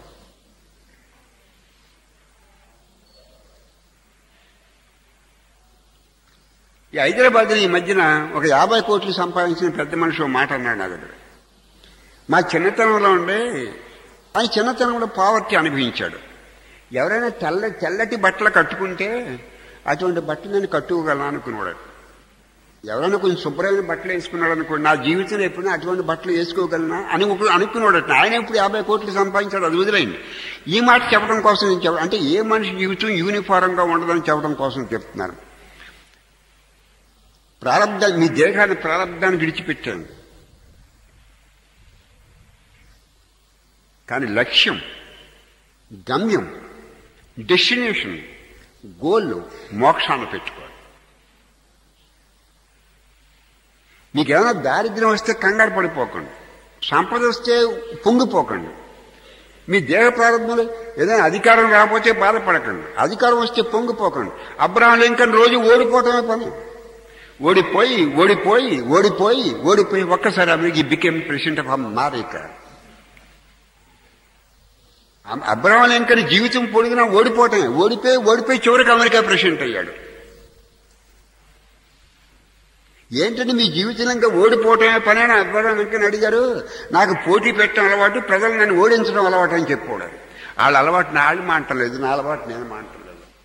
ఈ హైదరాబాద్ ఈ మధ్యన ఒక యాభై కోట్లు సంపాదించిన పెద్ద మనిషి ఓ మాట అన్నాడు నా దగ్గర మా చిన్నతనంలో ఉండే ఆయన చిన్నతనంలో పావర్టీ అనుభవించాడు ఎవరైనా తెల్ల తెల్లటి బట్టలు కట్టుకుంటే అటువంటి బట్టలు నేను కట్టుకోగలను అనుకున్నాడు ఎవరైనా కొంచెం శుభ్రమైన బట్టలు వేసుకున్నాడు అనుకోండి నా జీవితంలో ఎప్పుడైనా అటువంటి బట్టలు వేసుకోగలనా అని ఒక అనుకున్నాడట ఆయన ఇప్పుడు యాభై కోట్లు సంపాదించాడు అది వదిలేయండి ఈ మాట చెప్పడం కోసం నేను చెప్ప అంటే ఏ మనిషి జీవితం యూనిఫారంగా ఉండదని చెప్పడం కోసం చెప్తున్నాను ప్రారంధ మీ దేహాన్ని ప్రారంధాన్ని విడిచిపెట్టాను కానీ లక్ష్యం గమ్యం డెస్టినేషన్ గోల్ మోక్షాన్ని పెట్టుకోవాలి మీకు ఏమైనా దారిద్ర్యం వస్తే కంగారు పడిపోకండి సంపద వస్తే పొంగిపోకండి మీ దేహ ప్రారంభంలో ఏదైనా అధికారం రాకపోతే బాధపడకండి అధికారం వస్తే పొంగిపోకండి అబ్రహం లింకన్ రోజు ఓడిపోవటమే పని ఓడిపోయి ఓడిపోయి ఓడిపోయి ఓడిపోయి ఒక్కసారి America became president of America Abraham Lincoln జీవితం పొడిగినా ఓడిపోవటమే ఓడిపోయి ఓడిపోయి చివరికి అమెరికా ప్రెసిడెంట్ అయ్యాడు ఏంటంటే మీ జీవితంలో ఇంకా ఓడిపోవటమే పని అని అబ్రహం లింకన్ అడిగారు నాకు పోటీ పెట్టడం అలవాటు ప్రజలు నన్ను ఓడించడం అలవాటు అని చెప్పాడు వాళ్ళ అలవాటు నా వాళ్ళు మాంటలేదు నా అలవాటు నేను మాంటలేదు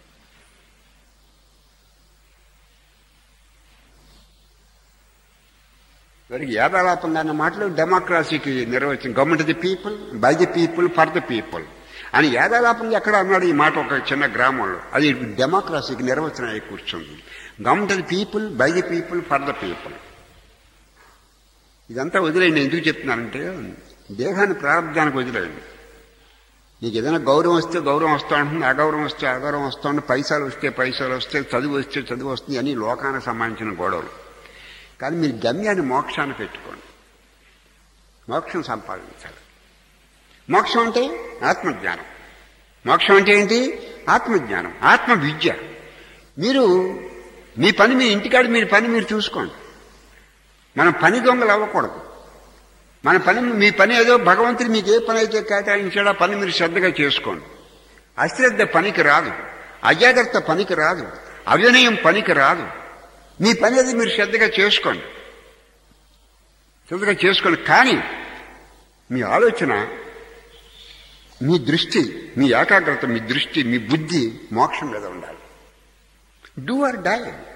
వారికి యాదాలాపంగా అన్న మాటలు డెమోక్రసీకి నిర్వచనం government the people by the people for the people అని యాదాలాపంగా ఎక్కడ అన్నాడు ఈ మాట ఒక చిన్న గ్రామంలో అది డెమోక్రసీకి నిర్వచనం అయి కూర్చుంది government the people by the people for the people ఇదంతా వదిలేయండి ఎందుకు చెప్తున్నానంటే దేహాన్ని ప్రారంభానికి వదిలేయండి నీకు ఏదైనా గౌరవం వస్తే గౌరవం వస్తూ ఉంటుంది అగౌరవం వస్తే అగౌరవం వస్తూ ఉంటుంది పైసలు వస్తే పైసలు వస్తే చదువు వస్తే చదువు వస్తుంది అని లోకానికి సంబంధించిన గొడవలు కానీ మీరు గమ్యాన్ని మోక్షాన్ని పెట్టుకోండి మోక్షం సంపాదించాలి మోక్షం అంటే ఆత్మజ్ఞానం మోక్షం అంటే ఏంటి ఆత్మజ్ఞానం ఆత్మ విద్య మీరు మీ పని మీ ఇంటికాడ మీరు పని మీరు చూసుకోండి మనం పని దొంగలు అవ్వకూడదు మన పని మీ పని ఏదో భగవంతుడు మీకు ఏ పని అయితే కేటాయించాడో ఆ పని మీరు శ్రద్ధగా చేసుకోండి అశ్రద్ధ పనికి రాదు అజాగ్రత్త పనికి రాదు అవినయం పనికి రాదు మీ పని అది మీరు శ్రద్ధగా చేసుకోండి శ్రద్ధగా చేసుకోండి కానీ మీ ఆలోచన మీ దృష్టి మీ ఏకాగ్రత మీ దృష్టి మీ బుద్ధి మోక్షం మీద ఉండాలి డూ ఆర్ డై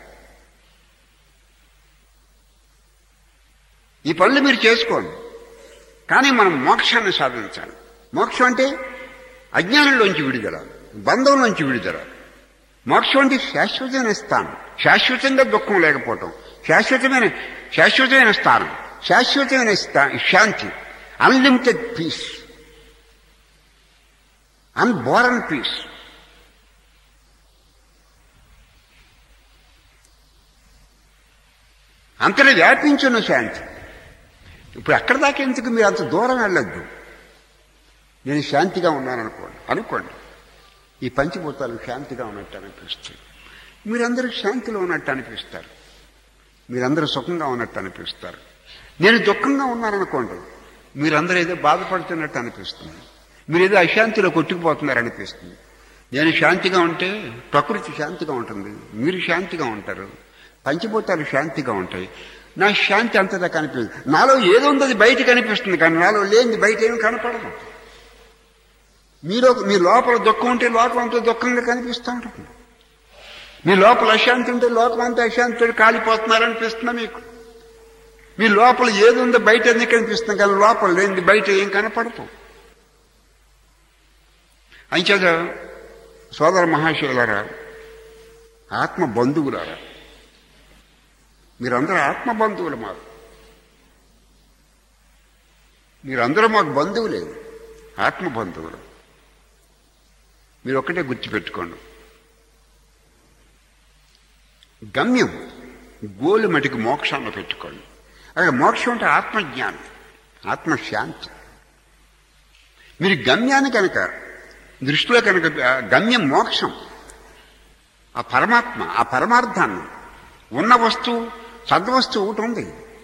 ఈ పనులు మీరు చేసుకోండి కానీ మనం మోక్షాన్ని సాధించాలి మోక్షం అంటే అజ్ఞానంలోంచి విడుదల బంధంలోంచి విడుదల మోక్షం అంటే శాశ్వతమైన స్థానం శాశ్వతంగా దుఃఖం లేకపోవటం శాశ్వతమైన శాశ్వతమైన స్థానం శాశ్వతమైన స్థా- శాంతి అన్లిమిటెడ్ పీస్ అన్బోరన్ పీస్ అంతలో వ్యాపించున్న శాంతి ఇప్పుడు అక్కడ దాకా ఎందుకు మీరు అంత దూరం వెళ్ళొద్దు నేను శాంతిగా ఉన్నాను అనుకోండి అనుకోండి ఈ పంచభూతాలు శాంతిగా ఉన్నట్టు అనిపిస్తాయి మీరందరూ శాంతిలో ఉన్నట్టు అనిపిస్తారు మీరందరూ సుఖంగా ఉన్నట్టు అనిపిస్తారు నేను దుఃఖంగా ఉన్నాననుకోండి మీరందరూ ఏదో బాధపడుతున్నట్టు అనిపిస్తుంది మీరు ఏదో అశాంతిలో కొట్టుకుపోతున్నారు అనిపిస్తుంది నేను శాంతిగా ఉంటే ప్రకృతి శాంతిగా ఉంటుంది మీరు శాంతిగా ఉంటారు పంచభూతాలు శాంతిగా ఉంటాయి నా శాంతి అంతదా కనిపిస్తుంది నాలో ఏదో ఉంది అది బయట కనిపిస్తుంది కానీ నాలో లేనిది బయట ఏమి కనపడదు మీలో మీ లోపల దుఃఖం ఉంటే లోకం అంతా దుఃఖంగా కనిపిస్తూ ఉంటుంది మీ లోపల అశాంతి ఉంటే లోకం అంతా అశాంతితో కాలిపోతున్నారనిపిస్తుందా మీకు మీ లోపల ఏది ఉందో బయట ఎందుకు కనిపిస్తుంది కానీ లోపల లేనిది బయట ఏం కనపడదు అంచేత సోదర మహాశివులారా ఆత్మ బంధువులారా మీరందరూ ఆత్మబంధువులు మాకు మీరందరూ మాకు బంధువులే ఆత్మబంధువులు మీరు ఒక్కటే గుర్తుపెట్టుకోండి గమ్యం గోలు మటుకు మోక్షాన్ని పెట్టుకోండి అక్కడ మోక్షం అంటే ఆత్మజ్ఞానం ఆత్మశాంతి మీరు గమ్యాన్ని కనుక దృష్టిలో కనుక ఆ గమ్యం మోక్షం ఆ పరమాత్మ ఆ పరమార్థాన్ని ఉన్న వస్తువు సద్వస్తువు ఒకటి ఉంది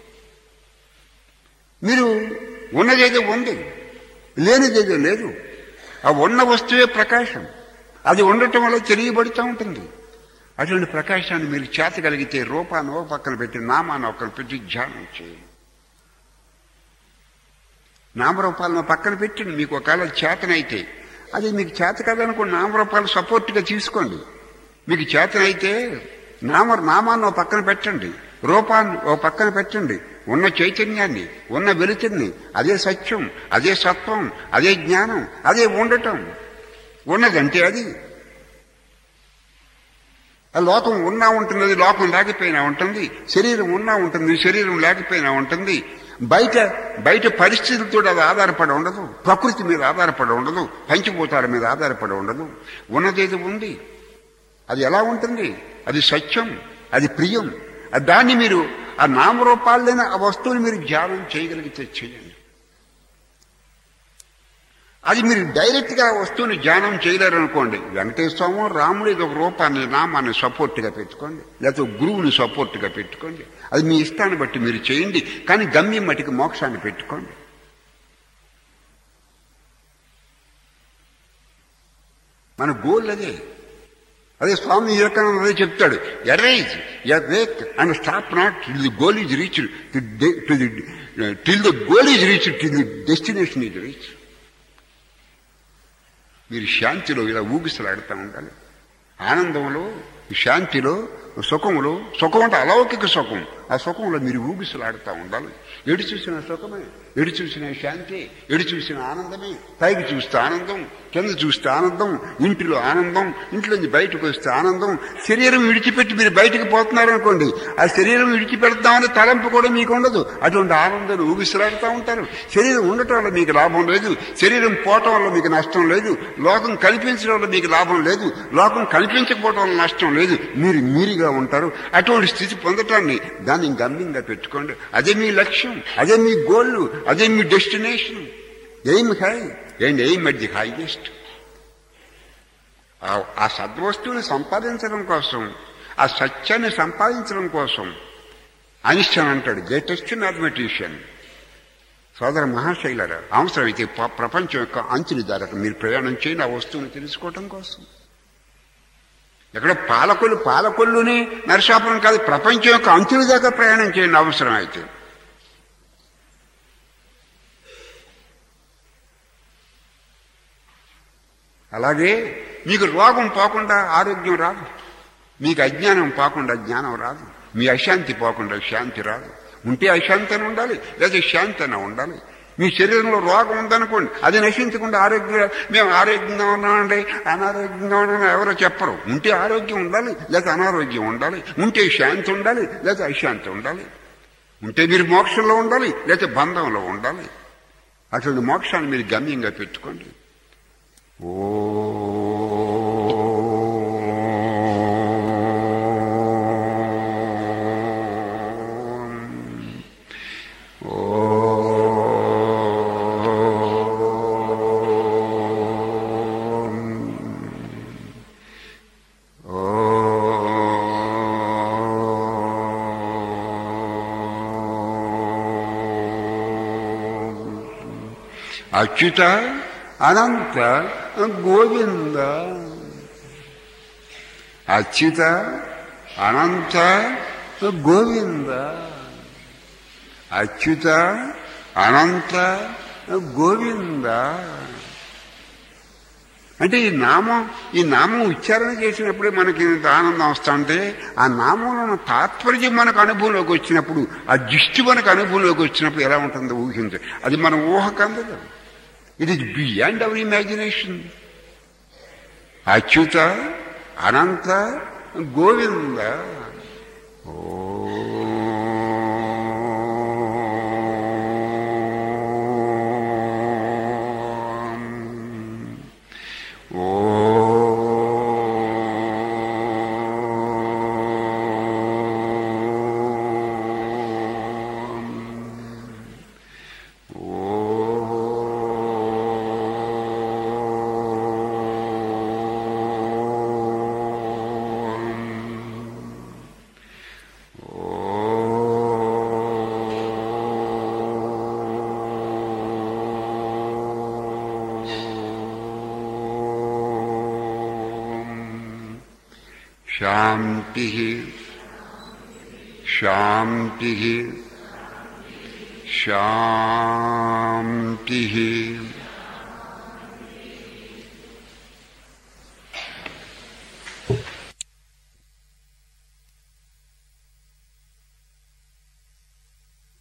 మీరు ఉన్నదేదో ఉంది లేనిదేదో లేదు ఆ ఉన్న వస్తువే ప్రకాశం అది ఉండటం వల్ల తెలియబడుతూ ఉంటుంది అటువంటి ప్రకాశాన్ని మీరు చేతగలిగితే రూపాన్ని ఒక పక్కన పెట్టి నామాన్ని ఒకరు పెట్టి ధ్యానం చేయండి నామరూపాలను పక్కన పెట్టండి మీకు ఒకవేళ చేతనైతే అది మీకు చేత కదనుకోండి నామరూపాలు సపోర్ట్గా తీసుకోండి మీకు చేతనైతే నామ నామాన్ని ఒక పక్కన పెట్టండి రూపాన్ని ఒక పక్కన పెట్టండి ఉన్న చైతన్యాన్ని ఉన్న వెలుతురిని అదే సత్యం అదే సత్వం అదే జ్ఞానం అదే ఉండటం ఉన్నదంటే అది ఆ లోకం ఉన్నా ఉంటుంది లోకం లేకపోయినా ఉంటుంది శరీరం ఉన్నా ఉంటుంది శరీరం లేకపోయినా ఉంటుంది బయట బయట పరిస్థితులతో అది ఆధారపడి ఉండదు ప్రకృతి మీద ఆధారపడి ఉండదు పంచభూతాల మీద ఆధారపడి ఉండదు ఉన్నదేది ఉంది అది ఎలా ఉంటుంది అది సత్యం అది ప్రియం ఆ దాన్ని మీరు ఆ నామరూపాలైన ఆ వస్తువుని మీరు ధ్యానం చేయగలిగితే చేయండి అది మీరు డైరెక్ట్గా ఆ వస్తువుని ధ్యానం చేయలేరు అనుకోండి వెంకటేశ్వరము రాముడు ఇది ఒక రూపాన్ని నామాన్ని సపోర్ట్గా పెట్టుకోండి లేకపోతే గురువుని సపోర్ట్గా పెట్టుకోండి అది మీ ఇష్టాన్ని బట్టి మీరు చేయండి కానీ గమ్యం మటుకు మోక్షాన్ని పెట్టుకోండి మన గోల్ అదే అదే స్వామి వివేకానంద అదే చెప్తాడు arise wake and stop not till the goal is reach to the till the goal is reach till the destination is reach మీరు శాంతిలో ఇలా ఊగిసలాడుతూ ఉండాలి ఆనందంలో శాంతిలో సుఖంలో సుఖం అంటే అలౌకిక సుఖం ఆ సుఖంలో మీరు ఊగిసలాడుతూ ఉండాలి ఎడు చూసిన సుఖమే ఎడు చూసిన శాంతి ఎడు చూసిన ఆనందమే పైకి చూస్తే ఆనందం కింద చూస్తే ఆనందం ఇంటిలో ఆనందం ఇంట్లోంచి బయటకు వస్తే ఆనందం శరీరం విడిచిపెట్టి మీరు బయటకు పోతున్నారనుకోండి ఆ శరీరం విడిచిపెడతామని తలంపు కూడా మీకు ఉండదు అటువంటి ఆనందాలు ఊగిసలాడుతూ ఉంటారు శరీరం ఉండటం వల్ల మీకు లాభం లేదు శరీరం పోవటం వల్ల మీకు నష్టం లేదు లోకం కనిపించడం వల్ల మీకు లాభం లేదు లోకం కనిపించకపోవడం వల్ల నష్టం లేదు మీరు మీరుగా ఉంటారు అటువంటి స్థితి పొందటాన్ని దాన్ని గమ్యంగా పెట్టుకోండి అదే మీ లక్ష్యం అదే మీ గోల్ అదే మీ destination aim high and aim at the highest ఆ సద్వస్తువుని సంపాదించడం కోసం ఆ సత్యాన్ని సంపాదించడం కోసం ఐన్స్టైన్ అంటాడు గ్రేటెస్ట్ మ్యాథమెటిషియన్ సోదర మహాశైలరా అవసరమైతే ప్రపంచం యొక్క అంచుని దాకా మీరు ప్రయాణం చేయండి ఆ వస్తువుని తెలుసుకోవటం కోసం ఎక్కడ పాలకొల్లు పాలకొల్లుని నరసాపురం కాదు ప్రపంచం యొక్క అంచుల దాకా ప్రయాణం చేయండి అవసరం అయితే అలాగే మీకు రోగం పోకుండా ఆరోగ్యం రాదు మీకు అజ్ఞానం పోకుండా జ్ఞానం రాదు మీ అశాంతి పోకుండా శాంతి రాదు ఉంటే అశాంతి అని ఉండాలి లేదా శాంతి అని ఉండాలి మీ శరీరంలో రోగం ఉందనుకోండి అది నశించకుండా ఆరోగ్యం మేము ఆరోగ్యంగా ఉన్నామండి అనారోగ్యంగా ఉన్నామని ఎవరో చెప్పరు ఉంటే ఆరోగ్యం ఉండాలి లేదా అనారోగ్యం ఉండాలి ఉంటే శాంతి ఉండాలి లేదా అశాంతి ఉండాలి ఉంటే మీరు మోక్షంలో ఉండాలి లేదా బంధంలో ఉండాలి అటువంటి మోక్షాన్ని మీరు గమ్యంగా పెట్టుకోండి అచ్యుత అనంత గోవింద అచ్యుత అనంత గోవింద అచ్యుత అనంత గోవింద అంటే ఈ నామం ఈ నామం ఉచ్చారణ చేసినప్పుడే మనకి ఇంత ఆనందం వస్తుంటే ఆ నామంలో ఉన్న తాత్పర్యం మనకు అనుభవంలోకి వచ్చినప్పుడు ఆ దృష్టి మనకు అనుభవంలోకి వచ్చినప్పుడు ఎలా ఉంటుందో ఊహించ అది మన ఊహకందదు it is beyond our imagination Achyuta Ananta Govinda ఓ శాంతి శాంతి శాంతి